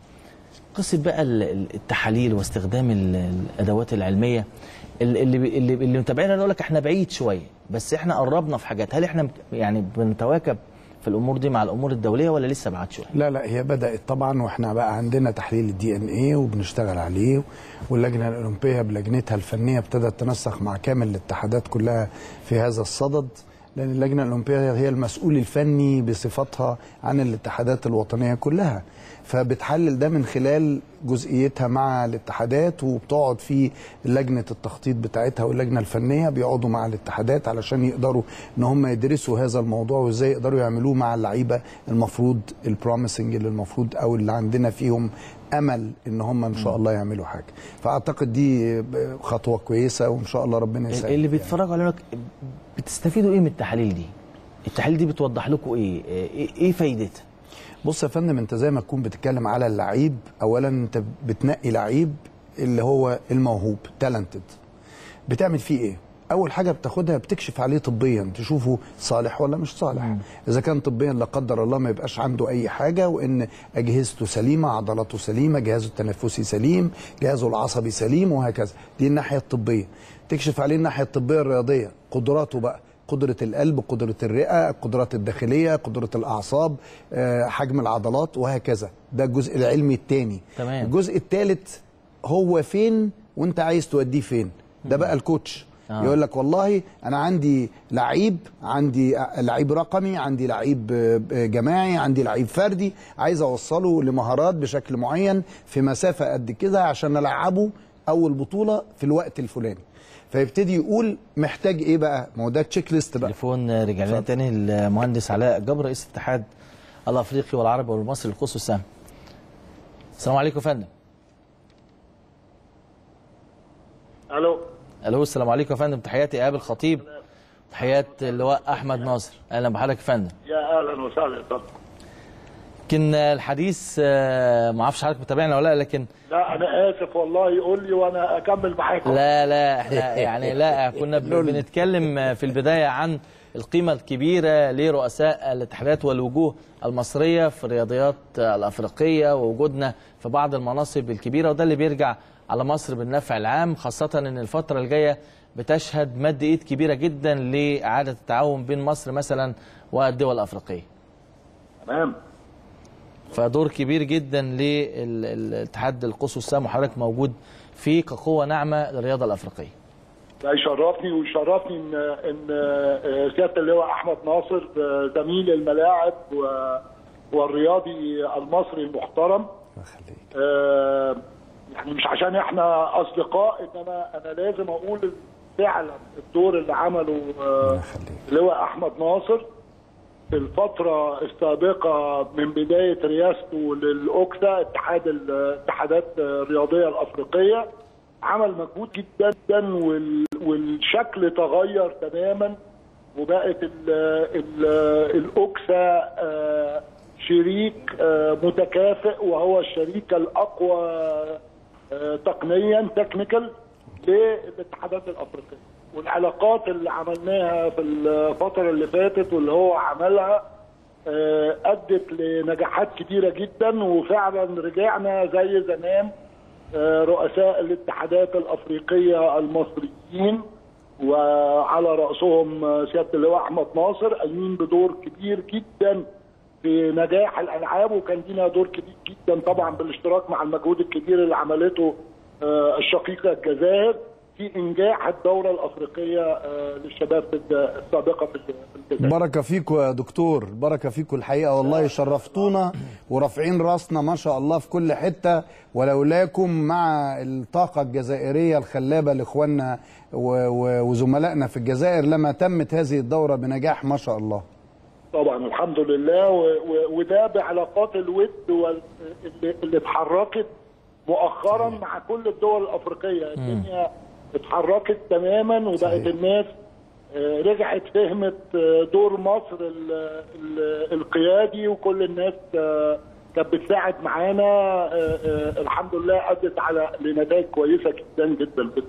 قصه بقى ال- ال- التحاليل واستخدام ال- الادوات العلميه ال- اللي بي- اللي اللي متابعينا نقول لك احنا بعيد شويه بس احنا قربنا في حاجات هل احنا مت- يعني بنتواكب في الامور دي مع الامور الدوليه ولا لسه بعد شويه؟ لا لا هي بدات طبعا واحنا بقى عندنا تحليل الدي ان ايه وبنشتغل عليه واللجنه الاولمبيه بلجنتها الفنيه ابتدت تنسق مع كامل الاتحادات كلها في هذا الصدد لان اللجنه الاولمبيه هي المسؤول الفني بصفتها عن الاتحادات الوطنيه كلها فبتحلل ده من خلال جزئيتها مع الاتحادات وبتقعد في لجنه التخطيط بتاعتها واللجنه الفنيه بيقعدوا مع الاتحادات علشان يقدروا ان هم يدرسوا هذا الموضوع وازاي يقدروا يعملوه مع اللعيبه المفروض البروميسنج اللي المفروض او اللي عندنا فيهم امل ان هم ان شاء الله يعملوا حاجه فاعتقد دي خطوه كويسه وان شاء الله ربنا يسهل اللي بيتفرجوا علينا بتستفيدوا ايه من التحاليل دي؟ التحاليل دي بتوضح لكم ايه؟ ايه, إيه فايدتها؟ بص يا فندم انت زي ما تكون بتتكلم على اللعيب اولا انت بتنقي لعيب اللي هو الموهوب تالنتد بتعمل فيه ايه اول حاجه بتاخدها بتكشف عليه طبيا تشوفه صالح ولا مش صالح اذا كان طبيا لا قدر الله ما يبقاش عنده اي حاجه وان اجهزته سليمه عضلاته سليمه جهازه التنفسي سليم جهازه العصبي سليم وهكذا دي الناحيه الطبيه تكشف عليه الناحيه الطبيه الرياضيه قدراته بقى قدرة القلب قدرة الرئة القدرات الداخلية قدرة الأعصاب آه، حجم العضلات وهكذا ده الجزء العلمي الثاني تمام. الجزء الثالث هو فين وانت عايز توديه فين ده بقى الكوتش آه. يقول لك والله انا عندي لعيب عندي لعيب رقمي عندي لعيب آه، جماعي عندي لعيب فردي عايز اوصله لمهارات بشكل معين في مسافه قد كده عشان العبه اول بطوله في الوقت الفلاني فيبتدي يقول محتاج ايه بقى ما هو ده تشيك ليست بقى تليفون رجع لنا تاني المهندس علاء جبر رئيس الاتحاد الافريقي والعربي والمصري للقوس والسهم. السلام عليكم يا فندم. الو الو السلام عليكم يا فندم تحياتي ايهاب الخطيب تحيات اللواء احمد ناصر اهلا بحضرتك يا فندم. يا اهلا وسهلا اتفضل يمكن الحديث آه، ما اعرفش حضرتك متابعنا ولا لا لكن لا انا اسف والله يقول لي وانا اكمل معاك لا لا احنا يعني لا كنا ب- بنتكلم في البدايه عن القيمه الكبيره لرؤساء الاتحادات والوجوه المصريه في الرياضيات الافريقيه ووجودنا في بعض المناصب الكبيره وده اللي بيرجع على مصر بالنفع العام خاصه ان الفتره الجايه بتشهد مد ايد كبيره جدا لاعاده التعاون بين مصر مثلا والدول الافريقيه. تمام فدور كبير جدا للاتحاد القوس والسهم وحضرتك موجود فيه كقوه ناعمه للرياضه الافريقيه. ده يشرفني ويشرفني ان ان آه، سياده اللواء احمد ناصر آه، زميل الملاعب و- والرياضي المصري المحترم الله يخليك آه، يعني مش عشان احنا اصدقاء انما انا لازم اقول فعلا الدور اللي عمله آه، الله يخليك اللواء احمد ناصر في الفترة السابقة من بداية رئاسته للأوكسا اتحاد الاتحادات الرياضية الأفريقية عمل مجهود جدا جدا وال- والشكل تغير تماما وبقت ال ال الأوكسا آه، شريك آه، متكافئ وهو الشريك الأقوى آه، تقنيا تكنيكال للاتحادات الأفريقية والعلاقات اللي عملناها في الفترة اللي فاتت واللي هو عملها آه، ادت لنجاحات كبيره جدا وفعلا رجعنا زي زمان آه، رؤساء الاتحادات الافريقيه المصريين وعلى راسهم آه، سياده اللواء احمد ناصر قايمين بدور كبير جدا في نجاح الالعاب وكان لينا دور كبير جدا طبعا بالاشتراك مع المجهود الكبير اللي عملته آه، الشقيقه الجزائر في انجاح الدوره الافريقيه آه، للشباب في الج- السابقه في الج- في الجزائر بركه فيكم يا دكتور بركه فيكم الحقيقه والله شرفتونا ورافعين راسنا ما شاء الله في كل حته ولولاكم مع الطاقه الجزائريه الخلابه لاخواننا و- و- وزملائنا في الجزائر لما تمت هذه الدوره بنجاح ما شاء الله طبعا الحمد لله و- و- وده بعلاقات الود وال- اللي اللي اتحركت مؤخرا مع كل الدول الافريقيه الدنيا اتحركت تماما وبقت صحيح. الناس آه، رجعت فهمت آه، دور مصر ال- ال- القيادي وكل الناس آه، كانت بتساعد معانا آه، آه، الحمد لله ادت على لنتائج كويسه جدا جدا جدا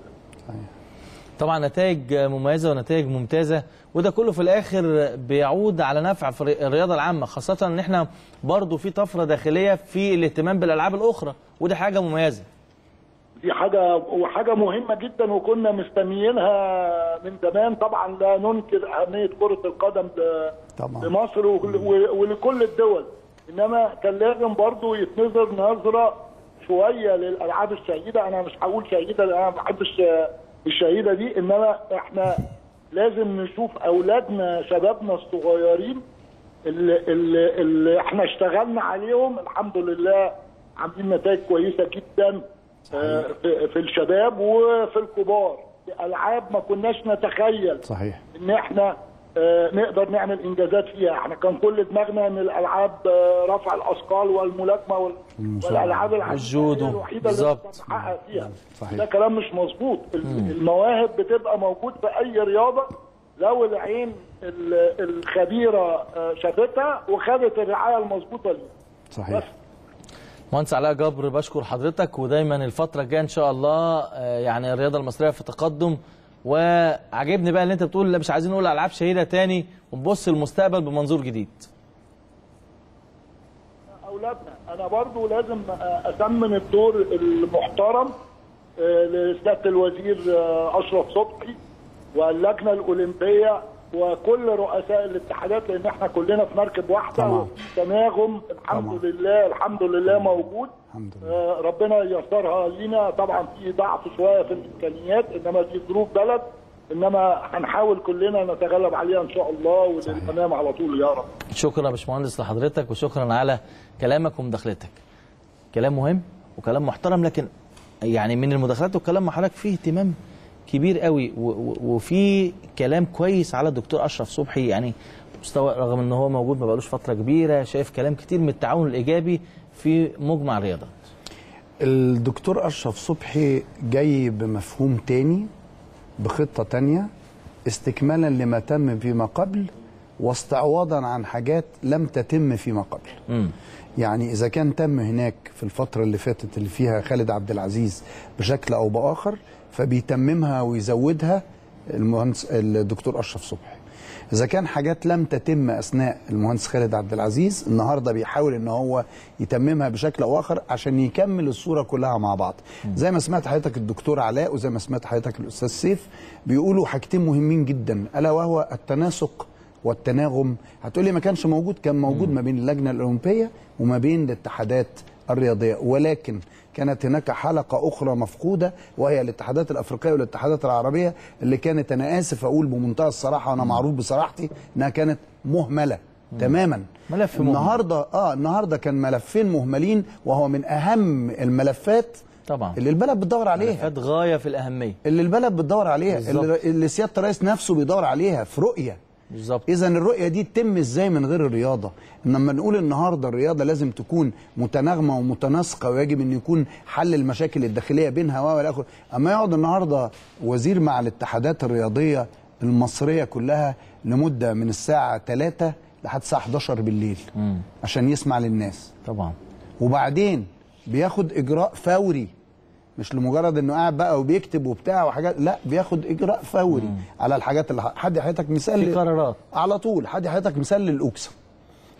طبعا نتائج مميزه ونتائج ممتازه وده كله في الاخر بيعود على نفع في الرياضه العامه خاصه ان احنا برضو في طفره داخليه في الاهتمام بالالعاب الاخرى ودي حاجه مميزه دي حاجة وحاجة مهمة جدا وكنا مستنيينها من زمان طبعا لا ننكر أهمية كرة القدم ل- طبعا. لمصر وكل- و- ولكل الدول إنما كان لازم برضو يتنظر نظرة شوية للألعاب الشهيدة أنا مش هقول شهيدة لأن أنا ما بحبش الشهيدة دي إنما إحنا لازم نشوف أولادنا شبابنا الصغيرين اللي, اللي, اللي احنا اشتغلنا عليهم الحمد لله عاملين نتائج كويسه جدا آه، في, في الشباب وفي الكبار في العاب ما كناش نتخيل صحيح ان احنا آه، نقدر نعمل انجازات فيها احنا كان كل دماغنا ان الالعاب آه، رفع الاثقال والملاكمه وال- والالعاب العسكرية الجودو. الوحيده اللي بالظبط. نقدر نحقق فيها صحيح. ده كلام مش مظبوط ال- المواهب بتبقى موجود في اي رياضه لو العين ال- الخبيره آه، شافتها وخدت الرعايه المظبوطه ليها صحيح مهندس علاء جبر بشكر حضرتك ودايما الفتره الجايه ان شاء الله آه، يعني الرياضه المصريه في تقدم وعجبني بقى اللي انت بتقول لا مش عايزين نقول العاب شهيده تاني ونبص للمستقبل بمنظور جديد اولادنا انا برضو لازم اثمن الدور المحترم آه، لسياده الوزير آه، اشرف صبحي واللجنه الاولمبيه وكل رؤساء الاتحادات لان احنا كلنا في مركب واحده طبعا. وفي تناغم الحمد طبعا. لله الحمد لله موجود الحمد لله. آه، ربنا ييسرها لينا طبعا في ضعف شويه في الامكانيات انما دي ظروف بلد انما هنحاول كلنا نتغلب عليها ان شاء الله وللامام على طول يا رب شكرا يا باشمهندس لحضرتك وشكرا على كلامك ومداخلتك كلام مهم وكلام محترم لكن يعني من المداخلات والكلام مع حضرتك فيه اهتمام كبير قوي و- و- وفي كلام كويس على الدكتور اشرف صبحي يعني مستوى رغم ان هو موجود ما بقالوش فتره كبيره شايف كلام كتير من التعاون الايجابي في مجمع الرياضه الدكتور اشرف صبحي جاي بمفهوم تاني بخطه تانيه استكمالا لما تم فيما قبل واستعواضا عن حاجات لم تتم فيما قبل امم يعني اذا كان تم هناك في الفتره اللي فاتت اللي فيها خالد عبد العزيز بشكل او باخر فبيتممها ويزودها المهندس الدكتور اشرف صبحي اذا كان حاجات لم تتم اثناء المهندس خالد عبد العزيز النهارده بيحاول ان هو يتممها بشكل او اخر عشان يكمل الصوره كلها مع بعض زي ما سمعت حضرتك الدكتور علاء وزي ما سمعت حضرتك الاستاذ سيف بيقولوا حاجتين مهمين جدا الا وهو التناسق والتناغم هتقولي ما كانش موجود كان موجود ما بين اللجنه الاولمبيه وما بين الاتحادات الرياضيه ولكن كانت هناك حلقه اخرى مفقوده وهي الاتحادات الافريقيه والاتحادات العربيه اللي كانت انا اسف اقول بمنتهى الصراحه وانا معروف بصراحتي انها كانت مهمله تماما ملف مهمل. النهارده اه النهارده كان ملفين مهملين وهو من اهم الملفات طبعا اللي البلد بتدور عليها ملفات غايه في الاهميه اللي البلد بتدور عليها بالظبط. اللي, اللي سياده الرئيس نفسه بيدور عليها في رؤيه بالظبط اذا الرؤيه دي تتم ازاي من غير الرياضه لما نقول النهارده الرياضه لازم تكون متناغمه ومتناسقه ويجب ان يكون حل المشاكل الداخليه بينها و الى اخره اما يقعد النهارده وزير مع الاتحادات الرياضيه المصريه كلها لمده من الساعه 3 لحد الساعه 11 بالليل مم. عشان يسمع للناس طبعا وبعدين بياخد اجراء فوري مش لمجرد انه قاعد بقى وبيكتب وبتاع وحاجات لا بياخد اجراء فوري مم. على الحاجات اللي حد حضرتك مثال في قرارات على طول حد حضرتك مثال للاوكسا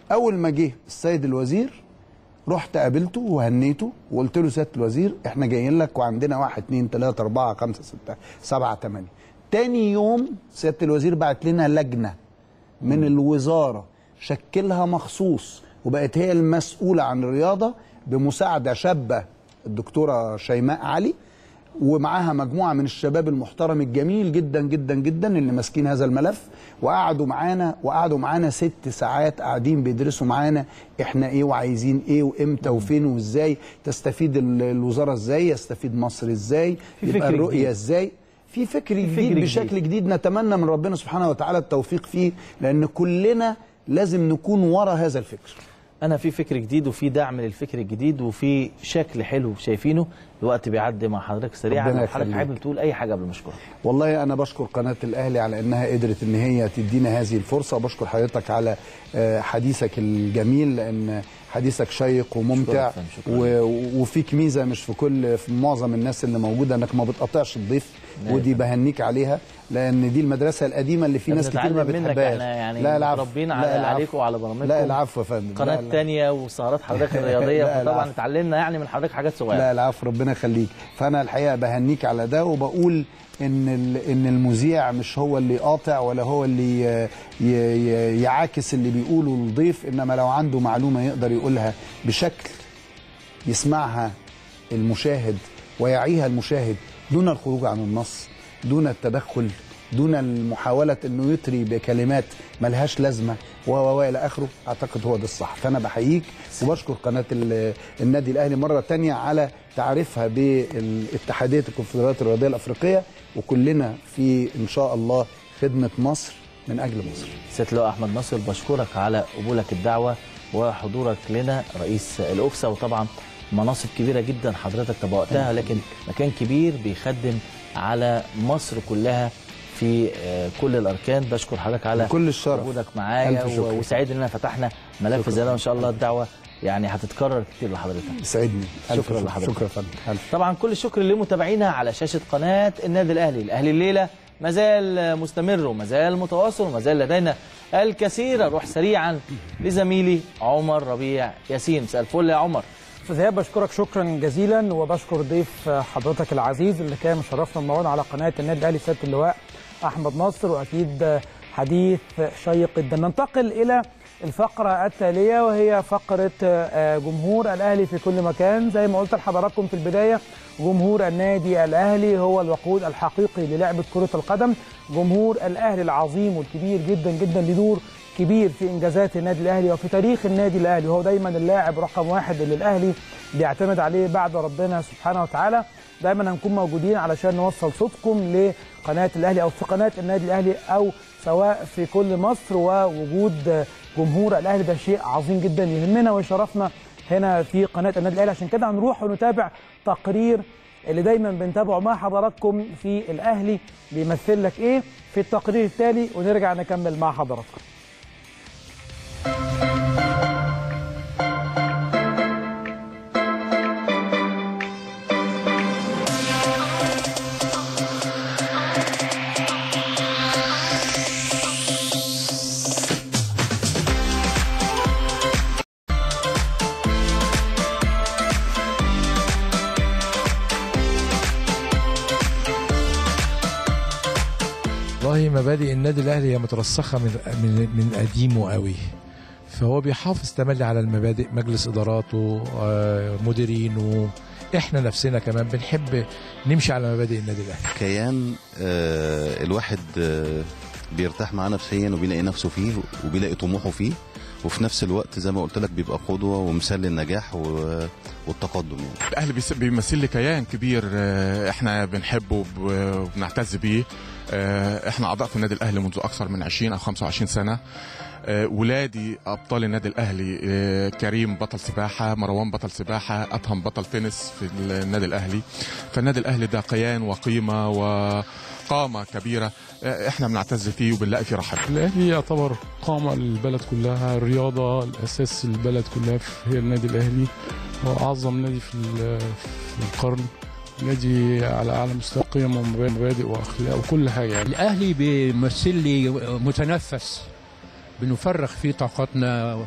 اول ما جه السيد الوزير رحت قابلته وهنيته وقلت له سياده الوزير احنا جايين لك وعندنا واحد اتنين تلاته اربعه خمسه سته سبعه تمانيه. تاني يوم سياده الوزير بعت لنا لجنه من الوزاره شكلها مخصوص وبقت هي المسؤوله عن الرياضه بمساعده شابه الدكتوره شيماء علي ومعاها مجموعه من الشباب المحترم الجميل جدا جدا جدا اللي ماسكين هذا الملف وقعدوا معانا وقعدوا معانا ست ساعات قاعدين بيدرسوا معانا احنا ايه وعايزين ايه وامتى وفين وازاي تستفيد ال- الوزاره ازاي يستفيد مصر ازاي في يبقى فكر الرؤيه جديد. ازاي في فكر جديد, فكر جديد. بشكل جديد نتمنى من ربنا سبحانه وتعالى التوفيق فيه لان كلنا لازم نكون ورا هذا الفكر انا في فكر جديد وفي دعم للفكر الجديد وفي شكل حلو شايفينه الوقت بيعدي مع حضرتك سريعا ربنا لو حضرتك يخليك. حابب تقول اي حاجه قبل ما اشكرك والله انا بشكر قناه الاهلي على انها قدرت ان هي تدينا هذه الفرصه وبشكر حضرتك على آه، حديثك الجميل لان حديثك شيق وممتع شكراً، شكراً. و- وفيك ميزه مش في كل في معظم الناس اللي موجوده انك ما بتقطعش الضيف نعم. ودي بهنيك عليها لان دي المدرسه القديمه اللي في إحنا ناس كتير ما بنتعلم منك، بتحبهاش إحنا يعني لا العفو متربيين لا على- العفو. عليكم وعلى برامجكم. لا العفو يا فندم قناه لا، لا. تانية وسهرات حضرتك الرياضيه لا، فطبعا العفو. اتعلمنا يعني من حضرتك حاجات صغيره لا العفو ربنا يخليك فانا الحقيقه بهنيك على ده وبقول ان ال- ان المذيع مش هو اللي قاطع ولا هو اللي ي- ي- يعاكس اللي بيقوله الضيف انما لو عنده معلومه يقدر يقولها بشكل يسمعها المشاهد ويعيها المشاهد دون الخروج عن النص دون التدخل دون المحاولة انه يطري بكلمات ملهاش لازمة و و و الى اخره اعتقد هو ده الصح فانا بحييك وبشكر قناة ال- النادي الاهلي مرة تانية على تعريفها بالاتحادية الكونفدراليات الرياضية الافريقية وكلنا في ان شاء الله خدمة مصر من اجل مصر سيد لواء احمد ناصر بشكرك على قبولك الدعوه وحضورك لنا رئيس الاوكسا وطبعا مناصب كبيره جدا حضرتك تبوأتها لكن مكان كبير بيخدم على مصر كلها في آه، كل الاركان بشكر حضرتك على بكل الشرف. وجودك معايا ألف شكر. و- وسعيد اننا فتحنا ملف زي ده وان شاء الله الدعوه يعني هتتكرر كتير لحضرتك يسعدني ألف شكراً شكر لحضرتك. شكرا يا فندم ألف طبعا كل الشكر لمتابعينا على شاشه قناه النادي الاهلي الاهلي الليله ما زال مستمر وما زال متواصل وما زال لدينا الكثير اروح سريعا لزميلي عمر ربيع ياسين مساء الفل يا عمر استاذ ايهاب بشكرك شكرا جزيلا وبشكر ضيف حضرتك العزيز اللي كان مشرفنا النهارده على قناه النادي الاهلي سياده اللواء احمد نصر واكيد حديث شيق جدا ننتقل الى الفقره التاليه وهي فقره آه، جمهور الاهلي في كل مكان زي ما قلت لحضراتكم في البدايه جمهور النادي الاهلي هو الوقود الحقيقي للعبه كره القدم جمهور الاهلي العظيم والكبير جدا جدا له دور كبير في انجازات النادي الاهلي وفي تاريخ النادي الاهلي وهو دايما اللاعب رقم واحد اللي الاهلي بيعتمد عليه بعد ربنا سبحانه وتعالى دايما هنكون موجودين علشان نوصل صوتكم لقناه الاهلي او في قناه النادي الاهلي او سواء في كل مصر ووجود جمهور الاهلي ده شيء عظيم جدا يهمنا ويشرفنا هنا في قناه النادي الاهلي عشان كده هنروح ونتابع تقرير اللي دايما بنتابعه مع حضراتكم في الاهلي بيمثل لك ايه في التقرير التالي ونرجع نكمل مع حضراتكم والله مبادئ النادي الاهلي هي مترسخه من من من قديمه قوي فهو بيحافظ تملي على المبادئ مجلس اداراته آه، مديرينه احنا نفسنا كمان بنحب نمشي على مبادئ النادي الاهلي كيان آه، الواحد آه، بيرتاح معاه نفسيا وبيلاقي نفسه فيه وبيلاقي طموحه فيه وفي نفس الوقت زي ما قلت لك بيبقى قدوه ومثال للنجاح و- والتقدم يعني الاهلي بيس- بيمثل لي كيان كبير آه، احنا بنحبه وب- وبنعتز بيه آه، احنا اعضاء في النادي الاهلي منذ اكثر من 20 او 25 سنه آه، ولادي ابطال النادي الاهلي آه، كريم بطل سباحه مروان بطل سباحه ادهم بطل تنس في النادي الاهلي فالنادي الاهلي ده كيان وقيمه وقامه كبيره آه، احنا بنعتز فيه وبنلاقي فيه راحتنا الاهلي يعتبر قامه للبلد كلها الرياضه الاساس البلد كلها هي النادي الاهلي هو اعظم نادي في ال- في القرن نادي على اعلى مستوى قيم ومبادئ واخلاق وكل حاجه يعني الأهلي بيمثل لي متنفس بنفرغ فيه طاقتنا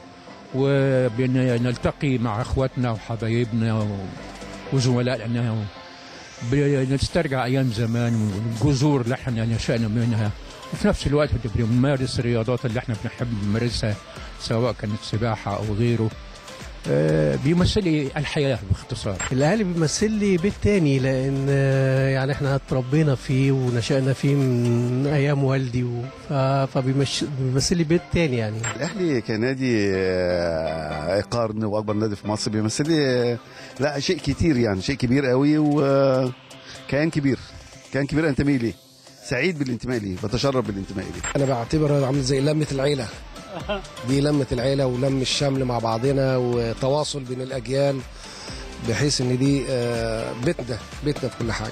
وبنلتقي مع اخواتنا وحبايبنا و- وزملائنا بنسترجع ايام زمان والجذور اللي احنا نشأنا منها وفي نفس الوقت بنمارس الرياضات اللي احنا بنحب نمارسها سواء كانت سباحه او غيره آه، بيمثل لي الحياه باختصار الاهلي بيمثل لي بيت تاني لان آه، يعني احنا اتربينا فيه ونشأنا فيه من ايام والدي و- ف- فبيمش- بيمثل لي بيت تاني يعني الاهلي كنادي آه، قرن واكبر نادي في مصر بيمثل لي آه، لا شيء كتير يعني شيء كبير قوي وكيان كبير كيان كبير انتمي ليه سعيد بالانتماء ليه بتشرف بالانتماء ليه انا بعتبر عامل زي لمه العيله دي لمه العيله ولم الشمل مع بعضنا وتواصل بين الاجيال بحيث ان دي آه، بيتنا بيتنا في كل حاجه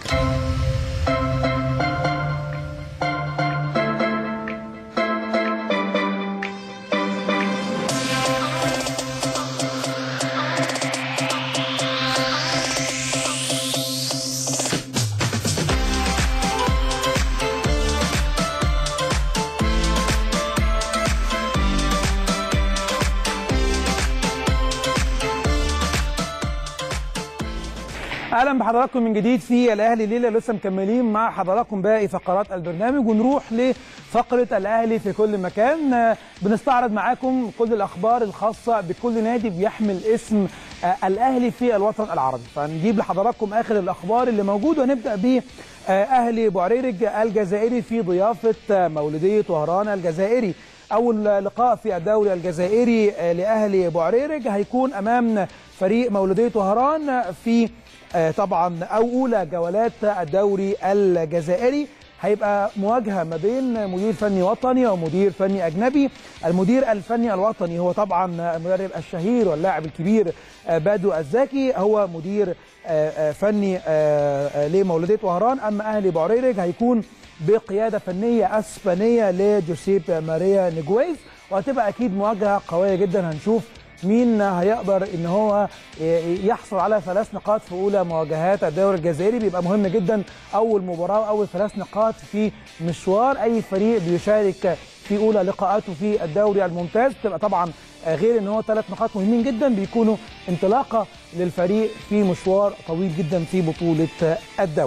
اهلا بحضراتكم من جديد في الاهلي ليله لسه مكملين مع حضراتكم باقي فقرات البرنامج ونروح لفقره الاهلي في كل مكان آه، بنستعرض معاكم كل الاخبار الخاصه بكل نادي بيحمل اسم آه، الاهلي في الوطن العربي فنجيب لحضراتكم اخر الاخبار اللي موجوده ونبدا ب آه، اهلي بوعريرج الجزائري في ضيافه آه، مولوديه وهران الجزائري اول لقاء في الدوري الجزائري آه، لاهلي بوعريرج هيكون امام فريق مولوديه وهران في آه، طبعا او اولى جولات الدوري الجزائري هيبقى مواجهه ما بين مدير فني وطني ومدير فني اجنبي المدير الفني الوطني هو طبعا المدرب الشهير واللاعب الكبير آه، بادو الزاكي هو مدير آه، آه، فني آه، آه، لمولوديه وهران اما اهلي بعريرج هيكون بقياده فنيه اسبانيه لجوسيب ماريا نيجويز وهتبقى اكيد مواجهه قويه جدا هنشوف مين هيقدر ان هو يحصل على ثلاث نقاط في اولى مواجهات الدوري الجزائري بيبقى مهم جدا اول مباراه واول ثلاث نقاط في مشوار اي فريق بيشارك في اولى لقاءاته في الدوري الممتاز تبقى طبعا غير ان هو ثلاث نقاط مهمين جدا بيكونوا انطلاقه للفريق في مشوار طويل جدا في بطوله الدوري.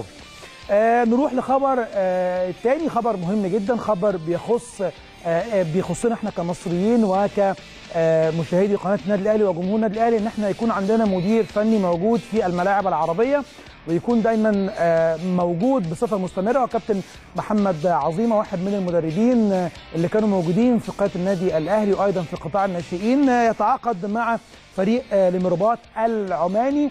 آه نروح لخبر آه تاني خبر مهم جدا خبر بيخص آه بيخصنا احنا كمصريين وك آه مشاهدي قناه النادي الاهلي وجمهور النادي الاهلي ان احنا يكون عندنا مدير فني موجود في الملاعب العربيه ويكون دايما آه موجود بصفه مستمره وكابتن محمد عظيمه واحد من المدربين آه اللي كانوا موجودين في قناه النادي الاهلي وايضا في قطاع الناشئين آه يتعاقد مع فريق لمرباط العماني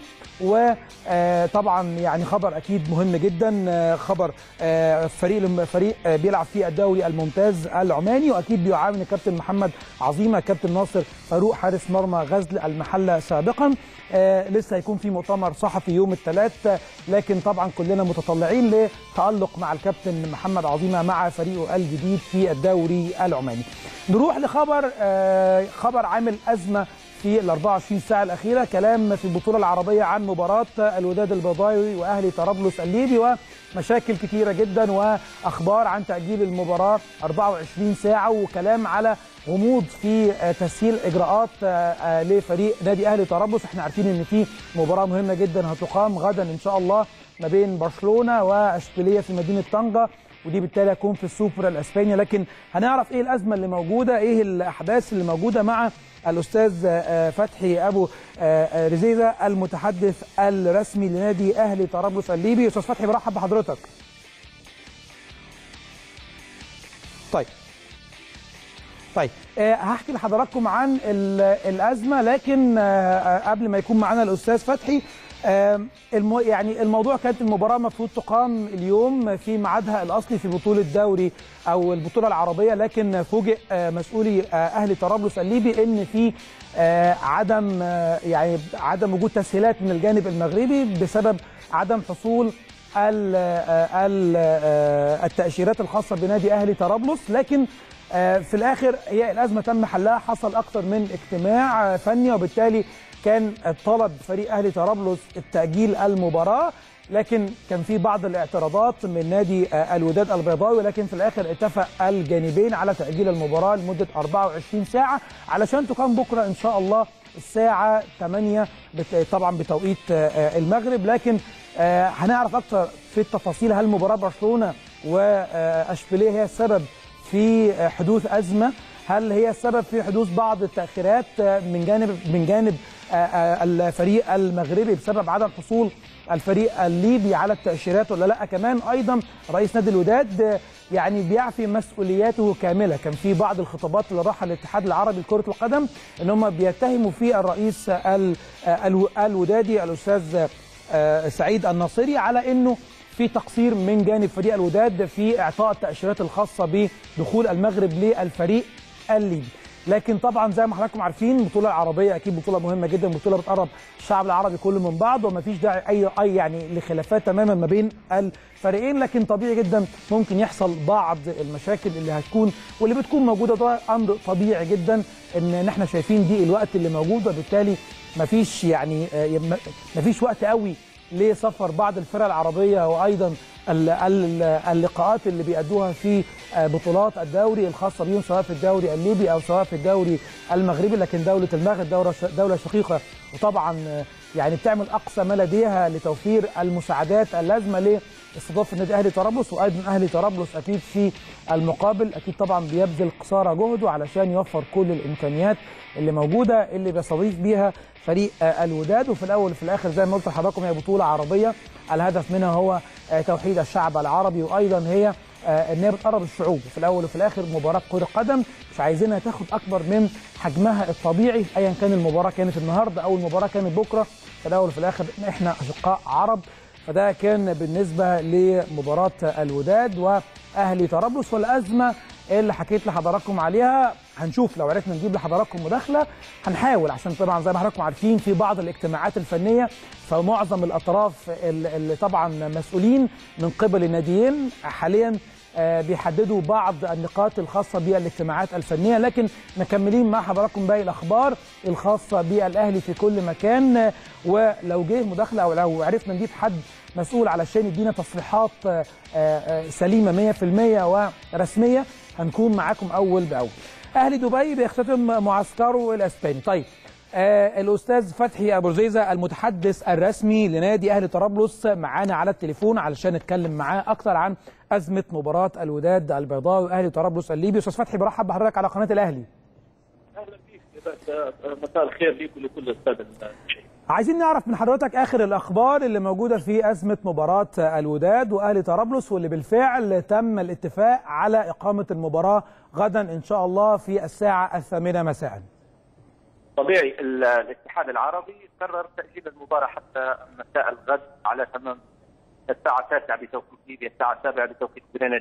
وطبعا يعني خبر اكيد مهم جدا خبر فريق فريق بيلعب في الدوري الممتاز العماني واكيد بيعاون الكابتن محمد عظيمه كابتن ناصر فاروق حارس مرمى غزل المحله سابقا لسه هيكون في مؤتمر صحفي يوم الثلاث لكن طبعا كلنا متطلعين لتالق مع الكابتن محمد عظيمه مع فريقه الجديد في الدوري العماني نروح لخبر خبر عامل ازمه في ال 24 ساعة الأخيرة كلام في البطولة العربية عن مباراة الوداد البيضاوي وأهلي طرابلس الليبي ومشاكل كتيرة جدا وأخبار عن تأجيل المباراة 24 ساعة وكلام على غموض في تسهيل إجراءات لفريق نادي أهلي طرابلس احنا عارفين إن في مباراة مهمة جدا هتقام غدا إن شاء الله ما بين برشلونة وأشبيلية في مدينة طنجة ودي بالتالي هتكون في السوبر الاسباني لكن هنعرف ايه الازمه اللي موجوده ايه الاحداث اللي موجوده مع الاستاذ فتحي ابو رزيزه المتحدث الرسمي لنادي اهلي طرابلس الليبي استاذ فتحي برحب بحضرتك طيب طيب أه هحكي لحضراتكم عن الازمه لكن أه قبل ما يكون معانا الاستاذ فتحي أه المو يعني الموضوع كانت المباراه المفروض تقام اليوم في ميعادها الاصلي في بطوله دوري او البطوله العربيه لكن فوجئ مسؤولي اهلي طرابلس الليبي ان في عدم يعني عدم وجود تسهيلات من الجانب المغربي بسبب عدم حصول التاشيرات الخاصه بنادي اهلي طرابلس لكن في الاخر هي الازمه تم حلها حصل اكثر من اجتماع فني وبالتالي كان طلب فريق اهلي طرابلس التاجيل المباراه لكن كان في بعض الاعتراضات من نادي آه، الوداد البيضاوي ولكن في الاخر اتفق الجانبين على تاجيل المباراه لمده 24 ساعه علشان تقام بكره ان شاء الله الساعه 8 بت- طبعا بتوقيت آه، آه، المغرب لكن آه، هنعرف اكتر في التفاصيل هل مباراه برشلونه واشبيليه هي السبب في آه، حدوث ازمه هل هي السبب في حدوث بعض التاخيرات آه، من جانب من جانب آه، آه، الفريق المغربي بسبب عدم حصول الفريق الليبي على التاشيرات ولا لا كمان ايضا رئيس نادي الوداد آه، يعني بيعفي مسؤولياته كامله كان في بعض الخطابات اللي راح الاتحاد العربي لكره القدم ان هم بيتهموا في الرئيس ال- آه، الو- الودادي الاستاذ آه، سعيد الناصري على انه في تقصير من جانب فريق الوداد في اعطاء التاشيرات الخاصه بدخول المغرب للفريق الليبي لكن طبعا زي ما حضراتكم عارفين البطوله العربيه اكيد بطوله مهمه جدا بطوله بتقرب الشعب العربي كله من بعض ومفيش داعي اي اي يعني لخلافات تماما ما بين الفريقين لكن طبيعي جدا ممكن يحصل بعض المشاكل اللي هتكون واللي بتكون موجوده ده امر طبيعي جدا ان احنا شايفين دي الوقت اللي موجود وبالتالي مفيش يعني آه، مفيش وقت قوي لسفر بعض الفرق العربيه وايضا ال- ال- اللقاءات اللي بيأدوها في آه، بطولات الدوري الخاصه بيهم سواء في الدوري الليبي او سواء في الدوري المغربي لكن دوله المغرب دوله ش- دوله شقيقه وطبعا آه، يعني بتعمل اقصى ما لديها لتوفير المساعدات اللازمه لاستضافه النادي الاهلي طرابلس وايضا اهلي طرابلس اكيد في المقابل اكيد طبعا بيبذل قصارى جهده علشان يوفر كل الامكانيات اللي موجوده اللي بيستضيف بيها فريق آه، الوداد وفي الاول وفي الاخر زي ما قلت لحضراتكم هي بطوله عربيه الهدف منها هو آه، توحيد الشعب العربي وايضا هي آه، ان هي بتقرب الشعوب في الاول وفي الاخر مباراه كره قدم مش عايزينها تاخد اكبر من حجمها الطبيعي ايا كان المباراه كانت النهارده او المباراه كانت بكره في الاول وفي الاخر احنا اشقاء عرب فده كان بالنسبه لمباراه الوداد واهلي طرابلس والازمه اللي حكيت لحضراتكم عليها هنشوف لو عرفنا نجيب لحضراتكم مداخله هنحاول عشان طبعا زي ما حضراتكم عارفين في بعض الاجتماعات الفنيه فمعظم الاطراف ال- اللي طبعا مسؤولين من قبل الناديين حاليا آه، بيحددوا بعض النقاط الخاصه بالاجتماعات الفنيه لكن مكملين مع حضراتكم باقي الاخبار الخاصه بالاهلي في كل مكان آه، ولو جه مداخله او لو عرفنا نجيب حد مسؤول علشان يدينا تصريحات آه، آه، سليمه 100% ورسميه هنكون معاكم اول باول. اهلي دبي بيختتم معسكره الاسباني. طيب آه الاستاذ فتحي ابو رزيزه المتحدث الرسمي لنادي اهلي طرابلس معانا على التليفون علشان نتكلم معاه اكتر عن ازمه مباراه الوداد البيضاوي واهلي طرابلس الليبي. استاذ فتحي برحب بحضرتك على قناه الاهلي. اهلا بيك مساء الخير ليك ولكل الساده المشاهدين عايزين نعرف من حضرتك اخر الاخبار اللي موجوده في ازمه مباراه الوداد واهلي طرابلس واللي بالفعل تم الاتفاق على اقامه المباراه غدا ان شاء الله في الساعه الثامنه مساء. طبيعي ال- الاتحاد العربي قرر تاجيل المباراه حتى مساء الغد على تمام الساعه 9 بتوقيت ليبيا الساعه 7 بتوقيت جرينتش.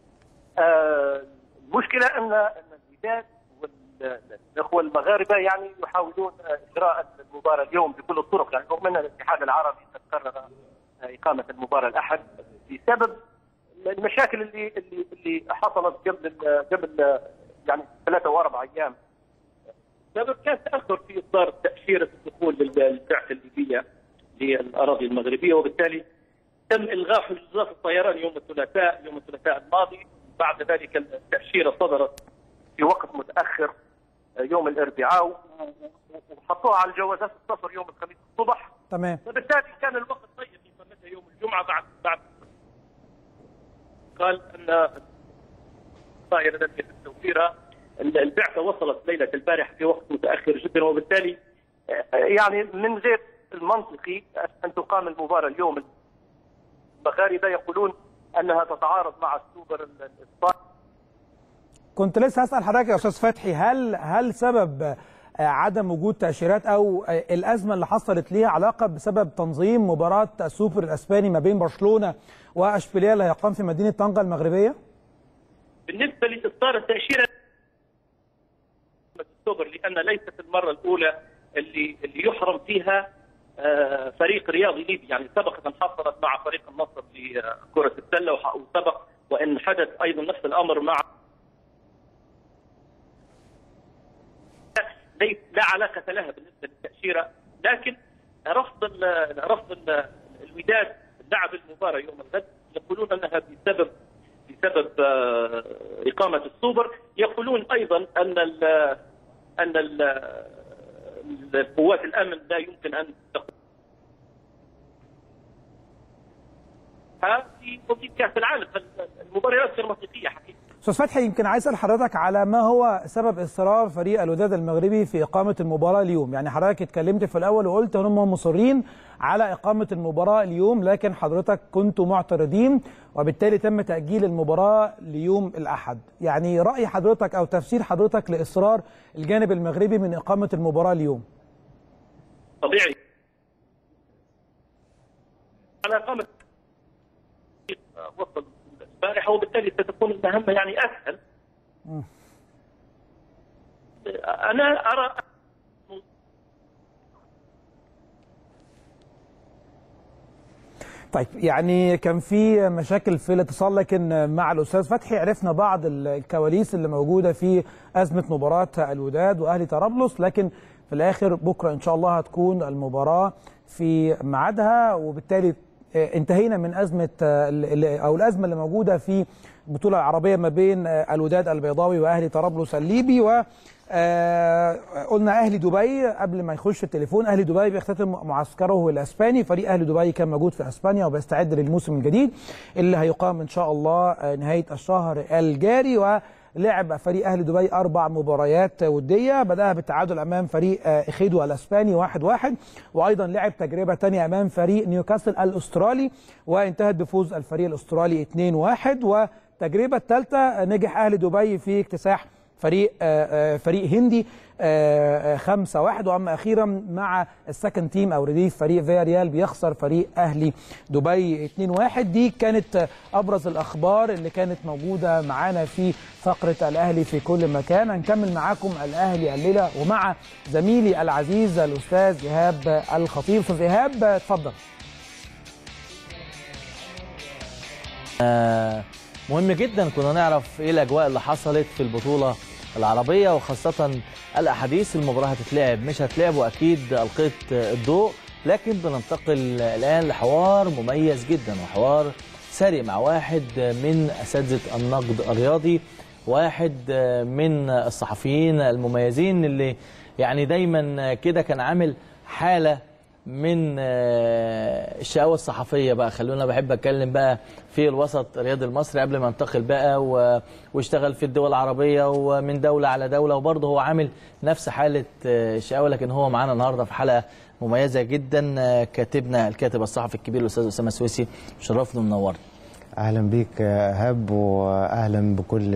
آه، المشكله ان ان الوداد والاخوه المغاربه يعني يحاولون آه، اجراء المباراه اليوم بكل الطرق يعني رغم ان الاتحاد العربي قد قرر آه، اقامه المباراه الاحد بسبب المشاكل اللي اللي اللي حصلت قبل ال- قبل آه، يعني ثلاثة او اربع ايام سبب كان تاخر في اصدار تاشيره الدخول للبعثه الليبيه للاراضي المغربيه وبالتالي تم الغاء حجوزات الطيران يوم الثلاثاء يوم الثلاثاء الماضي بعد ذلك التاشيره صدرت في وقت متاخر يوم الاربعاء و- و- وحطوها على الجوازات السفر يوم الخميس الصبح تمام فبالتالي كان الوقت ضيق يصمتها يوم الجمعه بعد بعد قال ان الطائره لم يتم توفيرها البعثه وصلت ليله البارحه في وقت متاخر جدا وبالتالي آه، يعني من غير المنطقي ان تقام المباراه اليوم المغاربه يقولون انها تتعارض مع السوبر الاسباني كنت لسه هسال حضرتك يا استاذ فتحي هل هل سبب آه، عدم وجود تاشيرات او آه، الازمه اللي حصلت ليها علاقه بسبب تنظيم مباراه السوبر الاسباني ما بين برشلونه واشبيليه اللي هيقام في مدينه طنجه المغربيه؟ بالنسبه لاصدار التاشيره السوبر لان ليست المره الاولى اللي اللي يحرم فيها آه، فريق رياضي ليبي يعني سبقت ان حصلت مع فريق النصر لكره السله وح- وسبق وان حدث ايضا نفس الامر مع ليس لا علاقه لها بالنسبه للتاشيره لكن رفض ال- رفض ال- الوداد لعب المباراه يوم الغد يقولون انها بسبب بسبب آه، اقامه السوبر يقولون ايضا ان ال ان ال قوات الامن لا يمكن ان تقوم في توقيت كاس العالم فالمباريات غير منطقيه حقيقه استاذ فتحي يمكن عايز اسال حضرتك على ما هو سبب اصرار فريق الوداد المغربي في اقامه المباراه اليوم يعني حضرتك اتكلمت في الاول وقلت ان هم مصرين على اقامه المباراه اليوم لكن حضرتك كنتوا معترضين وبالتالي تم تاجيل المباراه ليوم الاحد يعني راي حضرتك او تفسير حضرتك لاصرار الجانب المغربي من اقامه المباراه اليوم طبيعي على اقامه وصل البارحه وبالتالي ستكون المهمه يعني اسهل انا ارى طيب يعني كان في مشاكل في الاتصال لكن مع الاستاذ فتحي عرفنا بعض الكواليس اللي موجوده في ازمه مباراه الوداد واهلي طرابلس لكن في الاخر بكره ان شاء الله هتكون المباراه في ميعادها وبالتالي انتهينا من ازمه او الازمه اللي موجوده في البطوله العربيه ما بين الوداد البيضاوي واهلي طرابلس الليبي و قلنا اهلي دبي قبل ما يخش التليفون اهلي دبي بيختتم معسكره الاسباني فريق اهلي دبي كان موجود في اسبانيا وبيستعد للموسم الجديد اللي هيقام ان شاء الله نهايه الشهر الجاري و لعب فريق اهلي دبي اربع مباريات وديه بداها بالتعادل امام فريق اخيدو الاسباني 1-1 واحد واحد وايضا لعب تجربه ثانيه امام فريق نيوكاسل الاسترالي وانتهت بفوز الفريق الاسترالي 2-1 والتجربه الثالثه نجح اهلي دبي في اكتساح فريق فريق هندي 5 1 واما اخيرا مع السكند تيم او رديف فريق فيا ريال بيخسر فريق اهلي دبي 2 1 دي كانت ابرز الاخبار اللي كانت موجوده معانا في فقره الاهلي في كل مكان هنكمل معاكم الاهلي الليله ومع زميلي العزيز الاستاذ ايهاب الخطيب استاذ ايهاب اتفضل آه مهم جدا كنا نعرف ايه الاجواء اللي حصلت في البطوله العربيه وخاصه الاحاديث المباراه هتتلعب مش هتلعب واكيد القيت الضوء لكن بننتقل الان لحوار مميز جدا وحوار سري مع واحد من اساتذه النقد الرياضي واحد من الصحفيين المميزين اللي يعني دايما كده كان عامل حاله من الشقاوة الصحفية بقى خلونا بحب أتكلم بقى في الوسط الرياضي المصري قبل ما انتقل بقى واشتغل في الدول العربية ومن دولة على دولة وبرضه هو عامل نفس حالة الشقاوة لكن هو معانا النهاردة في حلقة مميزة جدا كاتبنا الكاتب الصحفي الكبير الأستاذ أسامة السويسي شرفنا ومنورنا اهلا بيك هاب واهلا بكل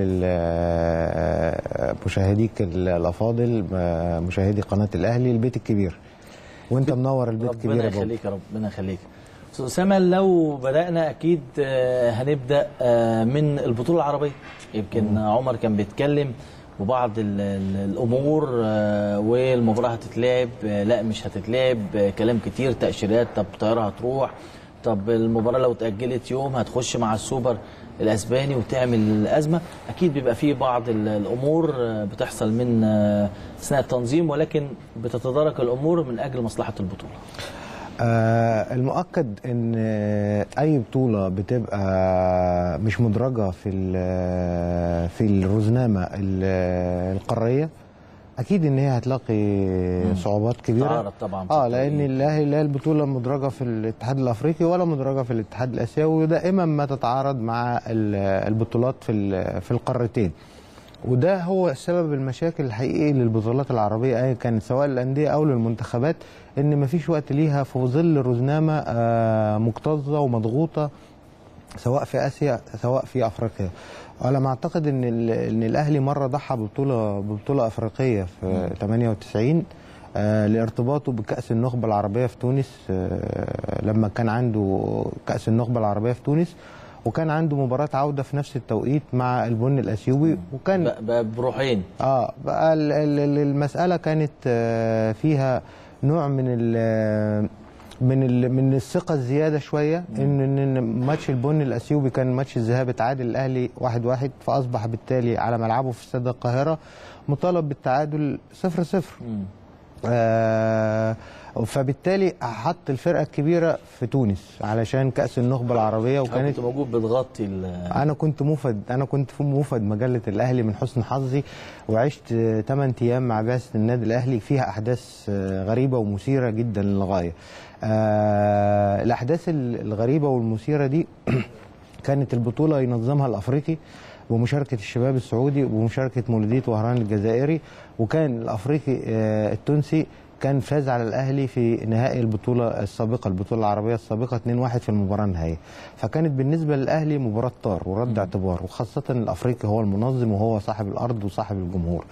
مشاهديك الافاضل مشاهدي قناه الاهلي البيت الكبير وانت منور البيت ربنا كبير يا ربنا يخليك يا ربنا يخليك استاذ اسامه لو بدانا اكيد هنبدا من البطوله العربيه يمكن عمر كان بيتكلم وبعض ال ال الامور والمباراه هتتلعب لا مش هتتلعب كلام كتير تاشيرات طب طياره هتروح طب المباراه لو اتاجلت يوم هتخش مع السوبر الاسباني وتعمل ازمه اكيد بيبقى فيه بعض الامور بتحصل من اثناء التنظيم ولكن بتتدارك الامور من اجل مصلحه البطوله آه المؤكد ان اي بطوله بتبقى مش مدرجه في في الرزنامه القاريه اكيد ان هي هتلاقي صعوبات كبيره تعارض طبعا اه لان الاهلي لا البطوله مدرجه في الاتحاد الافريقي ولا مدرجه في الاتحاد الاسيوي ودائما ما تتعارض مع البطولات في في القارتين وده هو سبب المشاكل الحقيقي للبطولات العربيه ايا كانت سواء للانديه او للمنتخبات ان ما فيش وقت ليها في ظل رزنامه آه مكتظه ومضغوطه سواء في اسيا سواء في افريقيا على ما اعتقد ان ان الاهلي مره ضحى ببطوله ببطوله افريقيه في 98 آه لارتباطه بكاس النخبه العربيه في تونس آه لما كان عنده كاس النخبه العربيه في تونس وكان عنده مباراه عوده في نفس التوقيت مع البن الاثيوبي وكان بروحين اه بقى المساله كانت آه فيها نوع من من من الثقه الزياده شويه ان ان ماتش البن الاثيوبي كان ماتش الذهاب اتعادل الاهلي 1-1 واحد واحد فاصبح بالتالي على ملعبه في استاد القاهره مطالب بالتعادل 0-0 آه فبالتالي حط الفرقه الكبيره في تونس علشان كاس النخبه العربيه وكانت كنت موجود بتغطي ال- انا كنت موفد انا كنت في موفد مجله الاهلي من حسن حظي وعشت 8 ايام مع بعثه النادي الاهلي فيها احداث آه، غريبه ومثيره جدا للغايه آه، الاحداث ال- الغريبه والمثيره دي كانت البطوله ينظمها الافريقي بمشاركه الشباب السعودي وبمشاركه مولوديه وهران الجزائري وكان الافريقي آه، التونسي كان فاز على الاهلي في نهائي البطوله السابقه البطوله العربيه السابقه 2-1 في المباراه النهائيه فكانت بالنسبه للاهلي مباراه طار ورد اعتبار وخاصه الافريقي هو المنظم وهو صاحب الارض وصاحب الجمهور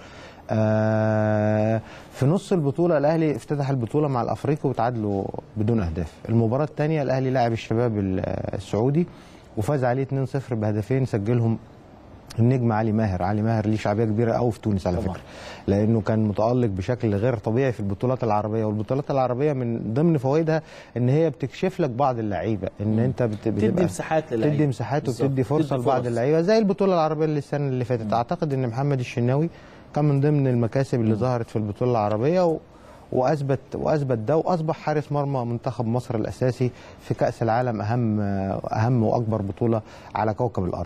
آه، في نص البطوله الاهلي افتتح البطوله مع الافريقي وتعادلوا بدون اهداف المباراه الثانيه الاهلي لعب الشباب ال- السعودي وفاز عليه 2-0 بهدفين سجلهم النجم علي ماهر علي ماهر ليه شعبيه كبيره قوي في تونس على فكره لانه كان متالق بشكل غير طبيعي في البطولات العربيه والبطولات العربيه من ضمن فوائدها ان هي بتكشف لك بعض اللعيبه ان انت بت... بتدي بتبقى- مساحات للعيبة. بتدي مساحات بالظبط. وبتدي فرصه بتدي لبعض فرص. اللعيبه زي البطوله العربيه اللي السنه اللي فاتت اعتقد ان محمد الشناوي كان من ضمن المكاسب اللي ظهرت في البطوله العربيه و... واثبت واثبت ده واصبح حارس مرمى منتخب مصر الاساسي في كاس العالم اهم اهم واكبر بطوله على كوكب الارض.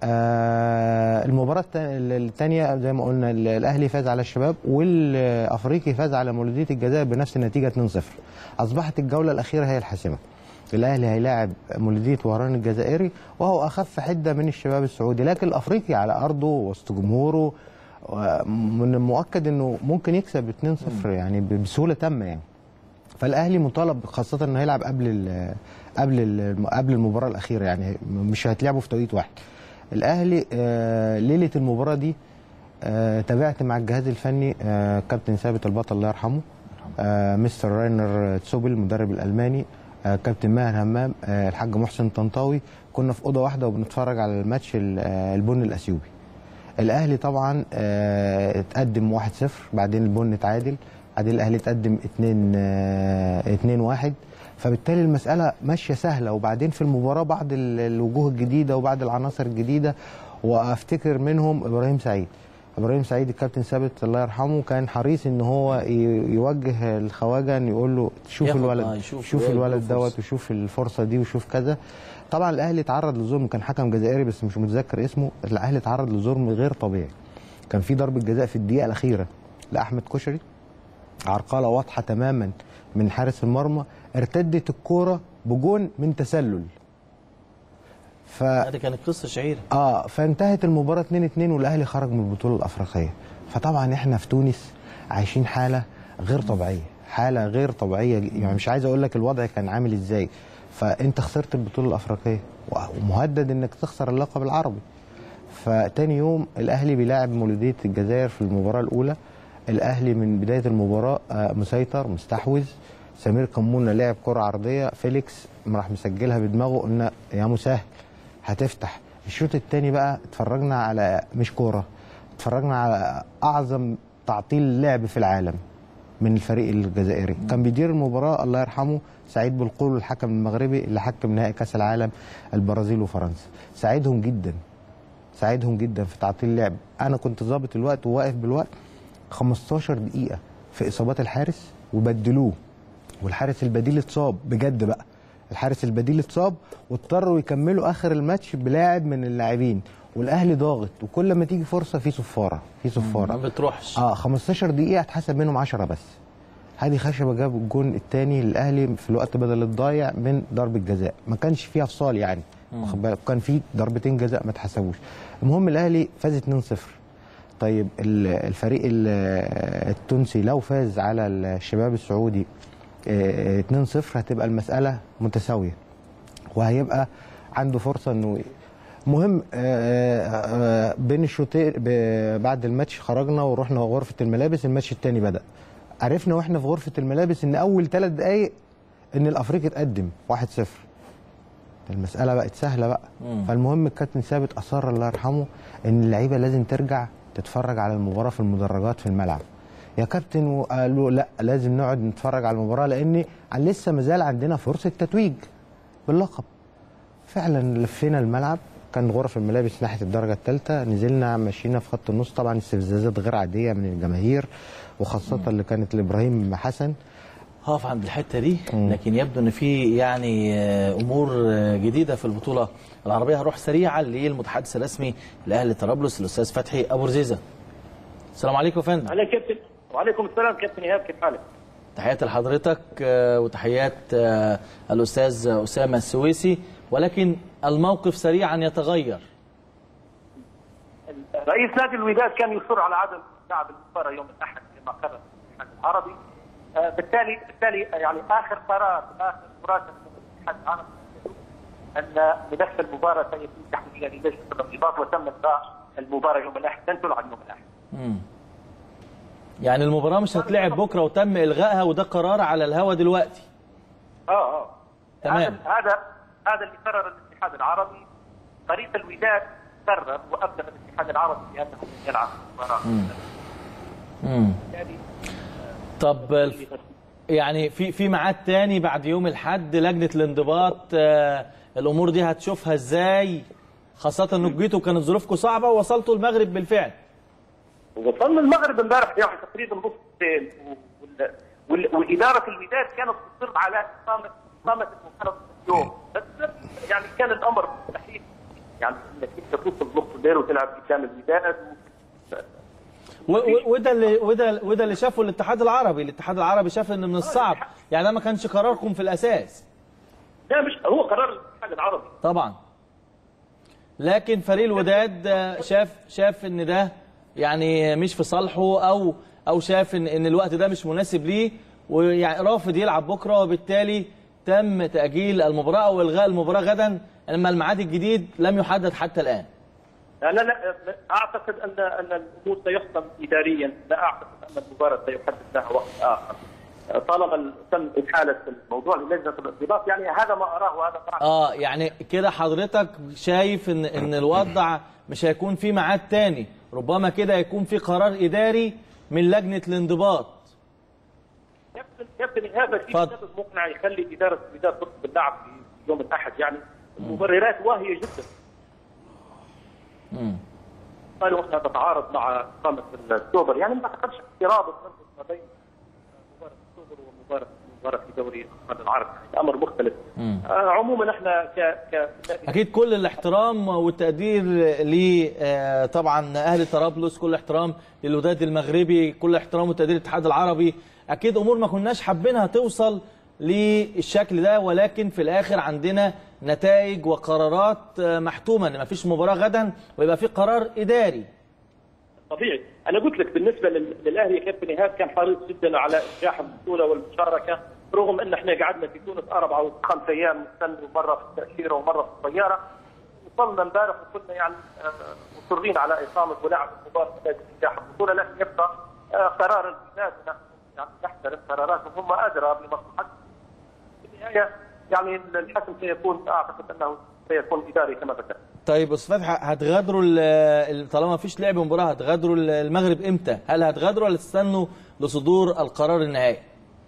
آه المباراه الثانيه زي ما قلنا ال- الاهلي فاز على الشباب والافريقي فاز على مولوديه الجزائر بنفس النتيجه 2-0. اصبحت الجوله الاخيره هي الحاسمه. الاهلي هيلاعب مولوديه وهران الجزائري وهو اخف حده من الشباب السعودي لكن الافريقي على ارضه وسط جمهوره من المؤكد انه ممكن يكسب 2-0 يعني ب- بسهوله تامه يعني فالاهلي مطالب خاصه انه هيلعب قبل ال قبل ال قبل المباراه الاخيره يعني مش هتلعبوا في توقيت واحد الاهلي آه، ليله المباراه دي آه، تابعت مع الجهاز الفني آه، كابتن ثابت البطل الله يرحمه آه، مستر راينر تسوبل المدرب الالماني آه، كابتن ماهر همام آه، الحاج محسن طنطاوي كنا في اوضه واحده وبنتفرج على الماتش ال- آه، البن الاثيوبي الاهلي طبعا آه، اتقدم 1-0 بعدين البن اتعادل بعدين الاهلي اتقدم 2 آه، 2-1 فبالتالي المساله ماشيه سهله وبعدين في المباراه بعض ال- الوجوه الجديده وبعض العناصر الجديده وافتكر منهم ابراهيم سعيد ابراهيم سعيد الكابتن ثابت الله يرحمه كان حريص ان هو ي- يوجه الخواجه ان يقول له شوف ياخد- الولد آه، يشوف شوف يديله الولد فرصة. دوت وشوف الفرصه دي وشوف كذا طبعا الاهلي اتعرض لظلم كان حكم جزائري بس مش متذكر اسمه الاهلي اتعرض لظلم غير طبيعي كان في ضربه جزاء في الدقيقه الاخيره لاحمد كشري عرقله واضحه تماما من حارس المرمى ارتدت الكوره بجون من تسلل ف دي كانت قصه شهيره اه فانتهت المباراه 2 2 والاهلي خرج من البطوله الافريقيه فطبعا احنا في تونس عايشين حاله غير طبيعيه حاله غير طبيعيه يعني مش عايز اقول لك الوضع كان عامل ازاي فانت خسرت البطوله الافريقيه ومهدد انك تخسر اللقب العربي فتاني يوم الاهلي بيلاعب مولوديه الجزائر في المباراه الاولى الاهلي من بدايه المباراه آه، مسيطر مستحوذ سمير كمونه لعب كره عرضيه فيليكس راح مسجلها بدماغه قلنا يا مسهل هتفتح الشوط الثاني بقى اتفرجنا على مش كوره اتفرجنا على اعظم تعطيل لعب في العالم من الفريق الجزائري كان بيدير المباراه الله يرحمه سعيد بالقول الحكم المغربي اللي حكم نهائي كاس العالم البرازيل وفرنسا ساعدهم جدا ساعدهم جدا في تعطيل اللعب انا كنت ظابط الوقت وواقف بالوقت 15 دقيقه في اصابات الحارس وبدلوه والحارس البديل اتصاب بجد بقى الحارس البديل اتصاب واضطروا يكملوا اخر الماتش بلاعب من اللاعبين والاهلي ضاغط وكل ما تيجي فرصه في صفاره في صفاره ما بتروحش اه 15 دقيقه اتحسب منهم 10 بس هادي خشبه جاب الجون الثاني للاهلي في الوقت بدل الضايع من ضربه جزاء ما كانش فيها فصال يعني واخد بالك كان في ضربتين جزاء ما اتحسبوش المهم الاهلي فاز 2-0 طيب ال- الفريق ال- التونسي لو فاز على الشباب السعودي آه، 2-0 هتبقى المساله متساويه وهيبقى عنده فرصه انه مهم آه، آه، بين الشوطين ب- بعد الماتش خرجنا ورحنا غرفه الملابس الماتش الثاني بدا عرفنا واحنا في غرفه الملابس ان اول ثلاث دقائق ان الافريقي اتقدم 1-0 المساله بقت سهله بقى مم. فالمهم الكابتن ثابت اصر الله يرحمه ان اللعيبه لازم ترجع تتفرج على المباراه في المدرجات في الملعب يا كابتن وقالوا لا لازم نقعد نتفرج على المباراه لان لسه مازال عندنا فرصه تتويج باللقب فعلا لفينا الملعب كان غرف الملابس ناحيه الدرجه الثالثه نزلنا مشينا في خط النص طبعا استفزازات غير عاديه من الجماهير وخاصه اللي كانت لابراهيم حسن هقف عند الحته دي لكن يبدو ان في يعني آه، امور آه، جديده في البطوله العربيه هروح سريعا للمتحدث الرسمي لاهلي طرابلس الاستاذ فتحي ابو رزيزه السلام عليكم يا فندم عليك كابتن وعليكم السلام كابتن ايهاب كيف حالك؟ تحياتي لحضرتك آه، وتحيات آه، الاستاذ اسامه السويسي ولكن الموقف سريعا يتغير رئيس نادي الوداد كان يصر على عدم لعب المباراه يوم الاحد كما قرر الاتحاد العربي آه، بالتالي بالتالي يعني اخر قرار اخر مراسله من الاتحاد العربي ان ملف المباراه سيتم تحويله للجنه الانضباط وتم الغاء المباراه يوم الاحد لن تلعب يوم الاحد مم. يعني المباراه مش هتلعب بكره وتم الغائها وده قرار على الهوا دلوقتي اه اه تمام. هذا هذا هذا اللي قرر الاتحاد العربي فريق الوداد قرر وابلغ الاتحاد العربي بانه يلعب المباراه مم. طب الف- يعني في في ميعاد تاني بعد يوم الاحد لجنه الانضباط آه، الامور دي هتشوفها ازاي خاصه انكم جيتوا كانت ظروفكم صعبه ووصلتوا المغرب بالفعل وصلنا المغرب امبارح يعني تقريبا نص الليل وال- وال- واداره الوداد كانت تصر على اقامه اقامه المباراه اليوم بس يعني كان الامر مستحيل يعني انك انت توصل نص الليل وتلعب قدام الوداد و- و- وده اللي وده وده اللي شافه الاتحاد العربي الاتحاد العربي شاف ان من الصعب يعني ده ما كانش قراركم في الاساس لا مش هو قرار الاتحاد العربي طبعا لكن فريق الوداد آه، شاف شاف ان ده يعني مش في صالحه او او شاف ان ان الوقت ده مش مناسب ليه ويعني رافض يلعب بكره وبالتالي تم تاجيل المباراه او الغاء المباراه غدا اما الميعاد الجديد لم يحدد حتى الان لا لا اعتقد ان ان الامور سيحسم اداريا لا اعتقد ان المباراه سيحدد لها وقت اخر طالما تم احاله الموضوع للجنه الانضباط يعني هذا ما اراه وهذا ما اه يعني كده حضرتك شايف ان ان الوضع مش هيكون في ميعاد تاني ربما كده يكون في قرار اداري من لجنه الانضباط كابتن كابتن هذا في سبب مقنع يخلي اداره الوداد تطلب اللعب في يوم الاحد يعني المبررات واهيه جدا مم. قالوا انها تتعارض مع اقامه اكتوبر يعني ما اعتقدش في رابط ما بين مباراه اكتوبر ومباراه مباراه في دوري الابطال العربي يعني امر مختلف مم. آه عموما احنا ك ك اكيد كل الاحترام والتقدير ل آه، طبعا اهل طرابلس كل احترام للوداد المغربي كل احترام وتقدير الاتحاد العربي اكيد امور ما كناش حابينها توصل للشكل ده ولكن في الاخر عندنا نتائج وقرارات آه، محتومه ان ما فيش مباراه غدا ويبقى في قرار اداري طبيعي انا قلت لك بالنسبه لل- للاهلي يا كابتن ايهاب كان حريص جدا على انجاح البطوله والمشاركه رغم ان احنا قعدنا في تونس اربع او خمس ايام نستنى مره في التاشيره ومره في الطياره وصلنا امبارح وكنا يعني آه، مصرين على اقامه ولعب المباراه من اجل انجاح البطوله لكن يبقى آه، قرار الوداد نحن يعني نحترم قراراتهم هم ادرى بمصلحتهم في النهايه يعني الحكم سيكون اعتقد انه سيكون اداري كما ذكرت طيب استاذ فتحي هتغادروا ال- ال- طالما ما فيش لعب مباراه هتغادروا ال- المغرب امتى؟ هل هتغادروا ولا تستنوا لصدور القرار النهائي؟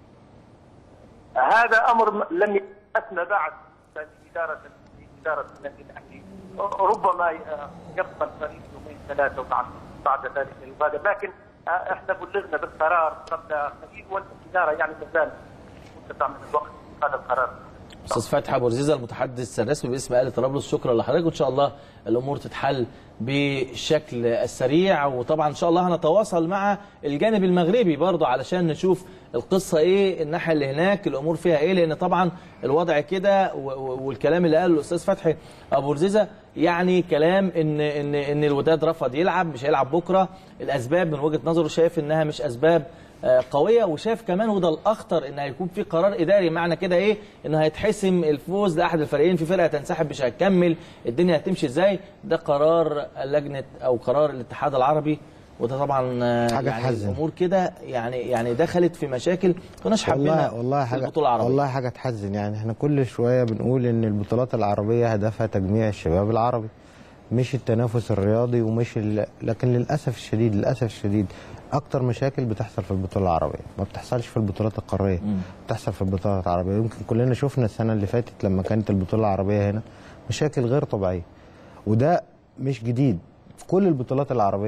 هذا امر م- لم يتم بعد اداره اداره النادي الاهلي ربما ي- يقبل فريق يومين ثلاثه وبعد بعد ذلك يغادر لكن آه، احنا بلغنا بالقرار قبل قليل والاداره يعني ما زال متسع من الوقت في هذا القرار استاذ فتحي ابو رزيزه المتحدث الرسمي باسم اهلي طرابلس شكرا لحضرتك وان شاء الله الامور تتحل بالشكل السريع وطبعا ان شاء الله هنتواصل مع الجانب المغربي برضه علشان نشوف القصه ايه الناحيه اللي هناك الامور فيها ايه لان طبعا الوضع كده و- و- والكلام اللي قاله الاستاذ فتحي ابو رزيزه يعني كلام ان ان ان الوداد رفض يلعب مش هيلعب بكره الاسباب من وجهه نظره شايف انها مش اسباب آه، قويه وشايف كمان وده الاخطر ان هيكون في قرار اداري معنى كده ايه ان هيتحسم الفوز لاحد الفريقين في فرقه تنسحب مش هتكمل الدنيا هتمشي ازاي ده قرار لجنه او قرار الاتحاد العربي وده طبعا آه، حاجة يعني تحزن. الامور كده يعني يعني دخلت في مشاكل ما كناش حابينها والله والله في حاجه البطوله العربيه والله حاجه تحزن يعني احنا كل شويه بنقول ان البطولات العربيه هدفها تجميع الشباب العربي مش التنافس الرياضي ومش ال... لكن للاسف الشديد للاسف الشديد اكتر مشاكل بتحصل في البطوله العربيه ما بتحصلش في البطولات القاريه بتحصل في البطولات العربيه يمكن كلنا شفنا السنه اللي فاتت لما كانت البطوله العربيه هنا مشاكل غير طبيعيه وده مش جديد في كل البطولات العربيه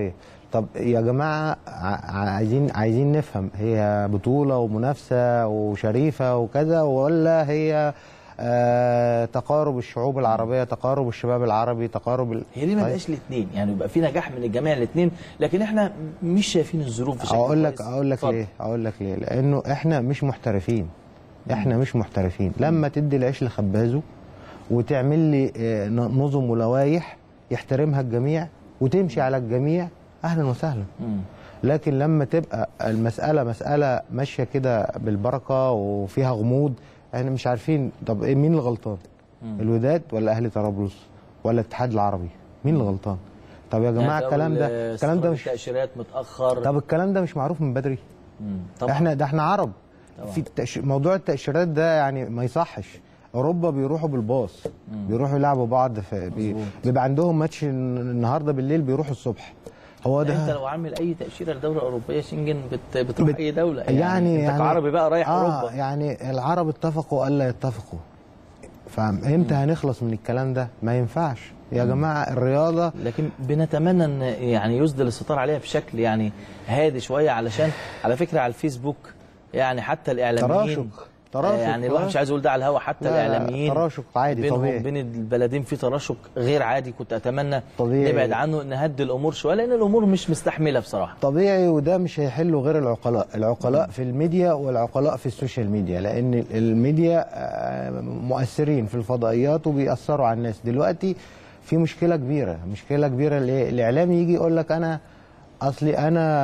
طب يا جماعه ع- عايزين عايزين نفهم هي بطوله ومنافسه وشريفه وكذا ولا هي آه تقارب الشعوب العربيه تقارب الشباب العربي تقارب ال... هي ليه ما طيب. بقاش الاثنين يعني يبقى في نجاح من الجميع الاثنين لكن احنا مش شايفين الظروف بشكل اقول لك كويس. اقول لك اتفضل. ليه اقول لك ليه لانه احنا مش محترفين احنا مش محترفين لما تدي العيش لخبازه وتعمل لي آه، ن- نظم ولوائح يحترمها الجميع وتمشي على الجميع اهلا وسهلا لكن لما تبقى المساله مساله ماشيه كده بالبركه وفيها غموض احنا مش عارفين طب إيه مين الغلطان الوداد ولا اهلي طرابلس ولا الاتحاد العربي مين الغلطان طب يا جماعه يعني الكلام ده أول الكلام ده استخراج مش التاشيرات متاخر طب الكلام ده مش معروف من بدري مم. طبعا احنا ده احنا عرب في التأش... موضوع التاشيرات ده يعني ما يصحش اوروبا بيروحوا بالباص بيروحوا يلعبوا بعض في بي... بيبقى عندهم ماتش النهارده بالليل بيروحوا الصبح هو ده انت ده لو عامل اي تاشيره لدوله اوروبيه شنجن بت... بتروح اي دوله يعني يعني, يعني انت كعربي بقى رايح آه اوروبا يعني العرب اتفقوا الا يتفقوا فامتى هنخلص من الكلام ده ما ينفعش يا جماعه الرياضه لكن بنتمنى ان يعني يسدل الستار عليها بشكل يعني هادي شويه علشان على فكره على الفيسبوك يعني حتى الاعلاميين تراشق تراشق يعني الواحد آه. مش عايز يقول ده على الهوا حتى لا، لا، الاعلاميين تراشق عادي بينهم طبيعي. بين البلدين في تراشق غير عادي كنت اتمنى طبيعي. نبعد عنه نهدي الامور شويه لان الامور مش مستحمله بصراحه طبيعي وده مش هيحله غير العقلاء العقلاء في الميديا والعقلاء في السوشيال ميديا لان الميديا آه، مؤثرين في الفضائيات وبيأثروا على الناس دلوقتي في مشكله كبيره مشكله كبيره ليه الاعلام يجي يقول لك انا اصلي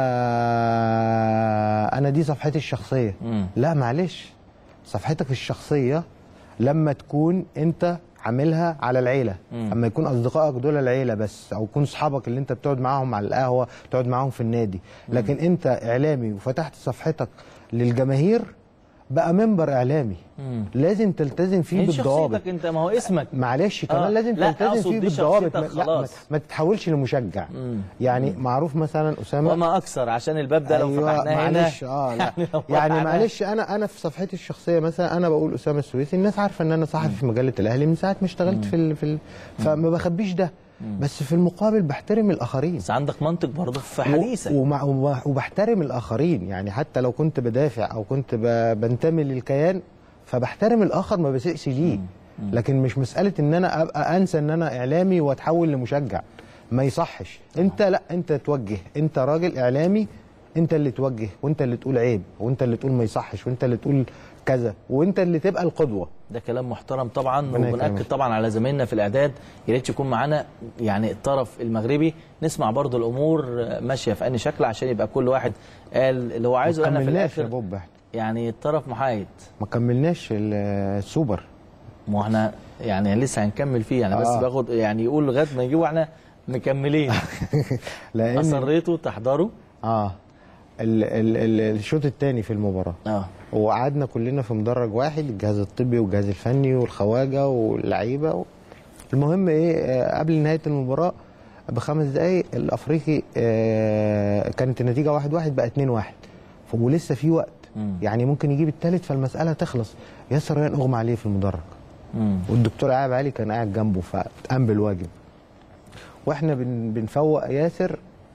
انا انا دي صفحتي الشخصيه لا معلش صفحتك الشخصيه لما تكون انت عاملها على العيله مم. اما يكون اصدقائك دول العيله بس او يكون اصحابك اللي انت بتقعد معاهم على القهوه تقعد معاهم في النادي لكن انت اعلامي وفتحت صفحتك للجماهير بقى منبر اعلامي مم. لازم تلتزم فيه هي بالضوابط شخصيتك انت ما هو اسمك معلش كمان آه. لازم لا، تلتزم أقصد فيه دي بالضوابط شخصيتك ما, لا، ما, خلاص. ما تتحولش لمشجع مم. يعني معروف مثلا اسامه وما اكثر عشان الباب ده لو أيوة فتحناه هنا معلش اه لا يعني لو يعني فتحناه- معلش انا انا في صفحتي الشخصيه مثلا انا بقول اسامه السويسي الناس عارفه ان انا صحفي في مجله الاهلي من ساعه ما اشتغلت في ال... في ال... فما بخبيش ده بس في المقابل بحترم الاخرين بس عندك منطق برضه في حديثك ومع ومع- وبحترم الاخرين يعني حتى لو كنت بدافع او كنت ب... بنتمي للكيان فبحترم الاخر ما بسقش ليه لكن مش مساله ان انا ابقى انسى ان انا اعلامي واتحول لمشجع ما يصحش انت لا انت توجه انت راجل اعلامي انت اللي توجه وانت اللي تقول عيب وانت اللي تقول ما يصحش وانت اللي تقول كذا وانت اللي تبقى القدوه ده كلام محترم طبعا ربنا وبنأكد يكرمك. طبعا على زمايلنا في الاعداد يا ريت يكون معانا يعني الطرف المغربي نسمع برضو الامور ماشيه في انهي شكل عشان يبقى كل واحد قال اللي هو عايزه ما انا في كملناش يا الاخر بوب احنا يعني الطرف محايد ما كملناش ال- السوبر ما احنا يعني لسه هنكمل فيه يعني بس آه. باخد يعني يقول لغايه ما يجيبوا احنا مكملين لان اصريتوا تحضروا اه ال ال ال الشوط الثاني في المباراه اه وقعدنا كلنا في مدرج واحد الجهاز الطبي والجهاز الفني والخواجه واللعيبه و... المهم ايه آه، قبل نهايه المباراه بخمس دقائق الافريقي آه، كانت النتيجه واحد واحد بقى اتنين واحد ف- ولسه في وقت يعني ممكن يجيب الثالث فالمساله تخلص ياسر ريان اغمى عليه في المدرج والدكتور عاب علي كان قاعد جنبه فقام بالواجب واحنا بن بنفوق ياسر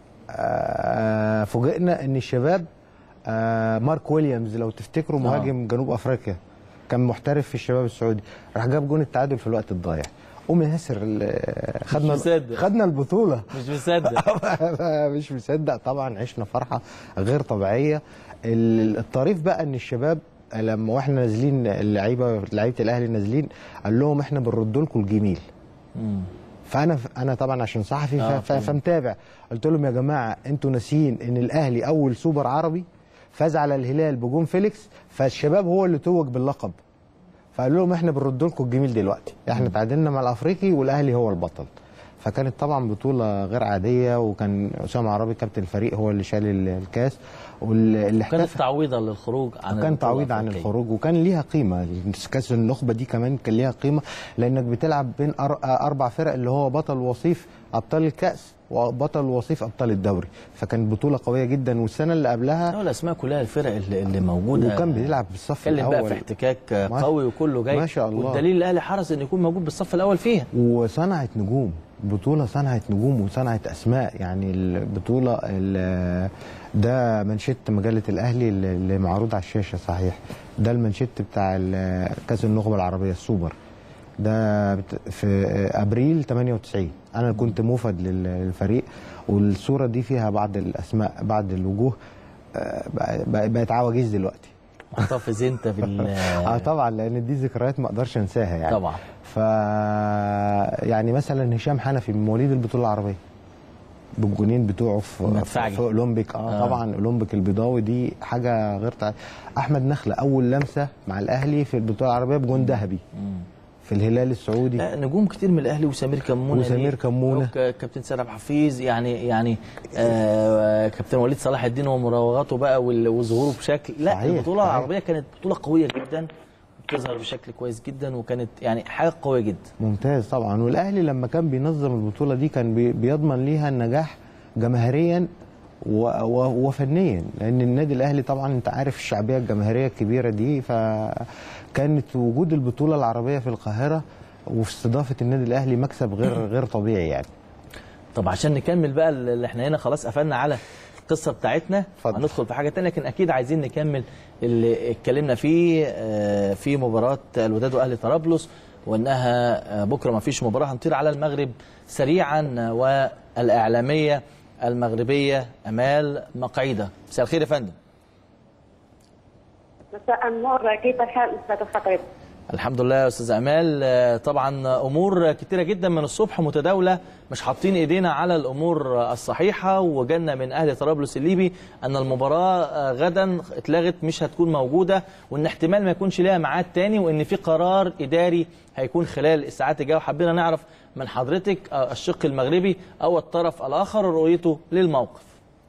آه، فوجئنا ان الشباب آه، مارك ويليامز لو تفتكروا آه. مهاجم جنوب افريقيا كان محترف في الشباب السعودي راح جاب جون التعادل في الوقت الضايع قوم ياسر ال- خدنا مصدق. خدنا البطوله مش مصدق مش مصدق طبعا عشنا فرحه غير طبيعيه ال- الطريف بقى ان الشباب لما واحنا نازلين اللعيبه لعيبه الاهلي نازلين قال لهم احنا بنرد لكم الجميل فانا انا طبعا عشان صحفي آه، ف- ف- فمتابع قلت لهم يا جماعه انتوا ناسيين ان الاهلي اول سوبر عربي فاز على الهلال بجون فيليكس فالشباب هو اللي توج باللقب فقالوا لهم احنا بنرد لكم الجميل دلوقتي احنا تعادلنا مع الافريقي والاهلي هو البطل فكانت طبعا بطوله غير عاديه وكان اسامه عرابي كابتن الفريق هو اللي شال ال- الكاس واللي كانت احتفل تعويضا للخروج عن وكان البطولة تعويض عن الأفريقية. الخروج وكان ليها قيمه كاس النخبه دي كمان كان ليها قيمه لانك بتلعب بين أر- اربع فرق اللي هو بطل وصيف ابطال الكاس وبطل وصيف ابطال الدوري فكانت بطوله قويه جدا والسنه اللي قبلها الاسماء كلها الفرق اللي, اللي موجوده وكان بيلعب بالصف اتكلم الاول بقى في احتكاك قوي وكله جاي ما شاء الله والدليل الاهلي حرص انه يكون موجود بالصف الاول فيها وصنعت نجوم بطولة صنعت نجوم وصنعت أسماء يعني البطولة ال- ده منشط مجلة الأهلي اللي معروض على الشاشة صحيح ده المنشط بتاع ال- كأس النخبة العربية السوبر ده بت- في أبريل 98 أنا كنت موفد لل- للفريق والصورة دي فيها بعض الأسماء بعض الوجوه آه، بقى- بقت عواجيز دلوقتي محتفظ انت بال اه طبعا لان دي ذكريات ما اقدرش انساها يعني طبعا ف يعني مثلا هشام حنفي من مواليد البطوله العربيه بالجونين بتوعه في المدفعجي. في اولمبيك اه, آه. آه. طبعا اولمبيك البيضاوي دي حاجه غير طبيعية. احمد نخله اول لمسه مع الاهلي في البطوله العربيه بجون ذهبي في الهلال السعودي لا نجوم كتير من الاهلي وسمير كمونه وسمير دي. كمونة. وك- كابتن سلام حفيظ يعني يعني آه كابتن وليد صلاح الدين ومراوغاته بقى وال- وظهوره بشكل لا صحيح، البطوله صحيح. العربيه كانت بطوله قويه جدا بتظهر بشكل كويس جدا وكانت يعني حاجه قويه جدا ممتاز طبعا والاهلي لما كان بينظم البطوله دي كان بي- بيضمن ليها النجاح جماهيريا و- و- وفنيا لان النادي الاهلي طبعا انت عارف الشعبيه الجماهيريه الكبيره دي فكانت وجود البطوله العربيه في القاهره وفي استضافه النادي الاهلي مكسب غير غير طبيعي يعني طب عشان نكمل بقى اللي احنا هنا خلاص قفلنا على القصه بتاعتنا هندخل في حاجه تانية لكن اكيد عايزين نكمل اللي اتكلمنا فيه آه، في مباراه الوداد واهلي طرابلس وانها آه، بكره ما فيش مباراه هنطير على المغرب سريعا آه، والاعلاميه المغربيه امال مقعيده مساء الخير يا فندم مساء النور كيف الحال استاذ الخطيب؟ الحمد لله يا استاذ امال آه، طبعا امور كتيره جدا من الصبح متداوله مش حاطين ايدينا على الامور الصحيحه وجالنا من اهل طرابلس الليبي ان المباراه آه، غدا اتلغت مش هتكون موجوده وان احتمال ما يكونش ليها ميعاد تاني وان في قرار اداري هيكون خلال الساعات الجايه وحبينا نعرف من حضرتك آه، الشق المغربي او الطرف الاخر رؤيته للموقف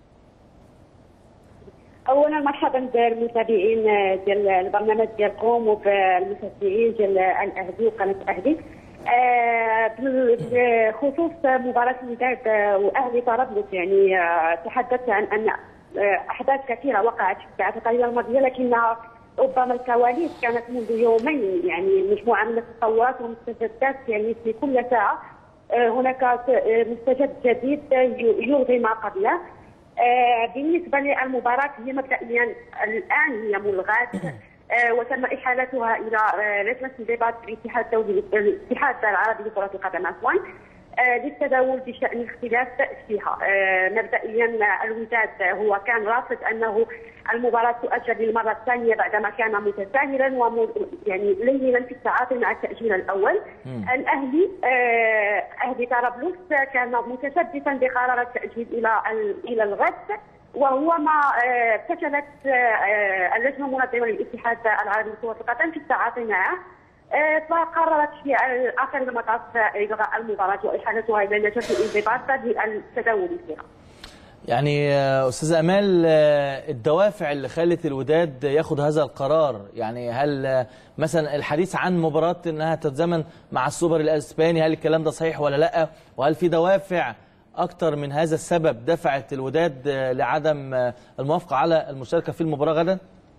اولا مرحبا بالمتابعين ديال البرنامج ديالكم وبالمشجعين ديال الاهلي وقناه الاهلي آه، بال- بخصوص مباراه الوداد واهلي طرابلس يعني آه، تحدثت عن ان آه، احداث كثيره وقعت في الساعات القليله الماضيه لكنها ربما الكواليس كانت منذ يومين يعني مجموعه من التطورات والمستجدات يعني في كل ساعه آه، هناك آه، مستجد جديد ي- يلغي ما قبله آه، بالنسبه للمباراه هي مبدئيا الان هي ملغاه آه، وتم احالتها الى آه، لجنه الانضباط في الاتحاد الدولي الاتحاد العربي لكره القدم عفوا آه، للتداول بشان الاختلاف فيها آه، مبدئيا الوداد هو كان رافض انه المباراه تؤجل للمره الثانيه بعدما كان متساهلا وم يعني لينا في التعاطي مع التاجيل الاول الاهلي آه، اهلي طرابلس كان متشبثا بقرار التاجيل الى ال- الى الغد وهو ما آه، فشلت آه، اللجنه المنظمه للاتحاد العربي لكره القدم في التعاطي معه آه، فقررت في اخر المطاف الغاء المباراه واحالتها الى لجنه الانضباط للتداول فيها. يعني آه، استاذ امال آه، الدوافع اللي خلت الوداد ياخد هذا القرار يعني هل آه، مثلا الحديث عن مباراه انها تتزامن مع السوبر الاسباني هل الكلام ده صحيح ولا لا وهل في دوافع اكتر من هذا السبب دفعت الوداد آه، لعدم آه، الموافقه على المشاركه في المباراه غدا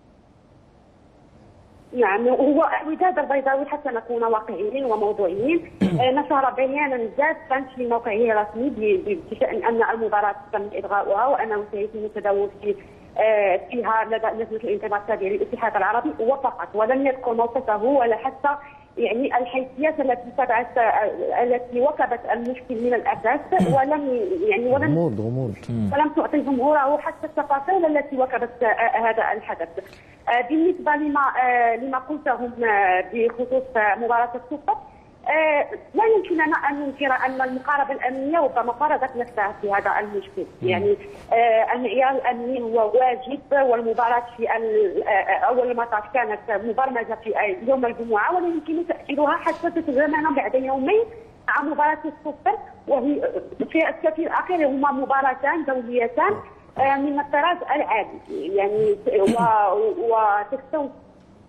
نعم هو الوداد البيضاوي حتى نكون واقعيين وموضوعيين آه، نشر بيانا جافا في موقعه الرسمي ب- ب- بشان ان المباراه تم الغاؤها وانه سيتم التداول في آه، فيها لدى لجنه الانضباط التابعه للاتحاد العربي وفقط ولم يذكر موقفه ولا حتى يعني الحيثيات التي تبعت آه، التي وكبت المشكل من الاساس ولم يعني ولم غموض غموض ولم تعطي جمهوره حتى التفاصيل التي وكبت آه، هذا الحدث. آه، بالنسبه لما آه، لما قلتهم آه، بخصوص آه، مباراه السوبر آه، لا يمكننا ان ننكر ان المقاربه الامنيه ربما فرضت نفسها في هذا المشكل، يعني آه، المعيار الامني هو واجب والمباراه في ال- آه، اول المطاف كانت مبرمجه في آه، يوم الجمعه ولا يمكن تاجيلها حتى تتزامن بعد يومين مع مباراه السوبر وهي في السفر الاخير هما مباراتان دوليتان آه، من الطراز العادي يعني و- وتستو-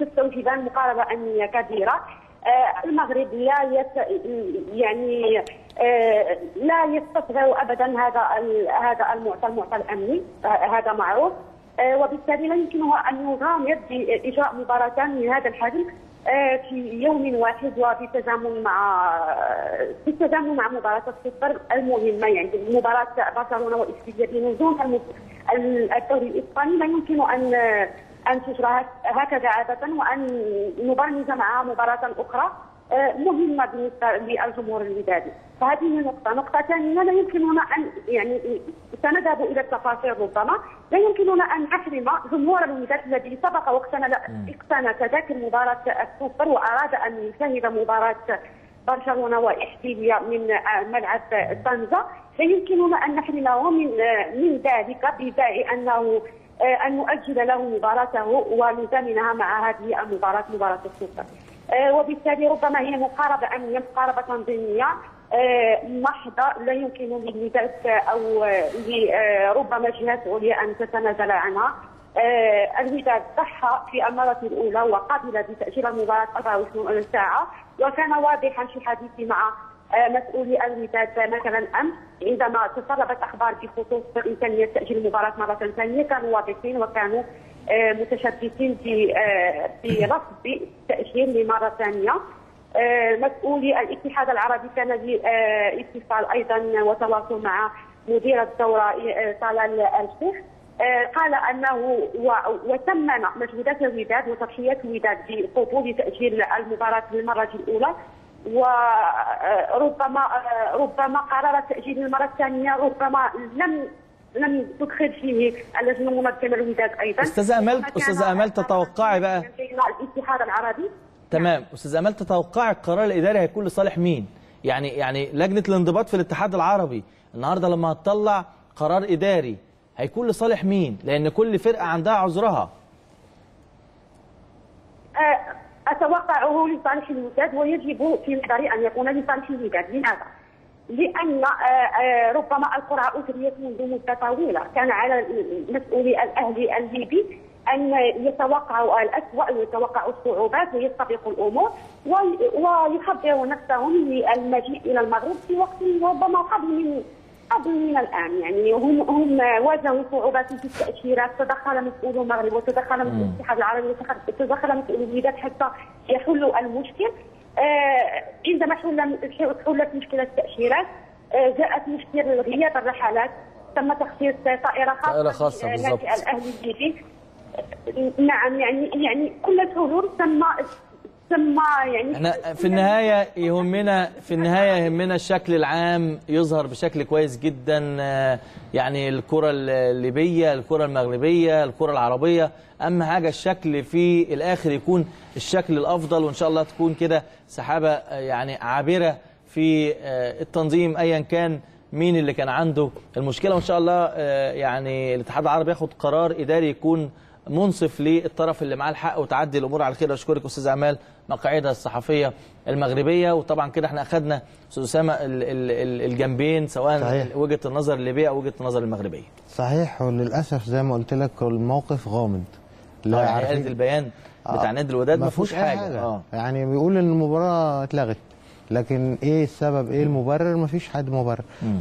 تستوجبان مقاربه امنيه كبيره آه، المغرب لا يت... يعني آه، لا يستصغروا ابدا هذا ال- هذا المعطى المعطى الامني آه، هذا معروف آه، وبالتالي لا يمكنه ان يغامر باجراء مباراه من هذا الحجم آه، في يوم واحد وبالتزامن مع بالتزامن مع مباراه السوبر المهمه يعني مباراه برشلونه واشبيليه بنزول الم- ال- الدوري الاسباني لا يمكن ان ان تجرى هك- هكذا عاده وان نبرمج معها مباراه اخرى آه، مهمه بالنسبه للجمهور الودادي فهذه نقطه نقطه ثانيه لا يمكننا ان يعني سنذهب الى التفاصيل ربما لا يمكننا ان نحرم جمهور الوداد الذي سبق واقتنى اقتنى تذاكر مباراه السوبر واراد ان يشاهد مباراه برشلونه واشبيليه من آه، ملعب طنجه لا يمكننا ان نحرمه من آه، من ذلك بداعي انه آه، ان نؤجل له مباراته ونزامنها مع هذه المباراه مباراه السوبر آه، وبالتالي ربما هي مقاربه امنيه مقاربه تنظيميه آه، محضه لا يمكن للوداد او آه، لربما جهات عليا ان تتنازل عنها آه، الوداد ضحى في المرة الأولى وقبل بتأجيل المباراة 24 ساعة وكان واضحا في حديثي مع آه، مسؤولي الوداد مثلا أمس عندما تسربت أخبار بخصوص إمكانية تأجيل المباراة مرة ثانية كانوا واضحين وكانوا آه، متشبثين ب- آه، برفض تأجيل لمرة ثانية آه، مسؤولي الاتحاد العربي كان لي آه، اتصال ايضا وتواصل مع مدير الدوره آه، طلال الشيخ آه، قال انه و- وثمن مجهودات الوداد وتضحيات الوداد بقبول تاجيل المباراه للمره الاولى وربما ربما قرار تاجيل المره الثانيه ربما لم لم تدخل فيه اللجنه المنظمه الوداد ايضا استاذه امال وكان استاذه امال تتوقعي بقى بين الاتحاد العربي تمام استاذ امال تتوقعي القرار الاداري هيكون لصالح مين يعني يعني لجنه الانضباط في الاتحاد العربي النهارده لما هتطلع قرار اداري هيكون لصالح مين لان كل فرقه عندها عذرها آه، أتوقعه لصالح الوداد ويجب في نظري أن يكون لصالح الوداد لماذا؟ لأن آه، آه، ربما القرعة أجريت منذ مدة طويلة كان على مسؤولي الأهلي الليبي أن يتوقعوا الأسوأ ويتوقعوا الصعوبات ويستبقوا الأمور وي- ويحضروا نفسهم للمجيء إلى المغرب في وقت ربما قبل من قبل من الان يعني هم هم واجهوا صعوبات في التاشيرات تدخل مسؤول المغرب وتدخل مسؤول الاتحاد العربي وتدخل مسؤول الوداد حتى يحلوا المشكل آه عندما حل حلت مشكله التاشيرات آه جاءت مشكله غياب الرحلات تم تخصيص طائره خاصه طائرة خاصة لنادي بالضبط. الاهلي الليبي نعم يعني يعني كل الحلول تم تم يعني احنا في النهايه يهمنا في النهايه يهمنا الشكل العام يظهر بشكل كويس جدا آه، يعني الكره الليبيه الكره المغربيه الكره العربيه اهم حاجه الشكل في الاخر يكون الشكل الافضل وان شاء الله تكون كده سحابه آه، يعني عابره في آه، التنظيم ايا كان مين اللي كان عنده المشكله وان شاء الله آه، يعني الاتحاد العربي ياخد قرار اداري يكون منصف للطرف اللي معاه الحق وتعدي الامور على خير اشكرك استاذ امال مقاعدها الصحفيه المغربيه وطبعا كده احنا اخذنا استاذ اسامه ال- ال- ال- الجنبين سواء صحيح. وجهه النظر الليبيه او وجهه النظر المغربيه صحيح وللاسف زي ما قلت لك الموقف غامض لا يعني عارفين- قالت البيان بتاع نادي الوداد ما فيهوش أي حاجه اه يعني بيقول ان المباراه اتلغت لكن ايه السبب ايه المبرر ما فيش حد مبرر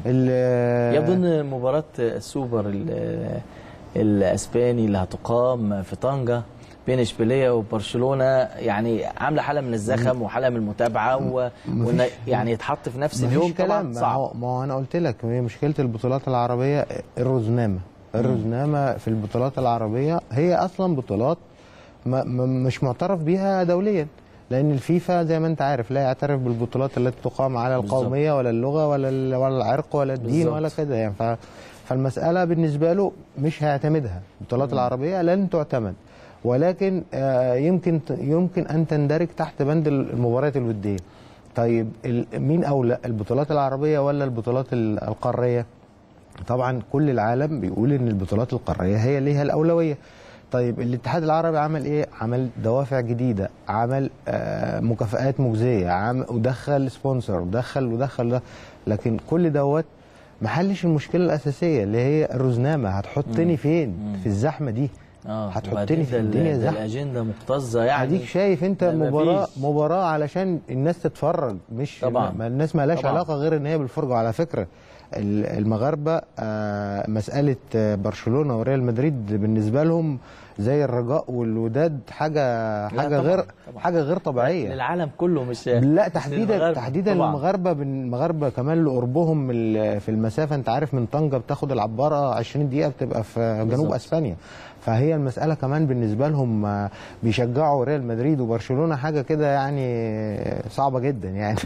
ال- يظن مباراه السوبر ال- الاسباني اللي هتقام في طنجه بين اشبيليه وبرشلونه يعني عامله حاله من الزخم وحاله من المتابعه و... وإن مفيش- يعني يتحط في نفس مفيش اليوم كلام طبعا ما صعب هو, ما هو انا قلت لك هي مشكله البطولات العربيه الرزنامه الرزنامه في البطولات العربيه هي اصلا بطولات ما ما مش معترف بيها دوليا لان الفيفا زي ما انت عارف لا يعترف بالبطولات التي تقام على بالظبط. القوميه ولا اللغه ولا ال- ولا العرق ولا الدين بالظبط. ولا كده يعني ف فالمساله بالنسبه له مش هيعتمدها البطولات العربيه لن تعتمد ولكن آه، يمكن يمكن ان تندرج تحت بند المباريات الوديه طيب ال- مين اولى البطولات العربيه ولا البطولات ال- القاريه طبعا كل العالم بيقول ان البطولات القاريه هي ليها الاولويه طيب الاتحاد العربي عمل ايه عمل دوافع جديده عمل آه مكافآت مجزيه عمل ودخل سبونسر ودخل ودخل ده لكن كل دوت ما حلش المشكله الاساسيه اللي هي الرزنامه هتحطني فين في الزحمه دي اه هتحطني وبعدين في ده ال- الدنيا ده زحمه الاجنده مكتظه يعني اديك شايف انت ده مباراه مفيش. مباراه علشان الناس تتفرج مش طبعاً. ما الناس ما لهاش طبعاً. علاقه غير ان هي بالفرجه وعلى فكره ال- المغاربه آه، مساله آه، برشلونه وريال مدريد بالنسبه لهم زي الرجاء والوداد حاجه حاجه طبعاً، غير طبعاً. حاجه غير طبيعيه للعالم كله مش لا مش تحديدا للمغاربة. تحديدا طبعاً. المغاربه بن- المغاربه كمان لقربهم ال- في المسافه انت عارف من طنجه بتاخد العباره 20 دقيقه بتبقى في جنوب بالظبط. اسبانيا فهي المساله كمان بالنسبه لهم آه، بيشجعوا ريال مدريد وبرشلونه حاجه كده يعني صعبه جدا يعني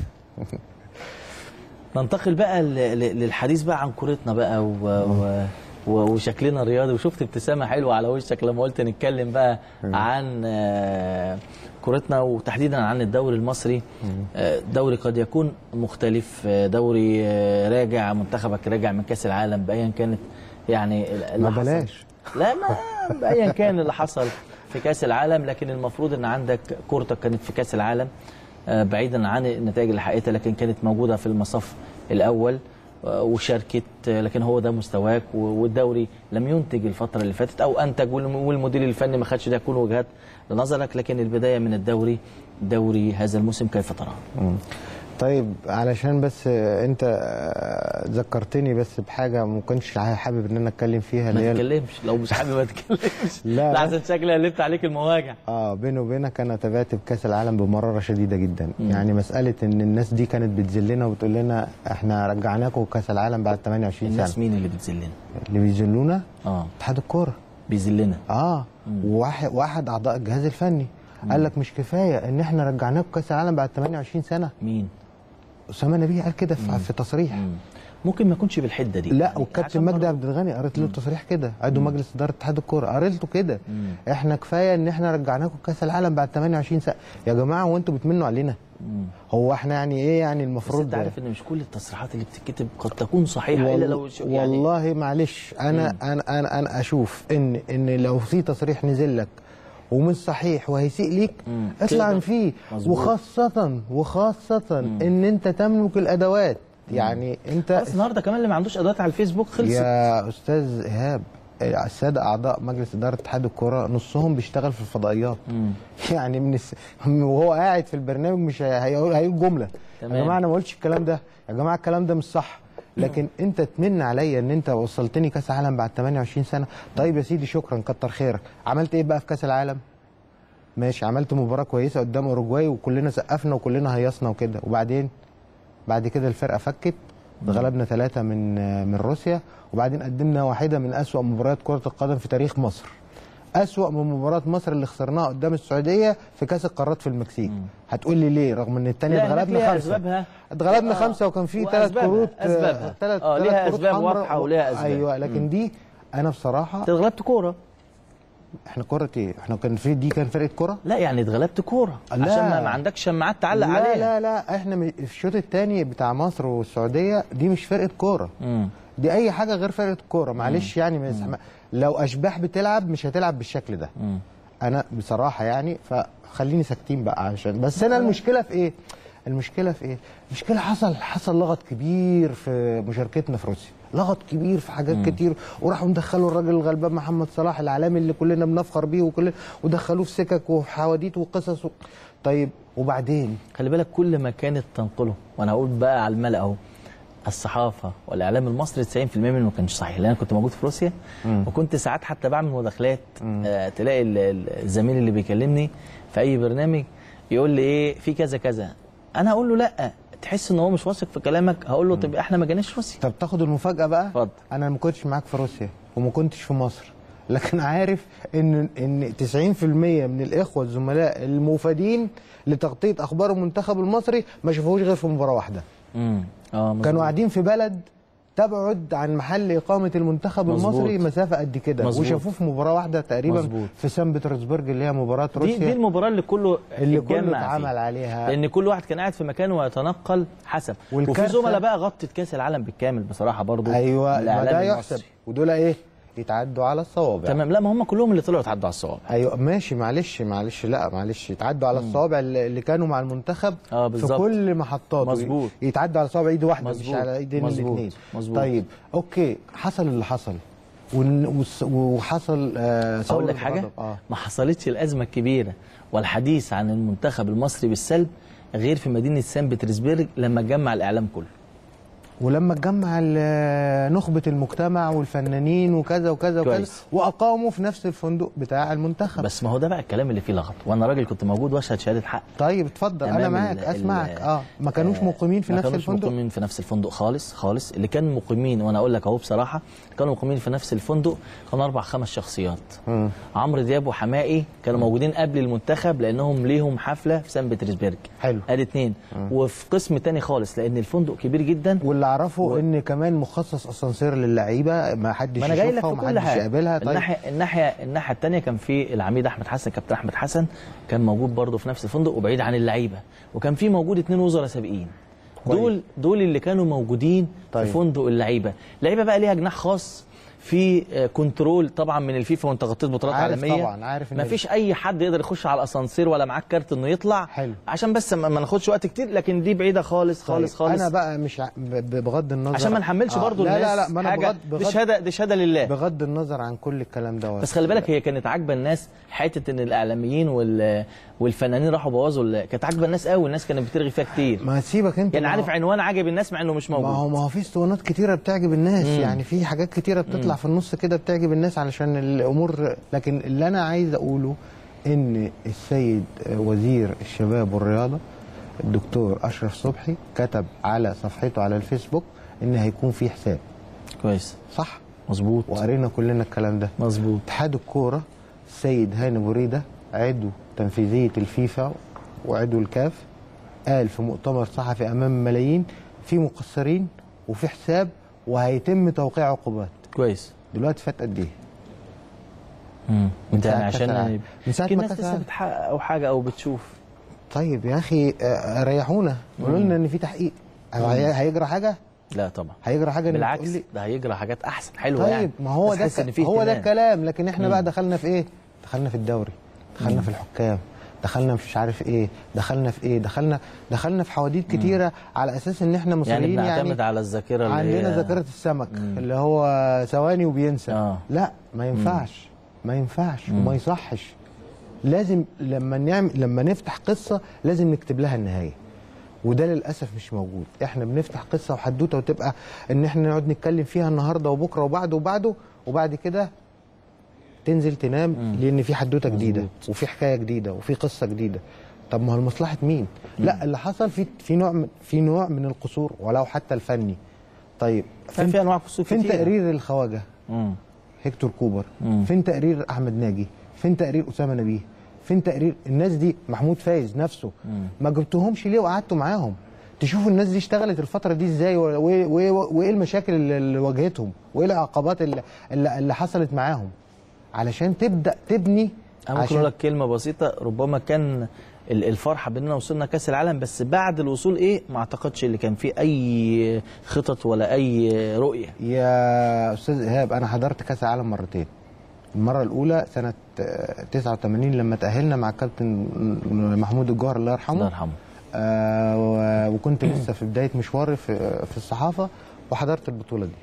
ننتقل بقى ل- ل- للحديث بقى عن كورتنا بقى و... و... و- وشكلنا الرياضي وشفت ابتسامه حلوه على وشك لما قلت نتكلم بقى عن آه، كورتنا وتحديدا عن الدوري المصري آه، دوري قد يكون مختلف آه، دوري آه، راجع منتخبك راجع من كاس العالم بايا كانت يعني اللي ما حصل. بلاش. لا ما بايا كان اللي حصل في كاس العالم لكن المفروض ان عندك كورتك كانت في كاس العالم آه، بعيدا عن النتائج اللي حققتها لكن كانت موجوده في المصف الاول آه، وشاركت آه، لكن هو ده مستواك و- والدوري لم ينتج الفتره اللي فاتت او انتج والم- والمدير الفني ما خدش ده يكون وجهات لنظرك لكن البدايه من الدوري دوري هذا الموسم كيف تراه؟ طيب علشان بس آه، انت آه، ذكرتني بس بحاجه ما كنتش حابب ان انا اتكلم فيها اللي ما هي تتكلمش لو مش حابب ما تتكلمش لا. لحظه شكلي قلبت عليك المواجع اه بيني وبينك انا تابعت بكاس العالم بمراره شديده جدا مم. يعني مساله ان الناس دي كانت بتذلنا وبتقول لنا احنا رجعناكم كاس العالم بعد 28 الناس سنه مين اللي بتذلنا؟ اللي بيذلونا اه اتحاد الكوره بيذلنا اه وواحد واحد اعضاء الجهاز الفني قال لك مش كفايه ان احنا رجعناكم كاس العالم بعد 28 سنه مين؟ اسامه نبيه قال كده في, في تصريح ممكن ما يكونش بالحده دي لا والكابتن مجدي عبد الغني قريت له التصريح كده عضو مجلس اداره اتحاد الكوره قريت له كده مم. احنا كفايه ان احنا رجعناكم كاس العالم بعد 28 سنه يا جماعه هو انتوا بتمنوا علينا مم. هو احنا يعني ايه يعني بس المفروض انت عارف ان مش كل التصريحات اللي بتتكتب قد تكون صحيحه الا والله, لو ش- يعني والله معلش انا انا انا انا اشوف ان ان لو في تصريح نزل لك ومش صحيح وهيسيء ليك مم. اطلع كده. عن فيه مظبوط. وخاصه وخاصه ان انت تملك الادوات يعني انت بس النهارده كمان اللي ما عندوش ادوات على الفيسبوك خلصت يا استاذ ايهاب الساده اعضاء مجلس اداره اتحاد الكوره نصهم بيشتغل في الفضائيات مم. يعني من الس... وهو قاعد في البرنامج مش هي- هيقول هيقول جمله تمام. يا جماعه انا ما قلتش الكلام ده يا جماعه الكلام ده مش صح لكن انت تمن عليا ان انت وصلتني كاس عالم بعد 28 سنه طيب يا سيدي شكرا كتر خيرك عملت ايه بقى في كاس العالم ماشي عملت مباراه كويسه قدام اوروجواي وكلنا سقفنا وكلنا هيصنا وكده وبعدين بعد كده الفرقه فكت اتغلبنا ثلاثة من من روسيا وبعدين قدمنا واحدة من أسوأ مباريات كرة القدم في تاريخ مصر أسوأ من مباراة مصر اللي خسرناها قدام السعودية في كأس القارات في المكسيك هتقول لي ليه رغم ان الثانية لا، هناك اتغلبنا ليها خمسة أسبابها. اتغلبنا آه. خمسة وكان في ثلاث وأسبابها، كروت أسبابها. ثلاث آه، ثلاث ليها كروت أسباب حمراء واضحة وليها أسباب. ايوه لكن مم. دي انا بصراحة انت اتغلبت كوره احنا كرة ايه؟ احنا كان في دي كان فرقة كرة؟ لا يعني اتغلبت كوره لا. عشان ما ما عندكش شماعات تعلق لا عليها لا لا احنا م- في الشوط الثاني بتاع مصر والسعوديه دي مش فرقه كوره مم. دي اي حاجه غير فرقه كوره معلش يعني ما يسمع- لو اشباح بتلعب مش هتلعب بالشكل ده مم. انا بصراحه يعني فخليني ساكتين بقى عشان بس انا المشكله في ايه المشكله في ايه المشكله حصل حصل لغط كبير في مشاركتنا في روسيا لغط كبير في حاجات مم. كتير وراحوا مدخلوا الراجل الغلبان محمد صلاح العالمي اللي كلنا بنفخر بيه وكل ودخلوه في سكك وحواديت وقصص و... طيب وبعدين خلي بالك كل ما كانت تنقله وانا هقول بقى على الملأ اهو الصحافه والاعلام المصري 90% منه ما كانش صحيح لان انا كنت موجود في روسيا مم. وكنت ساعات حتى بعمل مداخلات آه تلاقي ال- ال- الزميل اللي بيكلمني في اي برنامج يقول لي ايه في كذا كذا انا اقول له لا تحس ان هو مش واثق في كلامك هقول له طب احنا ما جاناش روسيا طب تاخد المفاجاه بقى اتفضل انا ما كنتش معاك في روسيا وما كنتش في مصر لكن عارف ان ان 90% من الاخوه الزملاء الموفدين لتغطيه اخبار المنتخب المصري ما شافوهوش غير في مباراه واحده امم اه مظبوط. كانوا قاعدين في بلد تبعد عن محل اقامه المنتخب مظبوط. المصري مسافه قد كده مظبوط. وشافوه في مباراه واحده تقريبا مظبوط. في سان بطرسبرج اللي هي مباراه دي, روسيا دي المباراه اللي كله اللي كله اتجمع اتعمل فيها. عليها لان كل واحد كان قاعد في مكانه ويتنقل حسب وفي والكارثة- زملاء بقى غطت كاس العالم بالكامل بصراحه برضو ايوه ما الإعلام ده المصري. يحسب ودول ايه يتعدوا على الصوابع تمام لا ما هم كلهم اللي طلعوا اتعدوا على الصوابع ايوه ماشي معلش معلش لا معلش يتعدوا على الصوابع اللي اللي كانوا مع المنتخب اه في بالظبط. كل محطاته مظبوط. يتعدوا على صوابع ايد واحده مش مظبوط. على ايدين مظبوط. الاثنين مظبوط. طيب اوكي حصل اللي حصل ون- وس- وحصل آه ثورة اقول لك حاجه غضب. اه ما حصلتش الازمه الكبيره والحديث عن المنتخب المصري بالسلب غير في مدينه سان بطرسبرج لما اتجمع الاعلام كله ولما اتجمع ال- نخبه المجتمع والفنانين وكذا وكذا وكذا كويس. واقاموا في نفس الفندق بتاع المنتخب بس ما هو ده بقى الكلام اللي فيه لغط وانا راجل كنت موجود واشهد شهاده حق طيب اتفضل انا أمام معاك ال- اسمعك ال- اه ما كانوش آه، مقيمين في ما نفس كانوش الفندق مقيمين في نفس الفندق خالص خالص اللي كانوا مقيمين وانا اقول لك اهو بصراحه كانوا مقيمين في نفس الفندق كانوا اربع خمس شخصيات مم. عمرو دياب وحمائي كانوا موجودين قبل المنتخب لانهم ليهم حفله في سان بطرسبرج حلو ادي اتنين وفي قسم تاني خالص لان الفندق كبير جدا واللي اعرفه و... ان كمان مخصص اسانسير للعيبه ما حدش ما انا جاي لك يشوفها في كل ومحدش حاجه يقابلها طيب الناحيه الناحيه الناحيه الثانيه كان في العميد احمد حسن كابتن احمد حسن كان موجود برضه في نفس الفندق وبعيد عن اللعيبه وكان في موجود اثنين وزراء سابقين دول دول اللي كانوا موجودين طيب. في فندق اللعيبه اللعيبه بقى ليها جناح خاص في آه، كنترول طبعا من الفيفا وانت غطيت بطولات عارف عالميه طبعا، عارف إن ما فيش اي حد يقدر يخش على الاسانسير ولا معاك كارت انه يطلع حلو. عشان بس ما ما ناخدش وقت كتير لكن دي بعيده خالص خالص طيب. خالص انا بقى مش ع- ب- بغض النظر عشان ما نحملش آه، برضه لا الناس لا لا ما انا حاجه بغض دي بغض شهاده دي شهاده لله بغض النظر عن كل الكلام ده بس خلي بالك هي كانت عاجبه الناس حته ان الاعلاميين وال والفنانين راحوا بوظوا ال- كانت عاجبه الناس قوي الناس كانت بترغي فيها كتير ما سيبك انت يعني ما عارف هو- عنوان عاجب الناس مع انه مش موجود ما هو ما هو في اسطوانات كتيره بتعجب الناس مم. يعني في حاجات كتيره بتطلع مم. في النص كده بتعجب الناس علشان الامور لكن اللي انا عايز اقوله ان السيد وزير الشباب والرياضه الدكتور اشرف صبحي كتب على صفحته على الفيسبوك ان هيكون في حساب كويس صح مظبوط وقرينا كلنا الكلام ده مظبوط اتحاد الكوره السيد هاني بوريده عضو تنفيذيه الفيفا وعضو الكاف قال في مؤتمر صحفي امام ملايين في مقصرين وفي حساب وهيتم توقيع عقوبات كويس دلوقتي فات قد ايه؟ امم انت ساعة يعني كأس العالم. عشان من ساعة يمكن ما الناس كأس لسه العالم. بتحقق او حاجه او بتشوف طيب يا اخي آه، ريحونا قولوا لنا ان في تحقيق مم. هي- هيجرى حاجه؟ لا طبعا هيجرى حاجه إنك بالعكس تقول لي ده هيجرى حاجات احسن حلوه طيب يعني ما هو بس ده تحس إن فيه هو ده اهتمام. الكلام لكن احنا مم. بقى دخلنا في ايه؟ دخلنا في الدوري دخلنا مم. في الحكام دخلنا في مش عارف ايه دخلنا في ايه دخلنا دخلنا في حواديت كتيره على اساس ان احنا يعني مصريين بنعتمد يعني على الذاكره اللي عندنا هي- ذاكره السمك اللي هو ثواني وبينسى آه. لا ما ينفعش ما ينفعش مم. وما يصحش لازم لما نعمل لما نفتح قصه لازم نكتب لها النهايه وده للاسف مش موجود احنا بنفتح قصه وحدوته وتبقى ان احنا نقعد نتكلم فيها النهارده وبكره وبعده وبعده وبعد كده تنزل تنام لان في حدوته جديده وفي حكايه جديده وفي قصه جديده طب ما هو لمصلحه مين لا اللي حصل في في نوع من في نوع من القصور ولو حتى الفني طيب في في انواع قصور فين كتيرة. تقرير الخواجه مم. هيكتور كوبر مم. فين تقرير احمد ناجي فين تقرير اسامه نبيه فين تقرير الناس دي محمود فايز نفسه مم. ما جبتهمش ليه وقعدتوا معاهم تشوفوا الناس دي اشتغلت الفتره دي ازاي و- و- و- وايه المشاكل اللي اللي واجهتهم وايه العقبات اللي, اللي, اللي حصلت معاهم علشان تبدا تبني انا ممكن اقول لك كلمه بسيطه ربما كان ال- الفرحه باننا وصلنا كاس العالم بس بعد الوصول ايه ما اعتقدش اللي كان فيه اي خطط ولا اي رؤيه يا استاذ ايهاب انا حضرت كاس العالم مرتين المره الاولى سنه آه، 89 لما تاهلنا مع الكابتن محمود الجوهر الله يرحمه الله يرحمه آه و- وكنت لسه في بدايه مشواري في في الصحافه وحضرت البطوله دي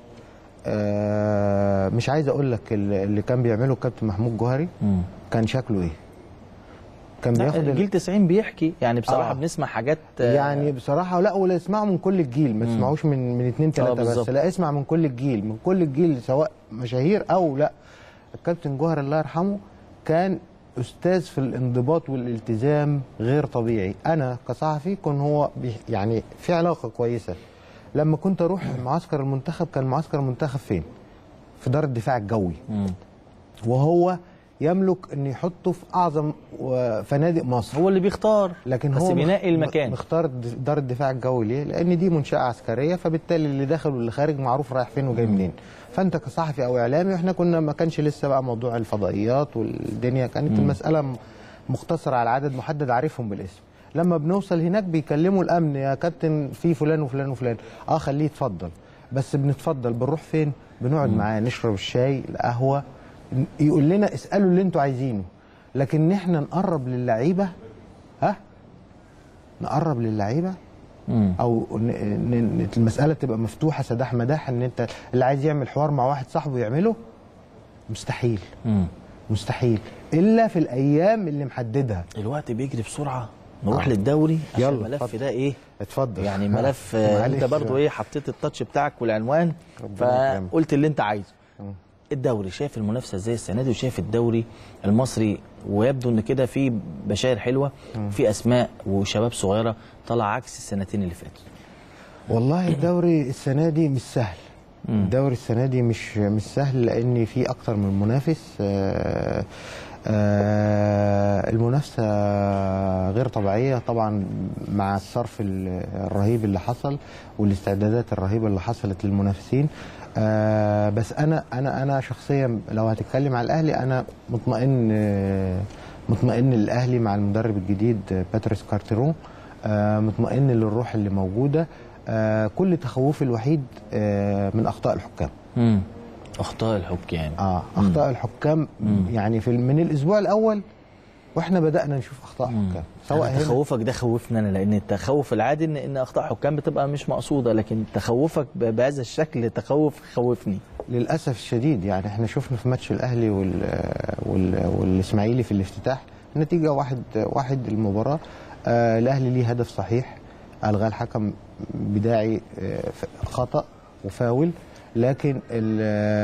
آه مش عايز اقول لك اللي اللي كان بيعمله الكابتن محمود جوهري كان شكله ايه كان لا، بياخد ال- الجيل 90 بيحكي يعني بصراحه آه. بنسمع حاجات آه، يعني بصراحه لا ولا اسمعوا من كل الجيل ما مم. تسمعوش من من اتنين آه، تلاته بس بالظبط. لا اسمع من كل الجيل من كل الجيل سواء مشاهير او لا الكابتن جوهر الله يرحمه كان استاذ في الانضباط والالتزام غير طبيعي انا كصحفي كان هو بي- يعني في علاقه كويسه لما كنت اروح معسكر المنتخب كان معسكر المنتخب فين في دار الدفاع الجوي وهو يملك ان يحطه في اعظم و- فنادق مصر هو اللي بيختار لكن بس هو بينقي مخ- المكان. مختار د- دار الدفاع الجوي ليه لان دي منشاه عسكريه فبالتالي اللي داخل واللي خارج معروف رايح فين وجاي منين فانت كصحفي او اعلامي احنا كنا ما كانش لسه بقى موضوع الفضائيات والدنيا كانت مم. المساله م- مختصره على عدد محدد عارفهم بالاسم لما بنوصل هناك بيكلموا الامن يا كابتن في فلان وفلان وفلان اه خليه يتفضل بس بنتفضل بنروح فين بنقعد معاه نشرب الشاي القهوه ن- يقول لنا اسالوا اللي انتوا عايزينه لكن احنا نقرب للعيبه ها نقرب للعيبه مم. او ن- ن- ن- المساله تبقى مفتوحه سداح مداح ان انت اللي عايز يعمل حوار مع واحد صاحبه يعمله مستحيل مم. مستحيل الا في الايام اللي محددها الوقت بيجري بسرعه نروح آه. للدوري عشان يلا، الملف اتفضل. ده ايه اتفضل يعني ملف آه، معلش. انت برضو ايه حطيت التاتش بتاعك والعنوان ربنا يكرمك. فقلت اللي انت عايزه الدوري شايف المنافسه ازاي السنه دي وشايف الدوري المصري ويبدو ان كده في بشاير حلوه في اسماء وشباب صغيره طالعه عكس السنتين اللي فاتوا والله الدوري السنه دي مش سهل الدوري السنه دي مش مش سهل لان في اكتر من منافس آه، آه، المنافسه غير طبيعيه طبعا مع الصرف ال- الرهيب اللي حصل والاستعدادات الرهيبه اللي حصلت للمنافسين آه، بس انا انا انا شخصيا لو هتتكلم على الاهلي انا مطمئن آه، مطمئن الاهلي مع المدرب الجديد آه، باتريس كارتيرون آه، مطمئن للروح اللي موجوده آه، كل تخوفي الوحيد آه، من اخطاء الحكام مم. اخطاء الحكام اه اخطاء الحكام يعني في من الاسبوع الاول واحنا بدانا نشوف اخطاء حكام سواء سواء هنا تخوفك ده خوفنا انا لان التخوف العادي ان ان اخطاء حكام بتبقى مش مقصوده لكن تخوفك ب- بهذا الشكل تخوف خوفني للاسف الشديد يعني احنا شفنا في ماتش الاهلي وال وال والاسماعيلي في الافتتاح النتيجه واحد واحد المباراه آه الاهلي ليه هدف صحيح الغى الحكم بداعي آه ف- خطا وفاول لكن ال-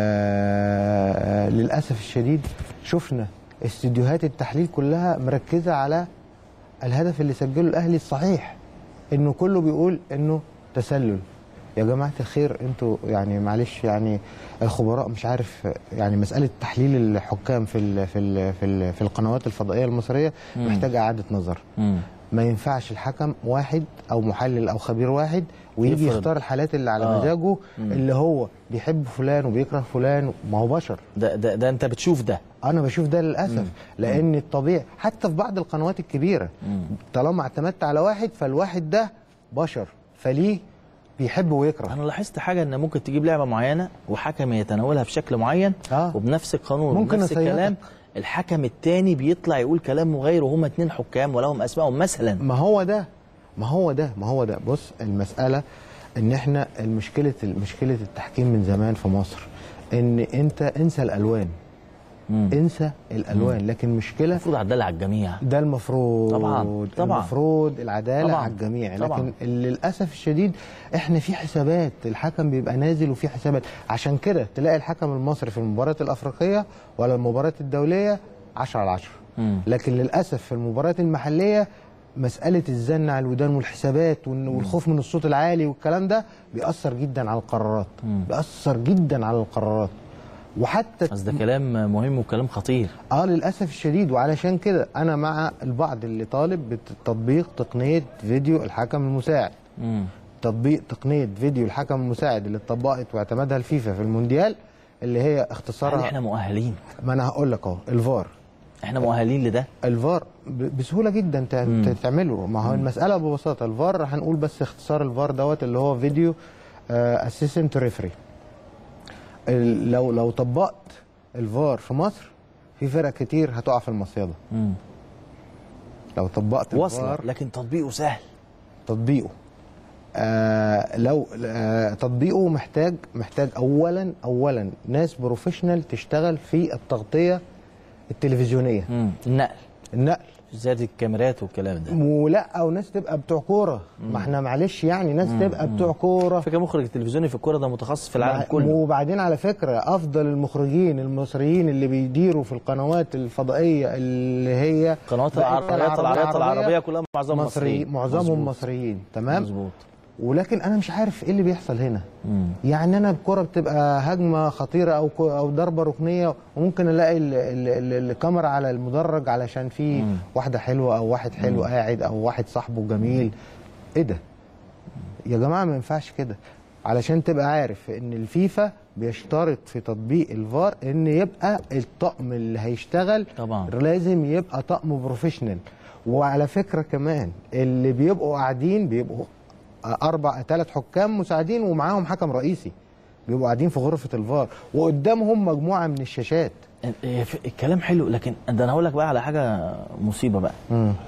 آه للاسف الشديد شفنا استديوهات التحليل كلها مركزه على الهدف اللي سجله الاهلي الصحيح انه كله بيقول انه تسلل يا جماعه الخير انتوا يعني معلش يعني الخبراء مش عارف يعني مساله تحليل الحكام في ال في ال في, ال في القنوات الفضائيه المصريه مم. محتاجه اعاده نظر مم. ما ينفعش الحكم واحد او محلل او خبير واحد ويجي يفرض. يختار الحالات اللي على آه. مزاجه مم. اللي هو بيحب فلان وبيكره فلان ما هو بشر ده ده, ده انت بتشوف ده انا بشوف ده للاسف مم. لان الطبيعي حتى في بعض القنوات الكبيره مم. طالما اعتمدت على واحد فالواحد ده بشر فليه بيحب ويكره انا لاحظت حاجه ان ممكن تجيب لعبه معينه وحكم يتناولها بشكل معين آه. وبنفس القانون ممكن وبنفس أسيطر. الكلام الحكم التاني بيطلع يقول كلام مغاير وهما اتنين حكام ولهم اسمائهم مثلا ما هو ده ما هو ده ما هو ده بص المسألة ان احنا المشكلة مشكلة التحكيم من زمان في مصر ان انت انسى الالوان مم. انسى الالوان لكن مشكلة المفروض عدالة على الجميع ده المفروض طبعاً، طبعاً. المفروض العدالة طبعاً، على الجميع طبعاً. لكن للأسف الشديد احنا في حسابات الحكم بيبقى نازل وفي حسابات عشان كده تلاقي الحكم المصري في المباريات الأفريقية ولا المباريات الدولية 10 على 10 مم. لكن للاسف في المباريات المحليه مساله الزن على الودان والحسابات وإن- والخوف من الصوت العالي والكلام ده بيأثر جدا على القرارات بيأثر جدا على القرارات وحتى بس ده كلام مهم وكلام خطير اه للاسف الشديد وعلشان كده انا مع البعض اللي طالب بتطبيق تقنيه فيديو الحكم المساعد مم. تطبيق تقنيه فيديو الحكم المساعد اللي اتطبقت واعتمدها الفيفا في المونديال اللي هي هل اختصارها احنا مؤهلين ما انا هقول لك اهو الفار احنا مؤهلين لده الفار ب- بسهوله جدا ت- مم. ت- تعمله ما هو المساله ببساطه الفار هنقول بس اختصار الفار دوت اللي هو فيديو اسيستنت ريفري لو لو طبقت الفار في مصر في فرق كتير هتقع في المصيده مم. لو طبقت واصله الفار لكن تطبيقه سهل تطبيقه آه لو آه تطبيقه محتاج محتاج اولا اولا ناس بروفيشنال تشتغل في التغطيه التلفزيونيه مم. النقل النقل زياده الكاميرات والكلام ده ولا او ناس تبقى بتوع كوره ما احنا معلش يعني ناس مم. تبقى بتوع كوره فكره مخرج التلفزيوني في الكوره ده متخصص في العالم كله وبعدين على فكره افضل المخرجين المصريين اللي بيديروا في القنوات الفضائيه اللي هي قنوات بقت العربيات العربيات العربيه كلها معظمهم مصري مصريين معظمهم مظبوط. مصريين تمام مظبوط ولكن انا مش عارف ايه اللي بيحصل هنا مم. يعني انا الكره بتبقى هجمه خطيره او كو- او ضربه ركنيه وممكن الاقي ال- ال- ال- الكاميرا على المدرج علشان في مم. واحده حلوه او واحد حلو قاعد او واحد صاحبه جميل ايه ده يا جماعه ما ينفعش كده علشان تبقى عارف ان الفيفا بيشترط في تطبيق الفار ان يبقى الطقم اللي هيشتغل طبعا لازم يبقى طقم بروفيشنال وعلى فكره كمان اللي بيبقوا قاعدين بيبقوا اربع ثلاث حكام مساعدين ومعاهم حكم رئيسي بيبقوا قاعدين في غرفه الفار وقدامهم مجموعه من الشاشات إيه، ف- الكلام حلو لكن ده انا هقول لك بقى على حاجه مصيبه بقى مم.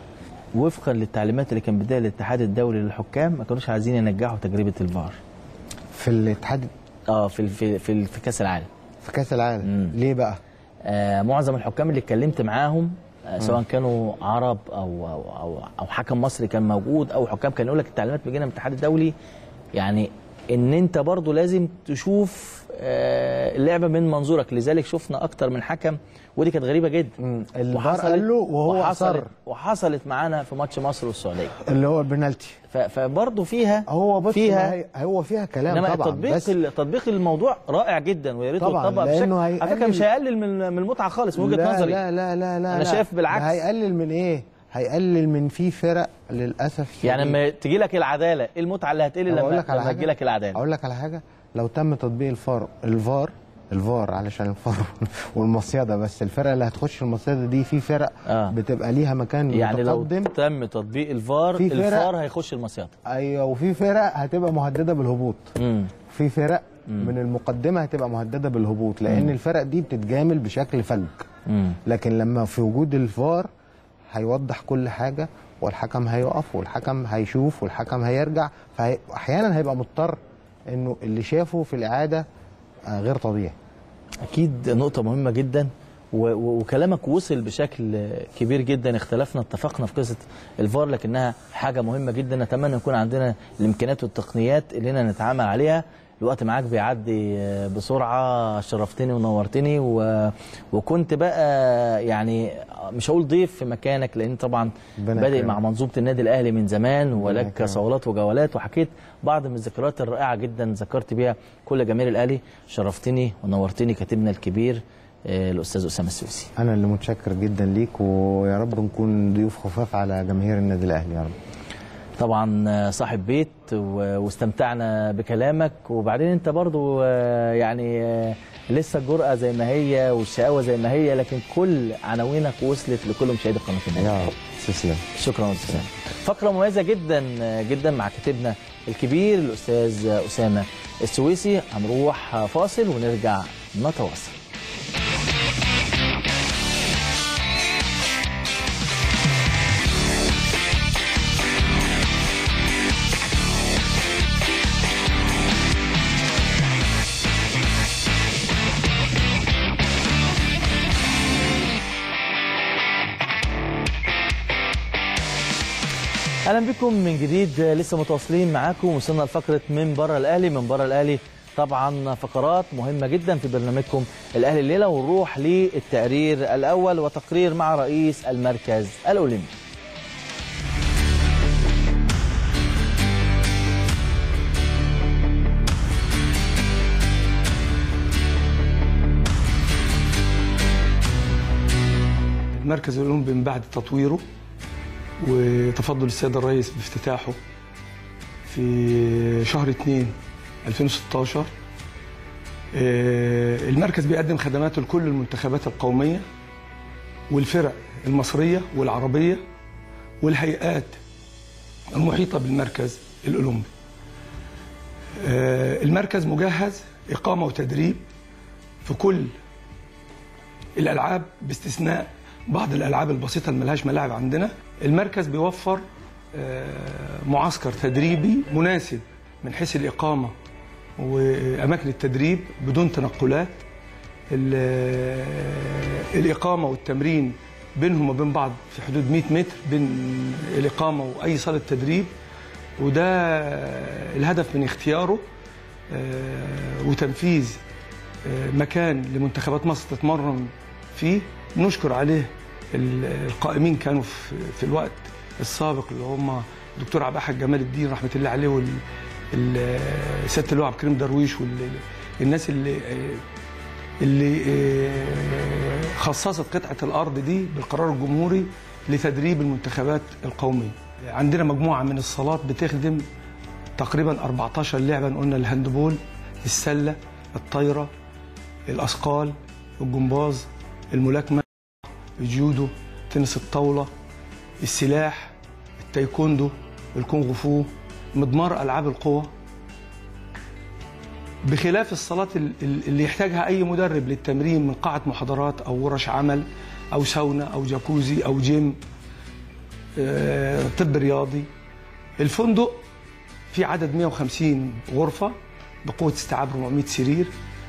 وفقا للتعليمات اللي كان بدايه الاتحاد الدولي للحكام ما كانوش عايزين ينجحوا تجربه الفار في الاتحاد اه في في في, في كاس العالم في كاس العالم ليه بقى آه معظم الحكام اللي اتكلمت معاهم آه سواء مم. كانوا عرب او او او, أو حكم مصري كان موجود او حكام كان يقول لك التعليمات بيجينا من الاتحاد الدولي يعني ان انت برضو لازم تشوف آه اللعبه من منظورك لذلك شفنا اكتر من حكم ودي كانت غريبه جدا الفار قال له وهو وحصلت أصر. وحصلت معانا في ماتش مصر والسعوديه اللي هو البنالتي ف- فبرضه فيها هو بص فيها ما هي هو فيها كلام انما طبعا تطبيق بس ال- تطبيق الموضوع رائع جدا ويا ريته طبعاً، يطبق لأنه بشكل على فكره هيقلل- مش هيقلل من من المتعه خالص من وجهه لا نظري لا لا لا لا انا لا. شايف بالعكس ده هيقلل من ايه هيقلل من في فرق للاسف يعني لما تجي لك العداله ايه المتعه اللي هتقل أقول لما لك على لما حاجة؟ تجي لك العداله اقول لك على حاجه لو تم تطبيق الفار الفار الفار علشان الفار والمصيده بس الفرق اللي هتخش المصيده دي في فرق آه. بتبقى ليها مكان يعني لو متقدم تم تطبيق الفار في فرق- الفار هيخش المصيده ايوه وفي فرق هتبقى مهدده بالهبوط امم في فرق من المقدمه هتبقى مهدده بالهبوط لان مم. الفرق دي بتتجامل بشكل فج امم لكن لما في وجود الفار هيوضح كل حاجه والحكم هيقف والحكم هيشوف والحكم هيرجع فاحيانا هيبقى مضطر انه اللي شافه في الاعاده آه، غير طبيعي اكيد نقطه مهمه جدا و- و- وكلامك وصل بشكل كبير جدا اختلفنا اتفقنا في قصه الفار لكنها حاجه مهمه جدا نتمنى يكون عندنا الامكانيات والتقنيات اللي لنا نتعامل عليها الوقت معاك بيعدي بسرعه شرفتني ونورتني و... وكنت بقى يعني مش هقول ضيف في مكانك لان طبعا ربنا بادئ يكرمك. مع منظومه النادي الاهلي من زمان ولك يكرمك. صولات وجولات وحكيت بعض من الذكريات الرائعه جدا ذكرت بيها كل جماهير الاهلي شرفتني ونورتني كاتبنا الكبير آه، الاستاذ اسامه السويسي انا اللي متشكر جدا ليك ويا رب نكون ضيوف خفاف على جماهير النادي الاهلي يا رب طبعا آه، صاحب بيت و- واستمتعنا بكلامك وبعدين انت برضو آه، يعني آه، لسه الجرأة زي ما هي والشقاوة زي ما هي لكن كل عناوينك وصلت لكل مشاهدي قناة النادي يا رب تسلم شكرا استاذ فقرة مميزة جدا آه، جدا مع كاتبنا الكبير الاستاذ اسامة السويسي هنروح آه، فاصل ونرجع نتواصل اهلا بكم من جديد لسه متواصلين معاكم وصلنا لفقره من بره الاهلي من بره الاهلي طبعا فقرات مهمه جدا في برنامجكم الاهلي الليله ونروح للتقرير الاول وتقرير مع رئيس المركز الاولمبي المركز الأولمبي من بعد تطويره وتفضل السيد الرئيس بافتتاحه في شهر 2 2016 آه، المركز بيقدم خدماته لكل المنتخبات القومية والفرق المصرية والعربية والهيئات المحيطة بالمركز الأولمبي آه، المركز مجهز إقامة وتدريب في كل الالعاب باستثناء بعض الالعاب البسيطه اللي ملهاش ملاعب عندنا المركز بيوفر آه، معسكر تدريبي مناسب من حيث الاقامه واماكن التدريب بدون تنقلات ال- آه، الاقامه والتمرين بينهم وبين بعض في حدود 100 متر بين الاقامه واي صاله تدريب وده الهدف من اختياره آه، وتنفيذ آه، مكان لمنتخبات مصر تتمرن فيه نشكر عليه ال- القائمين كانوا في في الوقت السابق اللي هم الدكتور عبد الاحد جمال الدين رحمه الله عليه وال ال- سياده اللواء عبد الكريم درويش والناس اللي آه، اللي آه، خصصت قطعه الارض دي بالقرار الجمهوري لتدريب المنتخبات القوميه. عندنا مجموعه من الصالات بتخدم تقريبا 14 لعبه قلنا الهاندبول، السله، الطايره، الاثقال، الجمباز، الملاكمه، الجودو، تنس الطاوله، السلاح، التايكوندو، الكونغ فو، مضمار العاب القوى بخلاف الصالات ال- ال- اللي يحتاجها اي مدرب للتمرين من قاعه محاضرات او ورش عمل او ساونا او جاكوزي او جيم آه، طب رياضي الفندق في عدد 150 غرفة بقوة استيعاب 400 سرير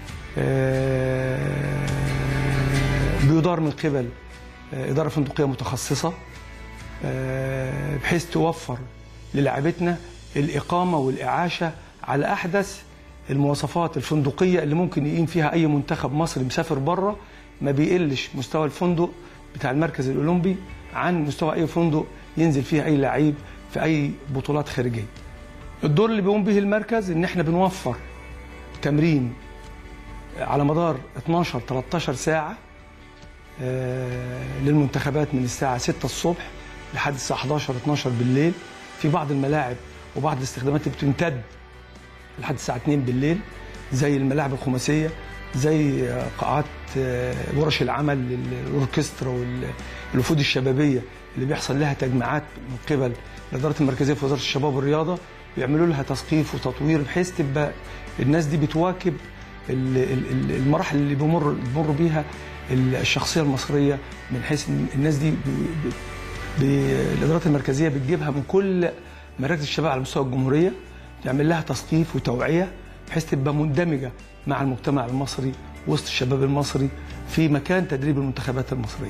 آه، بيدار من قبل آه، إدارة فندقية متخصصة آه، بحيث توفر للاعبتنا الإقامة والإعاشة على أحدث المواصفات الفندقية اللي ممكن يقيم فيها أي منتخب مصري مسافر بره ما بيقلش مستوى الفندق بتاع المركز الأولمبي عن مستوى أي فندق ينزل فيه أي لعيب في أي بطولات خارجية الدور اللي بيقوم به المركز إن إحنا بنوفر تمرين على مدار 12 13 ساعة آه، للمنتخبات من الساعة 6 الصبح لحد الساعة 11 12 بالليل في بعض الملاعب وبعض الاستخدامات بتمتد لحد الساعة 2 بالليل زي الملاعب الخماسية زي آه، قاعات آه، ورش العمل للأوركسترا والوفود الشبابية اللي بيحصل لها تجميعات من قبل الإدارة المركزية في وزارة الشباب والرياضة بيعملوا لها تثقيف وتطوير بحيث تبقى الناس دي بتواكب ال- ال- ال- المراحل اللي بيمر بيمر بيها ال- الشخصية المصرية من حيث إن الناس دي ب- ب- ب- الإدارات المركزية بتجيبها من كل مراكز الشباب على مستوى الجمهورية تعمل لها تثقيف وتوعية بحيث تبقى مندمجة مع المجتمع المصري وسط الشباب المصري في مكان تدريب المنتخبات المصرية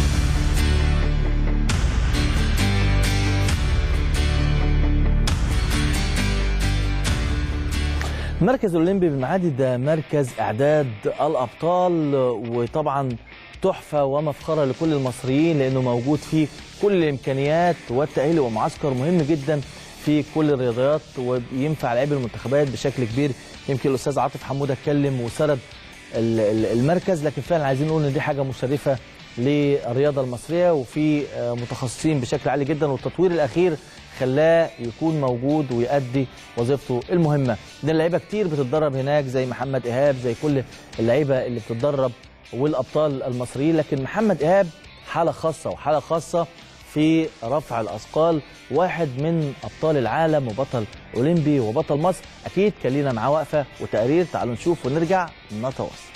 المركز الاولمبي بالمعادي ده مركز اعداد الابطال وطبعا تحفه ومفخره لكل المصريين لانه موجود فيه كل الامكانيات والتاهيل ومعسكر مهم جدا في كل الرياضيات وينفع لعيبه المنتخبات بشكل كبير يمكن الاستاذ عاطف حموده اتكلم وسرد ال- ال- المركز لكن فعلا عايزين نقول ان دي حاجه مشرفه للرياضه المصريه وفي آه، متخصصين بشكل عالي جدا والتطوير الاخير خلاه يكون موجود ويؤدي وظيفته المهمه ده اللعيبه كتير بتتدرب هناك زي محمد ايهاب زي كل اللعيبه اللي بتتدرب والابطال المصريين لكن محمد ايهاب حاله خاصه وحاله خاصه في رفع الاثقال واحد من ابطال العالم وبطل اولمبي وبطل مصر اكيد كان لينا معاه وقفه وتقرير تعالوا نشوف ونرجع نتواصل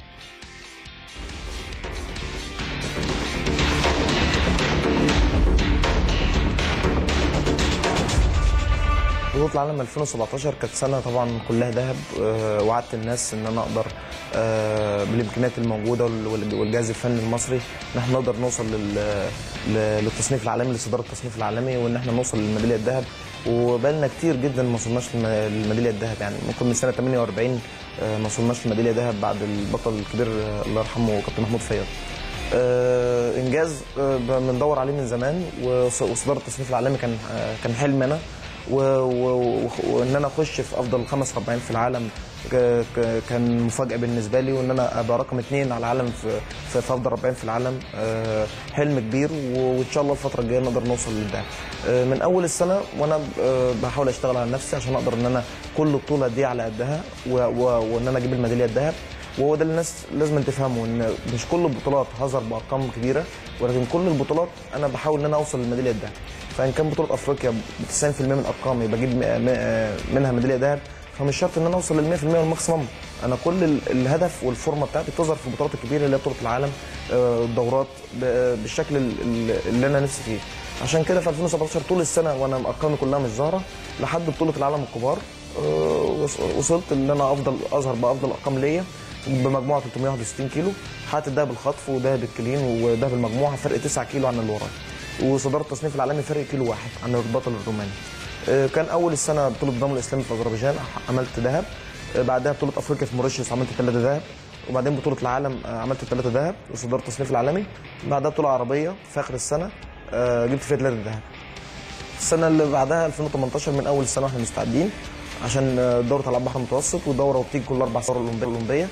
بطولة العالم 2017 كانت سنة طبعا كلها ذهب آه، وعدت الناس ان انا اقدر آه، بالامكانيات الموجودة وال- والجهاز الفني المصري ان احنا نقدر نوصل لل- ل- للتصنيف العالمي لاصدار التصنيف العالمي وان احنا نوصل للميدالية الذهب وبقالنا كتير جدا ما وصلناش للم- للميدالية الذهب يعني ممكن من سنة 48 آه، ما وصلناش للميدالية الذهب بعد البطل الكبير آه، الله يرحمه كابتن محمود فياض آه، انجاز آه، بندور عليه من زمان وص- وصداره التصنيف العالمي كان آه، كان حلم انا و- و- وخ- وان انا اخش في افضل خمس ربعين في العالم ك- ك- كان مفاجاه بالنسبه لي وان انا ابقى رقم اثنين على العالم في في, في افضل ربعين في العالم آه، حلم كبير و- وان شاء الله الفتره الجايه نقدر نوصل لده آه، من اول السنه وانا آه، بحاول اشتغل على نفسي عشان اقدر ان انا كل بطوله دي على قدها و- و- وان انا اجيب الميداليه الذهب وهو ده اللي الناس لازم تفهمه ان مش كل البطولات هظهر بارقام كبيره ولكن كل البطولات انا بحاول ان انا اوصل للميداليه الذهب فان كان بطوله افريقيا ب 90% من ارقامي بجيب م- م- منها ميداليه ذهب فمش شرط ان انا اوصل لل 100% والماكسيمم انا كل ال- الهدف والفورمه بتاعتي بتظهر في البطولات الكبيره اللي هي بطوله العالم آه، الدورات ب- بالشكل ال- ال- اللي انا نفسي فيه عشان كده في 2017 طول السنه وانا ارقامي كلها مش ظاهره لحد بطوله العالم الكبار آه، وص- وصلت ان انا افضل اظهر بافضل ارقام ليا بمجموعه 361 كيلو حققت الدهب الخطف ودهب الكلين ودهب المجموعه فرق 9 كيلو عن اللي ورايا وصداره التصنيف العالمي فرق كيلو واحد عن البطل الروماني آه، كان اول السنه بطوله النظام الاسلامي في اذربيجان عملت ذهب آه، بعدها بطوله افريقيا في موريشيوس عملت ثلاثه ذهب وبعدين بطوله العالم آه، عملت ثلاثه ذهب وصداره التصنيف العالمي بعدها بطوله عربيه في اخر السنه آه، جبت فيها ثلاثه ذهب السنه اللي بعدها 2018 من اول السنه واحنا مستعدين عشان آه، دوره العاب البحر المتوسط ودوره بتيجي كل اربع سنوات الاولمبيه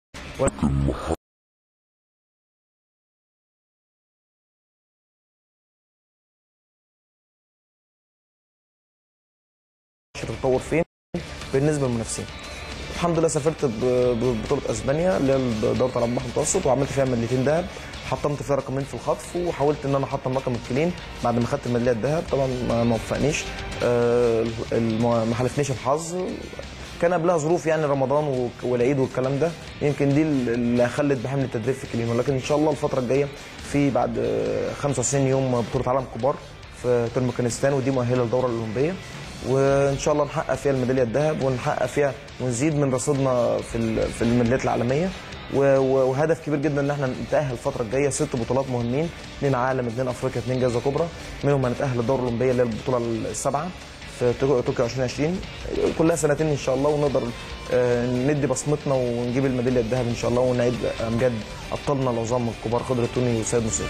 تتطور فين بالنسبه للمنافسين الحمد لله سافرت ب- ببطوله اسبانيا اللي هي دوره العاب البحر المتوسط وعملت فيها ميداليتين ذهب حطمت فيها رقمين في الخطف وحاولت ان انا احطم رقم الكلين بعد ما خدت الميداليه الذهب طبعا ما ما وفقنيش آه، الم- ما حالفنيش الحظ كان قبلها ظروف يعني رمضان وك- والعيد والكلام ده يمكن دي اللي خلت بحمل التدريب في كلين ولكن ان شاء الله الفتره الجايه في بعد آه، 95 يوم بطوله عالم كبار في ترمكانستان ودي مؤهله للدوره الاولمبيه وان شاء الله نحقق فيها الميداليه الذهب ونحقق فيها ونزيد من رصيدنا في ال- في الميداليات العالميه و- و- وهدف كبير جدا ان احنا نتاهل الفتره الجايه ست بطولات مهمين اثنين عالم اثنين افريقيا اثنين جائزه كبرى منهم هنتاهل للدوره الاولمبيه اللي هي البطوله السابعه في طوكيو طوكيو 2020 كلها سنتين ان شاء الله ونقدر آه، ندي بصمتنا ونجيب الميداليه الذهب ان شاء الله ونعيد امجاد ابطالنا العظام الكبار خضر التوني وسيد نصير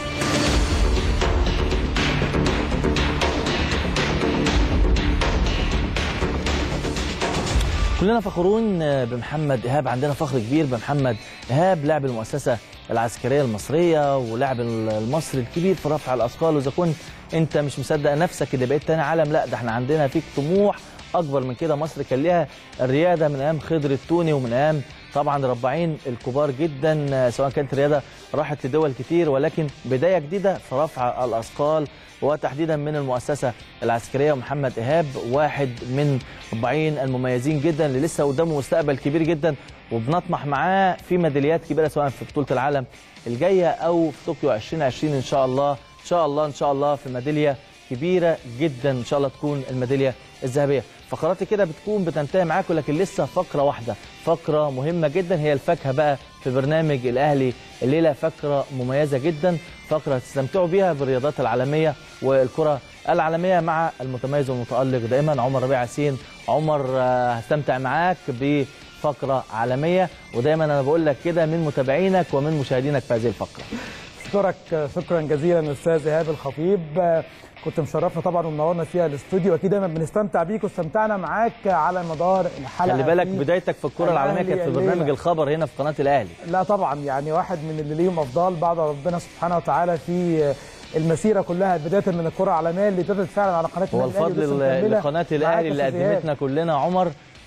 كلنا فخورون بمحمد ايهاب عندنا فخر كبير بمحمد ايهاب لاعب المؤسسه العسكريه المصريه ولاعب المصري الكبير في رفع الاثقال واذا كنت انت مش مصدق نفسك اللي بقيت تاني عالم لا ده احنا عندنا فيك طموح اكبر من كده مصر كان ليها الرياده من ايام خضر التوني ومن ايام طبعا رباعين الكبار جدا سواء كانت الرياده راحت لدول كتير ولكن بدايه جديده في رفع الاثقال وتحديدا من المؤسسه العسكريه ومحمد ايهاب واحد من رباعين المميزين جدا اللي لسه قدامه مستقبل كبير جدا وبنطمح معاه في ميداليات كبيره سواء في بطوله العالم الجايه او في طوكيو 2020 ان شاء الله ان شاء الله ان شاء الله في ميداليه كبيره جدا ان شاء الله تكون الميداليه الذهبيه فقراتي كده بتكون بتنتهي معاكم لكن لسه فقره واحده فقره مهمه جدا هي الفاكهه بقى في برنامج الاهلي الليله فقره مميزه جدا فقره تستمتعوا بيها بالرياضات العالميه والكره العالميه مع المتميز والمتالق دايما عمر ربيع ياسين عمر آه، هستمتع معاك بفقره عالميه ودايما انا بقول لك كده من متابعينك ومن مشاهدينك في هذه الفقره اشكرك شكرا جزيلا استاذ ايهاب الخطيب كنت مشرفنا طبعا ومنورنا فيها الاستوديو اكيد دايما بنستمتع بيك واستمتعنا معاك على مدار الحلقه خلي بالك في بدايتك في الكره العالميه الأهلي كانت في الليلة. برنامج الخبر هنا في قناه الاهلي لا طبعا يعني واحد من اللي ليهم افضال بعد ربنا سبحانه وتعالى في المسيره كلها بدايه من الكره العالميه اللي ابتدت فعلا على قناه هو النادي الأهلي الفضل لسه مكملة لقناه معاك الاهلي يا اللي أستاذ إيهاب. قدمتنا كلنا عمر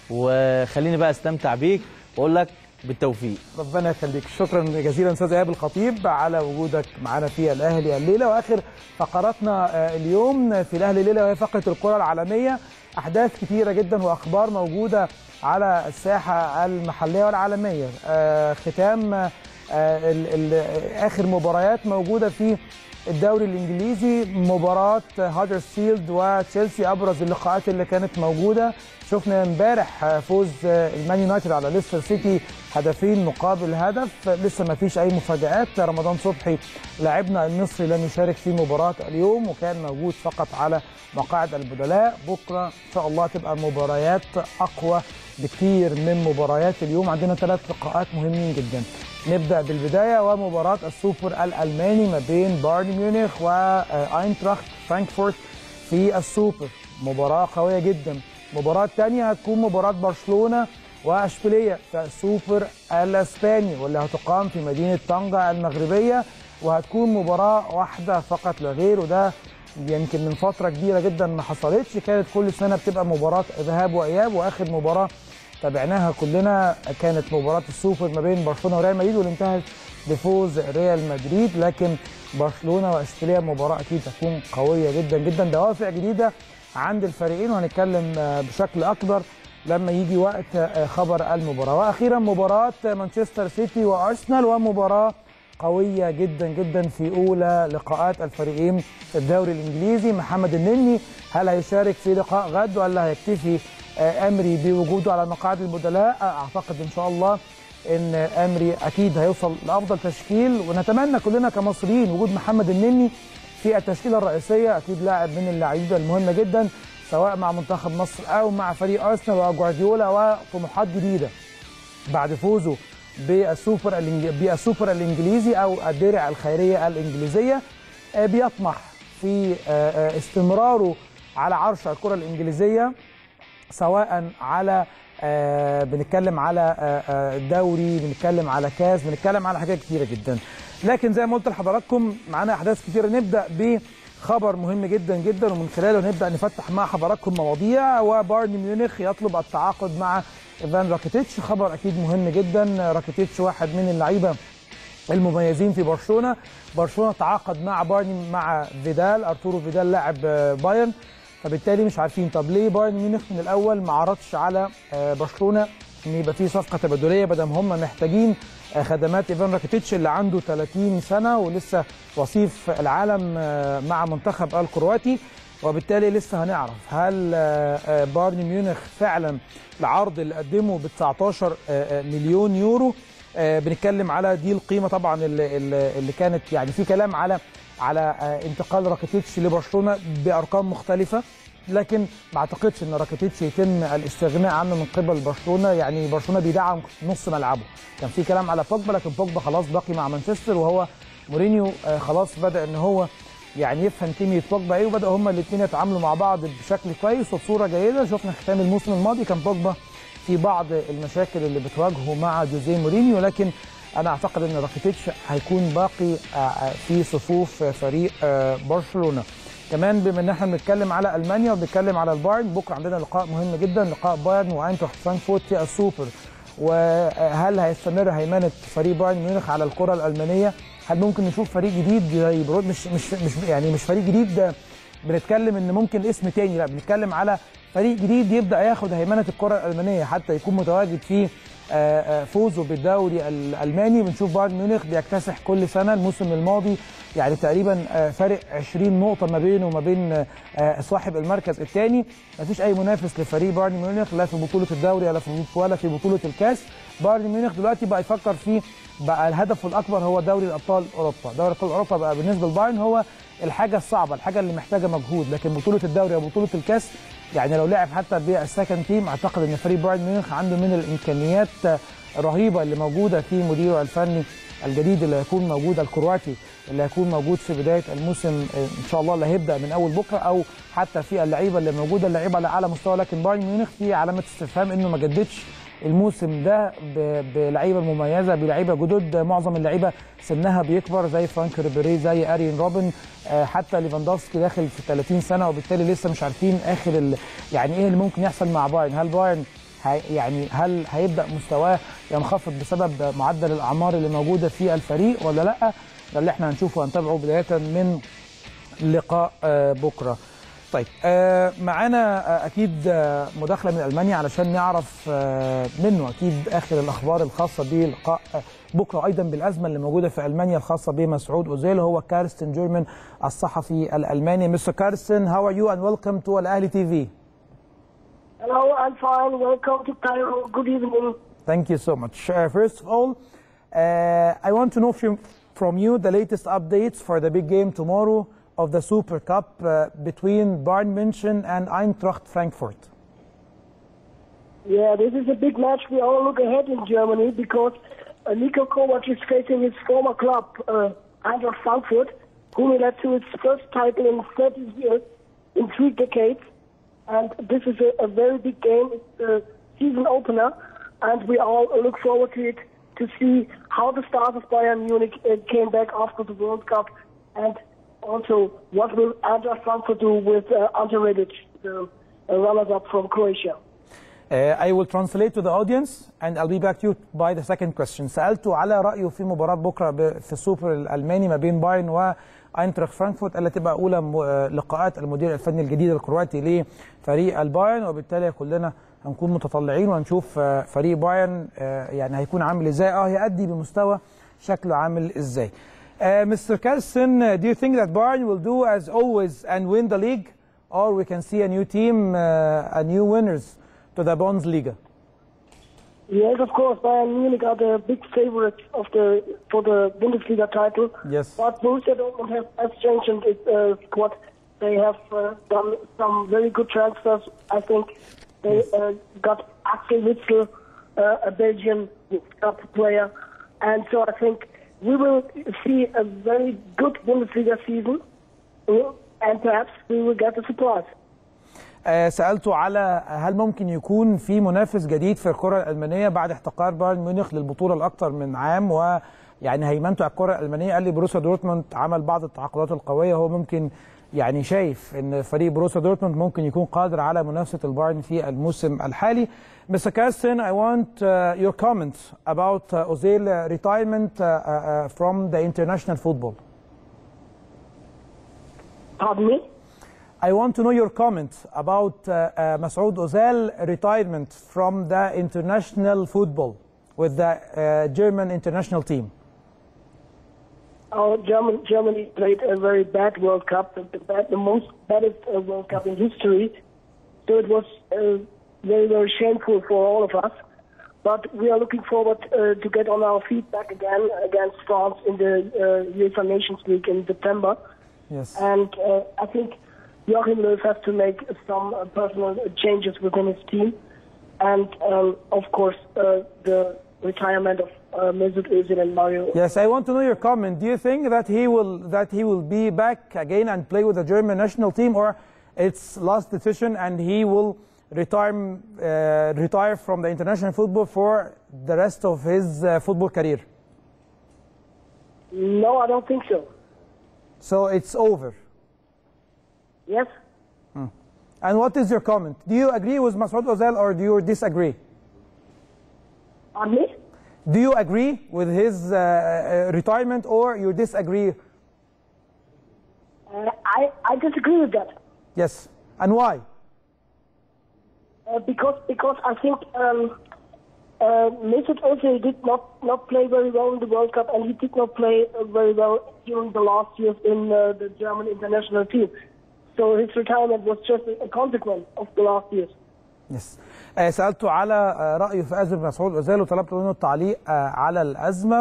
وخليني بقى استمتع بيك واقول لك بالتوفيق ربنا يخليك شكرا جزيلا استاذ ايهاب الخطيب على وجودك معنا في الاهلي الليله واخر فقراتنا آه، اليوم في الاهلي الليله وهي فقره الكره العالميه احداث كثيره جدا واخبار موجوده على الساحه المحليه والعالميه آه، ختام آه، ال- ال- اخر مباريات موجوده في الدوري الانجليزي مباراه هادرسفيلد وتشيلسي ابرز اللقاءات اللي كانت موجوده شفنا امبارح فوز المان يونايتد على ليستر سيتي هدفين مقابل هدف لسه ما فيش اي مفاجات رمضان صبحي لاعبنا المصري لم يشارك في مباراه اليوم وكان موجود فقط على مقاعد البدلاء بكره ان شاء الله تبقى مباريات اقوى بكثير من مباريات اليوم عندنا ثلاث لقاءات مهمين جدا نبدا بالبدايه ومباراه السوبر الالماني ما بين بايرن ميونخ واينتراخت فرانكفورت في السوبر مباراه قويه جدا المباراه الثانيه هتكون مباراه برشلونه واشبيليه في السوبر الاسباني واللي هتقام في مدينه طنجه المغربيه وهتكون مباراه واحده فقط لا غير وده يمكن من فتره كبيره جدا ما حصلتش كانت كل سنه بتبقى مباراه ذهاب واياب واخر مباراه تابعناها كلنا كانت مباراه السوبر ما بين برشلونه وريال مدريد واللي انتهت بفوز ريال مدريد لكن برشلونه واشبيليه مباراه اكيد هتكون قويه جدا جدا دوافع جديده عند الفريقين وهنتكلم آه، بشكل اكبر لما يجي وقت آه، خبر المباراه واخيرا مباراه مانشستر سيتي وارسنال ومباراه قويه جدا جدا في اولى لقاءات الفريقين في الدوري الانجليزي محمد النني هل هيشارك في لقاء غد ولا هيكتفي آه، امري بوجوده على مقاعد البدلاء آه، اعتقد ان شاء الله ان امري اكيد هيوصل لافضل تشكيل ونتمنى كلنا كمصريين وجود محمد النني في التشكيله الرئيسيه اكيد لاعب من اللعيبه المهمه جدا سواء مع منتخب مصر او مع فريق ارسنال وجوارديولا وطموحات جديده بعد فوزه بالسوبر الإنج- بالسوبر الانجليزي او الدرع الخيريه الانجليزيه آه، بيطمح في آه، آه، استمراره على عرش الكره الانجليزيه سواء على آه بنتكلم على آه آه دوري بنتكلم على كاس بنتكلم على حاجات كتيره جدا لكن زي ما قلت لحضراتكم معانا احداث كتيره نبدا بخبر مهم جدا جدا ومن خلاله نبدا نفتح مع حضراتكم مواضيع وبايرن ميونخ يطلب التعاقد مع ايفان راكيتيتش خبر اكيد مهم جدا راكيتيتش واحد من اللعيبه المميزين في برشلونه برشلونه تعاقد مع بايرن مع فيدال ارتورو فيدال لاعب آه، بايرن فبالتالي مش عارفين طب ليه بايرن ميونخ من الاول ما عرضش على آه، برشلونه ان يبقى في صفقه تبادليه بدل ما هم محتاجين آه، خدمات ايفان راكيتيتش اللي عنده 30 سنه ولسه وصيف العالم آه، مع منتخب الكرواتي وبالتالي لسه هنعرف هل آه، آه، بايرن ميونخ فعلا العرض اللي قدمه ب 19 آه، آه، مليون يورو آه، بنتكلم على دي القيمه طبعا اللي, اللي اللي كانت يعني في كلام على على آه، انتقال راكيتيتش لبرشلونه بارقام مختلفه لكن ما اعتقدش ان راكيتيتش يتم الاستغناء عنه من قبل برشلونه يعني برشلونه بيدعم نص ملعبه كان في كلام على بوجبا لكن بوجبا خلاص باقي مع مانشستر وهو مورينيو آه، خلاص بدا ان هو يعني يفهم كيمياء بوجبا ايه وبداوا هما الاثنين يتعاملوا مع بعض بشكل كويس وبصوره جيده شفنا ختام الموسم الماضي كان بوجبا في بعض المشاكل اللي بتواجهه مع جوزيه مورينيو لكن انا اعتقد ان راكيتيتش هيكون باقي آه، آه، في صفوف فريق آه، برشلونه كمان بما ان احنا بنتكلم على المانيا وبنتكلم على البايرن بكره عندنا لقاء مهم جدا لقاء بايرن واينتراخت فرانكفورت في السوبر وهل هيستمر هيمنه فريق بايرن ميونخ على الكره الالمانيه هل ممكن نشوف فريق جديد زي برو مش مش مش يعني مش فريق جديد ده بنتكلم ان ممكن اسم تاني لا بنتكلم على فريق جديد يبدا ياخد هيمنه الكره الالمانيه حتى يكون متواجد في آه، آه، فوزه بالدوري الالماني بنشوف بايرن ميونخ بيكتسح كل سنه الموسم الماضي يعني تقريبا آه، فارق 20 نقطه ما بينه وما بين آه، صاحب المركز الثاني مفيش اي منافس لفريق بايرن ميونخ لا في بطوله الدوري ولا في ولا في بطوله الكاس بايرن ميونخ دلوقتي بقى يفكر في بقى الهدف الاكبر هو دوري الابطال اوروبا دوري ابطال اوروبا بقى بالنسبه لبايرن هو الحاجه الصعبه الحاجه اللي محتاجه مجهود لكن بطوله الدوري وبطوله الكاس يعني لو لعب حتى بالسكند تيم اعتقد ان فريق بايرن ميونخ عنده من الامكانيات رهيبه اللي موجوده في مديره الفني الجديد اللي هيكون موجود الكرواتي اللي هيكون موجود في بدايه الموسم ان شاء الله اللي هيبدا من اول بكره او حتى في اللعيبه اللي موجوده اللعيبه على اعلى مستوى لكن بايرن ميونخ في علامه استفهام انه ما جددش الموسم ده ب- بلعيبه مميزه بلعيبه جدد معظم اللعيبه سنها بيكبر زي فرانك ريبيري زي ارين روبن آه، حتى ليفاندوفسكي داخل في 30 سنه وبالتالي لسه مش عارفين اخر ال... يعني ايه اللي ممكن يحصل مع بايرن هل بايرن هي يعني هل هيبدا مستواه ينخفض بسبب معدل الاعمار اللي موجوده في الفريق ولا لا ده اللي احنا هنشوفه وهنتابعه بدايه من لقاء آه، بكره طيب آه، معانا آه، اكيد آه، مداخله من المانيا علشان نعرف آه، منه اكيد اخر الاخبار الخاصه بلقاء آه، بكره ايضا بالازمه اللي موجوده في المانيا الخاصه بمسعود اوزيل هو كارستن جيرمان الصحفي الالماني مستر كارستن هاو ار يو اند ويلكم تو الاهلي تي في Hello, I'm fine. Welcome to Cairo. Good evening. Thank you so much. Uh, first of all, uh, I want to know from, from you the latest updates for the big game tomorrow of the Super Cup uh, between Bayern München and Eintracht Frankfurt. Yeah, this is a big match. We all look ahead in Germany because uh, Nico Kovac is facing his former club, uh, Eintracht Frankfurt, whom he led to its first title in 30 years, in three decades. And this is a, a very big game. It's a season opener, and we all look forward to it to see how the stars of Bayern Munich uh, came back after the World Cup, and also what will Eintracht Frankfurt do with uh, Ante Rebic, the uh, runners-up from Croatia. Uh, I will translate to the audience and I'll be back to you by the second question. سألته على رأيه في مباراة بكرة ب- في السوبر الألماني ما بين بايرن وأينتراخ فرانكفورت اللي تبقى أولى م- آه، لقاءات المدير الفني الجديد الكرواتي لفريق البايرن وبالتالي كلنا هنكون متطلعين وهنشوف آه، فريق بايرن آه، يعني هيكون عامل ازاي اه هيأدي بمستوى شكله عامل ازاي. Uh, Mr. Carlson, uh, do you think that Bayern will do as always and win the league, or we can see a new team, uh, a new winners to the Bundesliga? Yes, of course. Bayern Munich are the big favorites of the for the Bundesliga title. Yes. But Borussia Dortmund has, has changed its uh, squad. They have uh, done some very good transfers. I think they uh, got Axel Witsel, uh, a Belgian Cup player, and so I think we will see a very good Bundesliga season, uh, and perhaps we will get a surprise. آه، سألته على هل ممكن يكون في منافس جديد في الكرة الألمانية بعد احتقار بايرن ميونخ للبطولة لأكثر من عام ويعني هيمنته على الكرة الألمانية قال لي بروسيا دورتموند عمل بعض التعاقدات القوية هو ممكن يعني شايف ان فريق بروسيا دورتموند ممكن يكون قادر على منافسة البايرن في الموسم الحالي. Mr. Carsten, I want uh, your comments about uh, Ozil uh, retirement uh, uh, from the international football. Pardon me? I want to know your comment about uh, uh, Masoud Ozil retirement from the international football with the uh, German international team. Our German, Germany played a very bad World Cup, the, the, bad, the most baddest uh, World Cup in history. So it was uh, very, very shameful for all of us. But we are looking forward uh, to get on our feet back again against France in the uh, UEFA Nations League in September. Yes. And uh, I think Joachim Löw has to make some uh, personal changes within his team. And um, of course, uh, the retirement of uh, Mesut Özil and Mario Yes, I want to know your comment. Do you think that he will that he will be back again and play with the German national team, or it's last decision and he will retire uh, retire from the international football for the rest of his uh, football career? No, I don't think so. So it's over. Yes. Hmm. And what is your comment? Do you agree with Masoud Ozil or do you disagree? On me? Do you agree with his uh, uh, retirement or you disagree? Uh, I, I disagree with that. Yes. And why? Uh, because because I think um, uh, Mesut Özil did not, not play very well in the World Cup, and he did not play uh, very well during the last years in uh, the German international team. So his retirement was just a a consequence of the last years. يس آه، سالته على آه، رايه في ازمه مسعود اوزيل وطلبت منه التعليق آه، على الازمه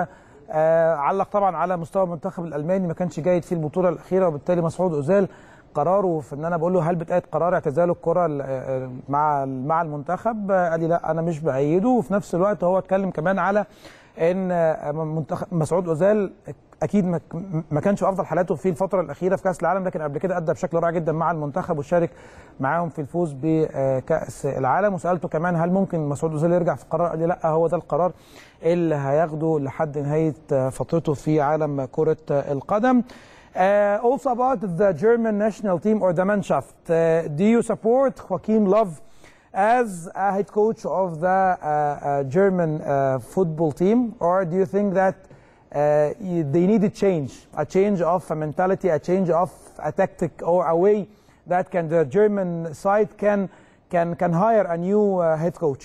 وعلق طبعا على مستوى المنتخب الالماني ما كانش جيد في البطوله الاخيره وبالتالي مسعود اوزيل قراره في ان انا بقول له هل بتأيد قرار اعتزاله الكره ال- آه، مع مع المنتخب آه، قال لي لا انا مش بايده وفي نفس الوقت هو اتكلم كمان على ان آه، منتخب مسعود اوزيل اكيد ما- ما كانش في افضل حالاته في الفتره الاخيره في كاس العالم لكن قبل كده ادى بشكل رائع جدا مع المنتخب وشارك معاهم في الفوز بكاس العالم وسالته كمان هل ممكن مسعود اوزيل يرجع في القرار قال لي لا هو ده القرار اللي هياخده لحد نهايه فترته في عالم كره القدم Uh, also about the German national team or the Mannschaft, uh, do you support Joachim Löw as a head coach of the uh, uh, German uh, football team, or do you think that uh, y- they need a change, a change of a mentality, a change of a tactic, or a way that can the German side can can can hire a new uh, head coach?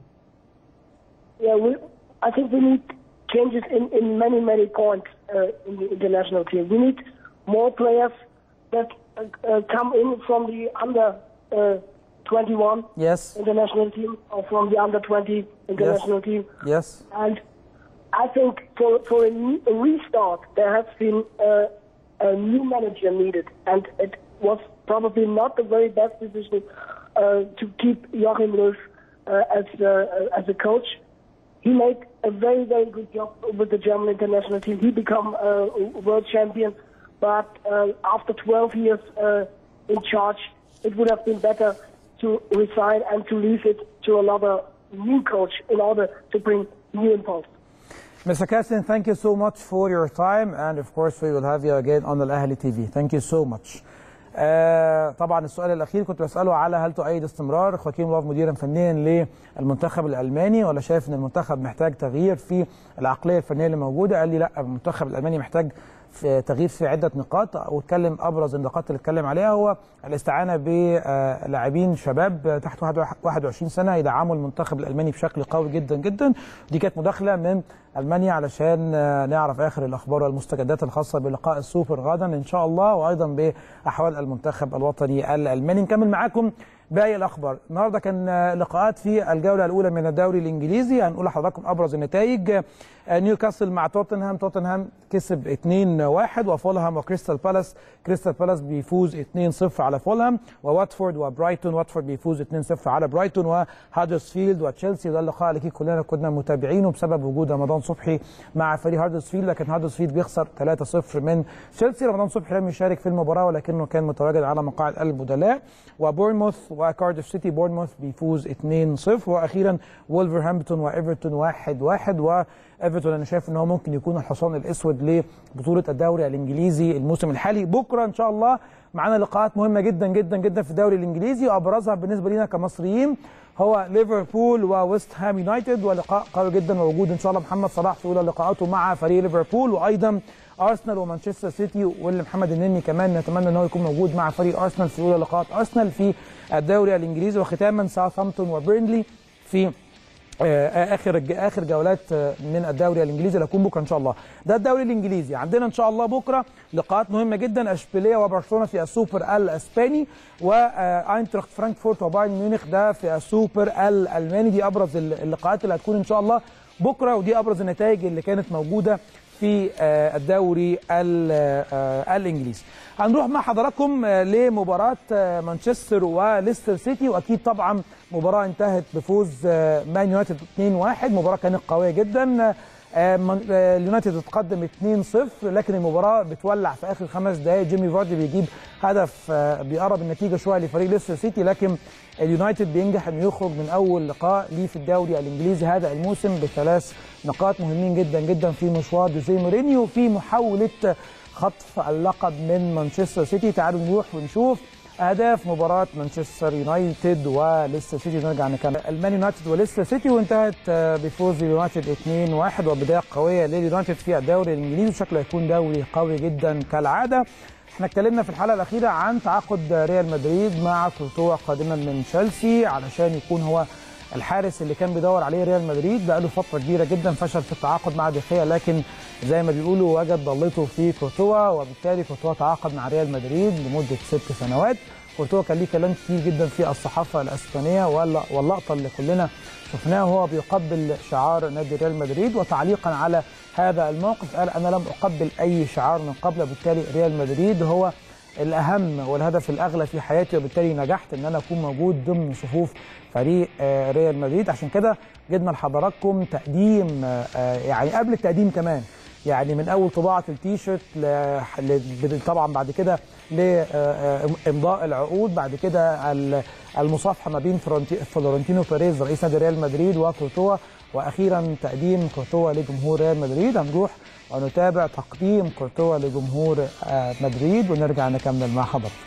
Yeah, we, I think we need changes in, in many, many points uh, in the international team. We need more players that uh, uh, come in from the under uh, 21 Yes. international team or from the under 20 international team. Yes. And I think for, for a, new- a restart, there has been uh, a new manager needed. And it was probably not the very best decision uh, to keep Joachim Löw uh, as, uh, as a coach. He made a very, very good job with the German international team. He become uh, world champion. But uh, after 12 years uh, in charge, it would have been better to resign and to leave it to another new coach in order to bring new impulse. Mr. Kassin, thank you so much for your time and of course we will have you again on the Ahli TV. Thank you so much. آه طبعا السؤال الاخير كنت بساله على هل تؤيد استمرار خواكيم لوف مديرا فنيا للمنتخب الالماني ولا شايف ان المنتخب محتاج تغيير في العقليه الفنيه اللي موجوده قال لي لا المنتخب الالماني محتاج في تغيير في عده نقاط واتكلم ابرز النقاط اللي اتكلم عليها هو الاستعانه بلاعبين شباب تحت 21 سنه يدعموا المنتخب الالماني بشكل قوي جدا جدا دي كانت مداخله من المانيا علشان آه، نعرف اخر الاخبار والمستجدات الخاصه بلقاء السوبر غدا ان شاء الله وايضا باحوال المنتخب الوطني الالماني نكمل معاكم باقي الاخبار النهارده كان آه، لقاءات في الجوله الاولى من الدوري الانجليزي هنقول لحضراتكم ابرز النتائج آه، نيوكاسل مع توتنهام توتنهام كسب 2-1 وفولهام وكريستال بالاس كريستال بالاس بيفوز 2-0 على فولهام وواتفورد وبرايتون واتفورد بيفوز 2-0 على برايتون وهادرسفيلد وتشيلسي وده اللقاء اللي أكيد كلنا كنا متابعينه بسبب وجود رمضان صبحي مع فريق هاردسفيلد لكن هاردسفيلد بيخسر 3-0 من تشيلسي رمضان صبحي لم يشارك في المباراه ولكنه كان متواجد على مقاعد البدلاء وبورنموث وكارديف سيتي بورنموث بيفوز 2-0 واخيرا وولفرهامبتون وايفرتون 1-1 وايفرتون انا شايف ان هو ممكن يكون الحصان الاسود لبطوله الدوري الانجليزي الموسم الحالي بكره ان شاء الله معانا لقاءات مهمه جدا جدا جدا في الدوري الانجليزي وابرزها بالنسبه لنا كمصريين هو ليفربول وويست هام يونايتد ولقاء قوي جدا موجود ان شاء الله محمد صلاح في اولى لقاءاته مع فريق ليفربول وايضا ارسنال ومانشستر سيتي واللي محمد النني كمان نتمنى ان هو يكون موجود مع فريق ارسنال في اولى لقاءات ارسنال في الدوري الانجليزي وختاما ساوثهامبتون وبيرنلي في آه، اخر اخر جولات آه، من الدوري الانجليزي اللي هتكون بكره ان شاء الله ده الدوري الانجليزي عندنا ان شاء الله بكره لقاءات مهمه جدا اشبيليه وبرشلونه في السوبر الاسباني واينتراخت فرانكفورت وبايرن ميونخ ده في السوبر الالماني دي ابرز اللقاءات اللي هتكون ان شاء الله بكره ودي ابرز النتائج اللي كانت موجوده في آه، الدوري ال- آه، الانجليزي هنروح مع حضراتكم آه، لمباراه آه، مانشستر وليستر سيتي واكيد طبعا مباراه انتهت بفوز آه، مان يونايتد 2-1 مباراه كانت قويه جدا آه، من- آه، اليونايتد اتقدم 2-0 لكن المباراه بتولع في اخر خمس دقائق جيمي فاردي بيجيب هدف آه، بيقرب النتيجه شويه لفريق ليستر سيتي لكن اليونايتد بينجح انه يخرج من اول لقاء ليه في الدوري الانجليزي هذا الموسم بثلاث نقاط مهمين جدا جدا في مشوار جوزيه مورينيو في محاوله خطف اللقب من مانشستر سيتي تعالوا نروح ونشوف اهداف مباراه مانشستر يونايتد وليستر سيتي نرجع نكمل المان يونايتد وليستر سيتي وانتهت آه، بفوز اليونايتد 2-1 وبدايه قويه لليونايتد في الدوري الانجليزي وشكله هيكون دوري قوي جدا كالعاده احنا اتكلمنا في الحلقه الاخيره عن تعاقد ريال مدريد مع كورتوا قادما من تشيلسي علشان يكون هو الحارس اللي كان بيدور عليه ريال مدريد بقاله فتره كبيره جدا فشل في التعاقد مع دخيا لكن زي ما بيقولوا وجد ضلته في كورتوا وبالتالي كورتوا تعاقد مع ريال مدريد لمده ست سنوات كورتوا كان ليه كلام كتير جدا في الصحافه الاسبانيه ولا- واللقطه اللي كلنا شفناها وهو بيقبل شعار نادي ريال مدريد وتعليقا على هذا الموقف قال انا لم اقبل اي شعار من قبل وبالتالي ريال مدريد هو الاهم والهدف الاغلى في حياتي وبالتالي نجحت ان انا اكون موجود ضمن صفوف فريق آه، ريال مدريد عشان كده جبنا لحضراتكم تقديم آه، آه، يعني قبل التقديم كمان يعني من اول طباعه التيشيرت ل- ل- طبعا بعد كده لامضاء العقود بعد كده ال- المصافحه ما بين فرونتي- فلورنتينو بيريز رئيس نادي ريال مدريد وكورتوا واخيرا تقديم كورتوا لجمهور ريال مدريد هنروح ونتابع تقديم كورتوا لجمهور آه، مدريد ونرجع نكمل مع حضرتك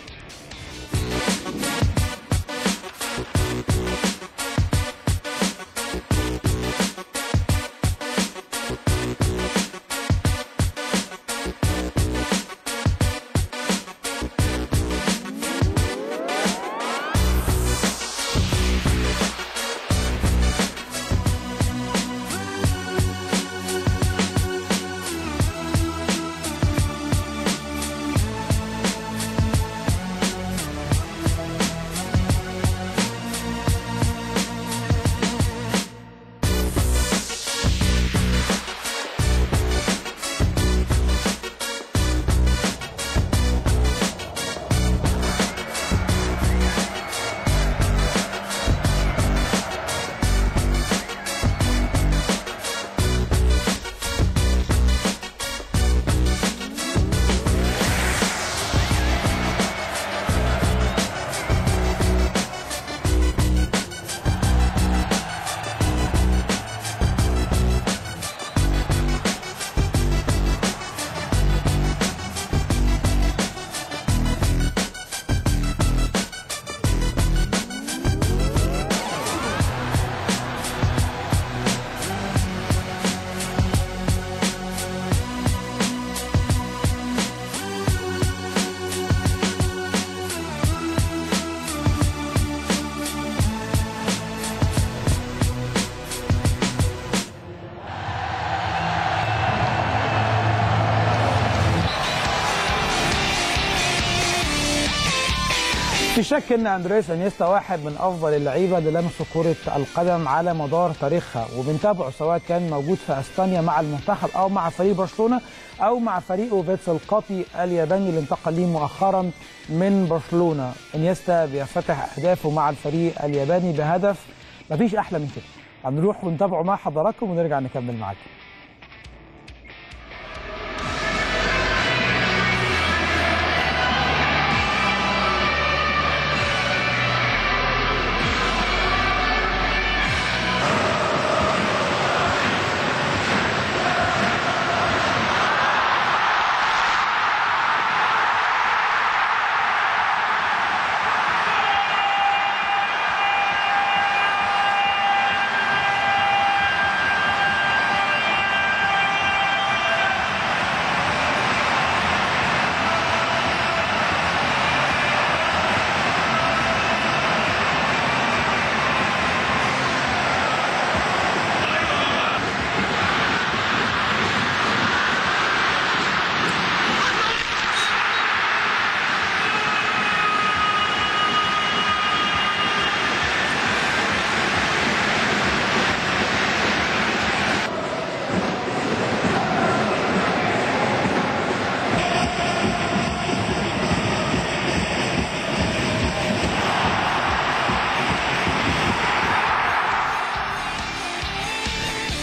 في شك ان اندريس انيستا واحد من افضل اللعيبه اللي لمسوا كره القدم على مدار تاريخها وبنتابعه سواء كان موجود في اسبانيا مع المنتخب او مع فريق برشلونه او مع فريقه فيتسل كوبي الياباني اللي انتقل ليه مؤخرا من برشلونه انيستا بيفتح اهدافه مع الفريق الياباني بهدف مفيش احلى من كده هنروح ونتابعه مع حضراتكم ونرجع نكمل معاكم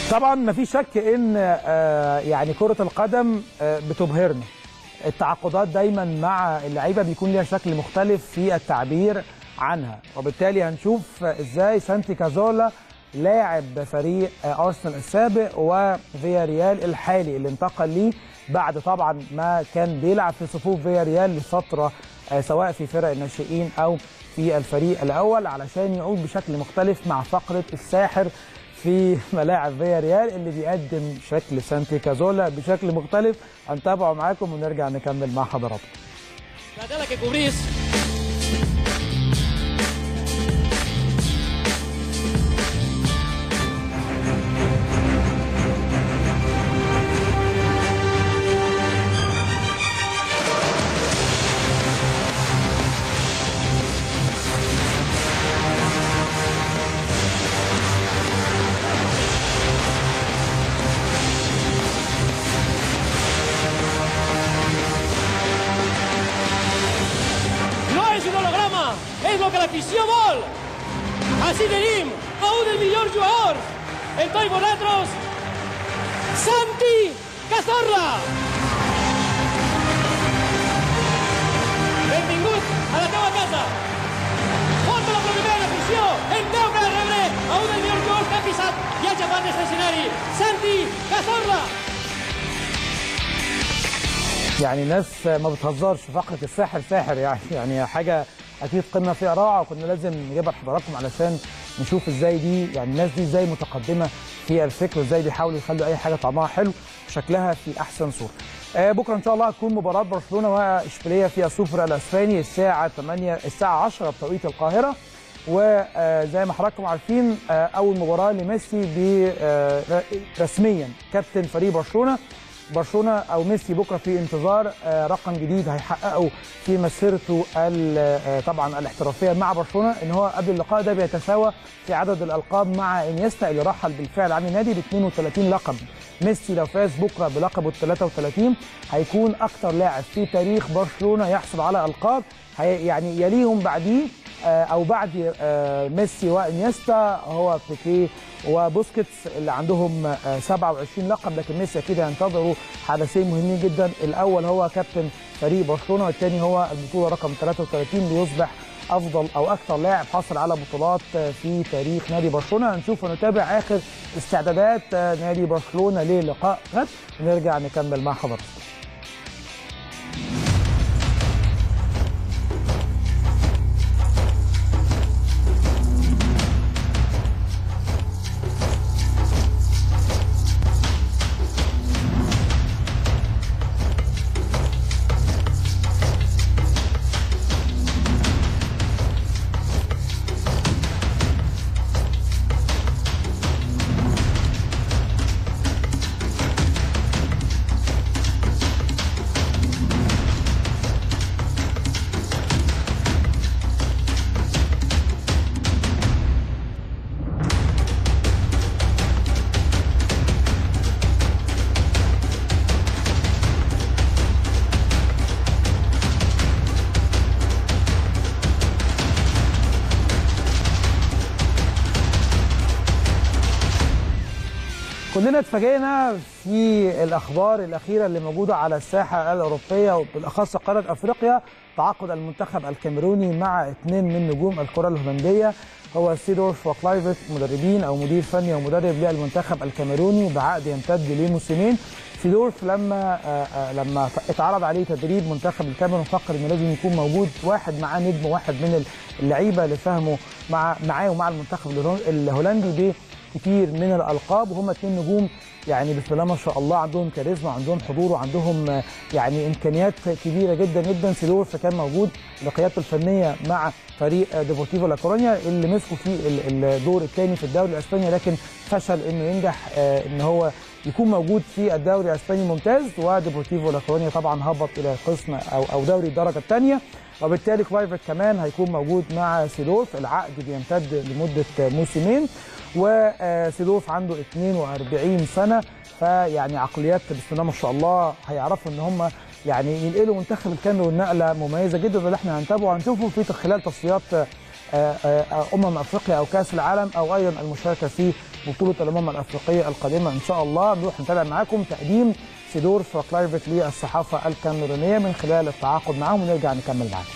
طبعا ما في شك ان آه، يعني كره القدم آه، بتبهرنا التعاقدات دايما مع اللعيبه بيكون ليها شكل مختلف في التعبير عنها وبالتالي هنشوف ازاي سانتي كازولا لاعب فريق آه، ارسنال السابق وفيا ريال الحالي اللي انتقل ليه بعد طبعا ما كان بيلعب في صفوف فيا ريال لفتره آه، سواء في فرق الناشئين او في الفريق الاول علشان يعود بشكل مختلف مع فقره الساحر في ملاعب فيا ريال اللي بيقدم شكل سانتي كازولا بشكل مختلف هنتابعه معاكم ونرجع نكمل مع حضراتكم La tela que cubrís no es un holograma, es lo que l'afició vol. Així tenim a un dels millors jugadors, el Toi Bonatros, Santi Cazorla. Benvingut a la teva casa. Fot l'aplaudiment, afició, en peu per rebre a un dels millors jugadors que ha pisat i ha aixafat aquest escenari, Santi Cazorla. يعني الناس ما بتهزرش فقره الساحر ساحر يعني يعني حاجه اكيد قمه فيها روعه وكنا لازم نجيبها لحضراتكم علشان نشوف ازاي دي يعني الناس دي ازاي متقدمه في الفكر وازاي بيحاولوا يخلوا اي حاجه طعمها حلو وشكلها في احسن صوره. آه بكره ان شاء الله هتكون مباراه برشلونه واشبيليه في السوبر الاسباني الساعه 8 الساعه 10 بتوقيت القاهره وزي ما حضراتكم عارفين آه، اول مباراه لميسي ب- آه، رسميا كابتن فريق برشلونه برشلونه او ميسي بكره في انتظار آه، رقم جديد هيحققه في مسيرته ال- آه، طبعا الاحترافيه مع برشلونه ان هو قبل اللقاء ده بيتساوى في عدد الالقاب مع انيستا اللي رحل بالفعل عن النادي ب 32 لقب ميسي لو فاز بكره بلقبه ال 33 هيكون اكثر لاعب في تاريخ برشلونه يحصل على القاب هي يعني يليهم بعديه آه، او بعد آه، ميسي وانيستا هو بيكيه وبوسكيتس اللي عندهم آه، 27 لقب لكن ميسي اكيد هينتظروا حدثين مهمين جدا الاول هو كابتن فريق برشلونه والثاني هو البطوله رقم 33 ليصبح افضل او اكثر لاعب حصل على بطولات آه، في تاريخ نادي برشلونه هنشوف ونتابع اخر استعدادات آه، نادي برشلونه للقاء غد ونرجع نكمل مع حضراتكم كلنا اتفاجئنا في الاخبار الاخيره اللي موجوده على الساحه الاوروبيه وبالاخص قاره افريقيا تعاقد المنتخب الكاميروني مع اثنين من نجوم الكره الهولنديه هو سيدورف وكلايفت مدربين او مدير فني ومدرب للمنتخب الكاميروني بعقد يمتد لموسمين سيدورف لما آه، آه، لما اتعرض عليه تدريب منتخب الكاميرون فكر انه لازم يكون موجود واحد معاه نجم واحد من اللعيبه اللي فهموا مع معاه ومع المنتخب الهولن- الهولندي بكتير من الالقاب وهم اتنين نجوم يعني بسم الله ما شاء الله عندهم كاريزما عندهم حضور وعندهم آه، يعني امكانيات كبيره جدا جدا سيدورف كان موجود لقيادته الفنيه مع فريق آه، ديبورتيفو لا كورونيا اللي مسكوا في ال- الدور الثاني في الدوري الاسباني لكن فشل انه ينجح آه، ان هو يكون موجود في الدوري الاسباني ممتاز وديبورتيفو لا كورونيا طبعا هبط الى قسم او او دوري الدرجه الثانيه وبالتالي كلايفرت كمان هيكون موجود مع سيدورف العقد بيمتد لمده موسمين وسيدورف عنده 42 سنه فيعني عقليات بسم الله ما شاء الله هيعرفوا ان هم يعني ينقلوا منتخب الكاميرون نقله مميزه جدا وده اللي احنا هنتابعه وهنشوفه في خلال تصفيات آه، آه، امم افريقيا او كاس العالم او ايضا المشاركه في بطوله الامم الافريقيه القادمه ان شاء الله نروح نتابع معاكم تقديم سيدور فكلايفت للصحافه الكاميرونيه من خلال التعاقد معاهم ونرجع نكمل معاكم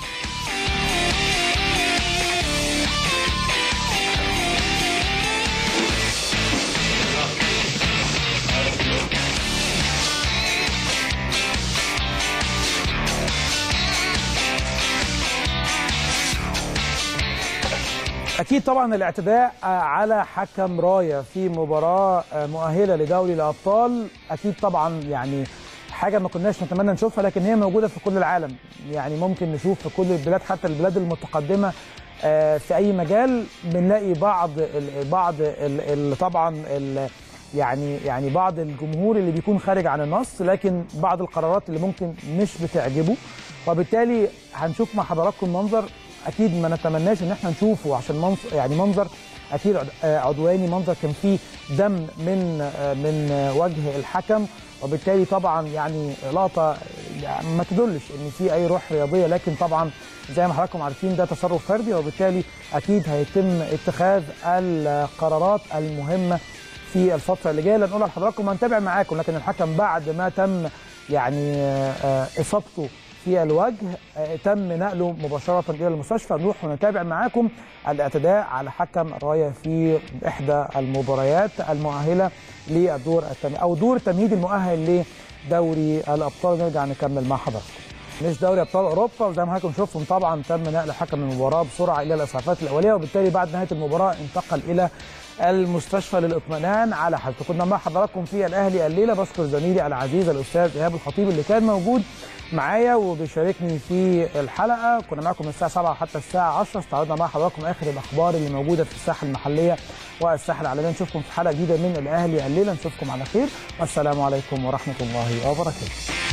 اكيد طبعا الاعتداء على حكم رايه في مباراه مؤهله لدوري الابطال اكيد طبعا يعني حاجه ما كناش نتمنى نشوفها لكن هي موجوده في كل العالم يعني ممكن نشوف في كل البلاد حتى البلاد المتقدمه آه، في اي مجال بنلاقي بعض ال- بعض ال- ال- طبعا ال- يعني يعني بعض الجمهور اللي بيكون خارج عن النص لكن بعض القرارات اللي ممكن مش بتعجبه وبالتالي هنشوف مع حضراتكم منظر اكيد ما نتمناش ان احنا نشوفه عشان منظر يعني منظر اكيد عد- آه، عدواني منظر كان فيه دم من آه، من آه، وجه الحكم وبالتالي طبعا يعني لقطه يعني ما تدلش ان في اي روح رياضيه لكن طبعا زي ما حضراتكم عارفين ده تصرف فردي وبالتالي اكيد هيتم اتخاذ القرارات المهمه في الفتره اللي جايه لنقولها لحضراتكم هنتابع معاكم لكن الحكم بعد ما تم يعني آه، آه، اصابته في الوجه آه، تم نقله مباشره الى المستشفى نروح ونتابع معاكم الاعتداء على حكم رايه في احدى المباريات المؤهله للدور التمهيدي او دور التمهيد المؤهل لدوري الابطال نرجع نكمل مع حضراتكم مش دوري ابطال اوروبا وزي ما حضراتكم شفتم طبعا تم نقل حكم المباراه بسرعه الى الاسعافات الاوليه وبالتالي بعد نهايه المباراه انتقل الى المستشفى للاطمئنان على حالته كنا مع حضراتكم في الاهلي الليله بشكر زميلي العزيز الاستاذ ايهاب الخطيب اللي كان موجود معايا وبيشاركني في الحلقه كنا معاكم من الساعه 7 حتى الساعه 10 استعرضنا مع حضراتكم اخر الاخبار اللي موجوده في الساحه المحليه والساحه العالميه نشوفكم في حلقه جديده من الاهلي الليله نشوفكم على خير والسلام عليكم ورحمه الله وبركاته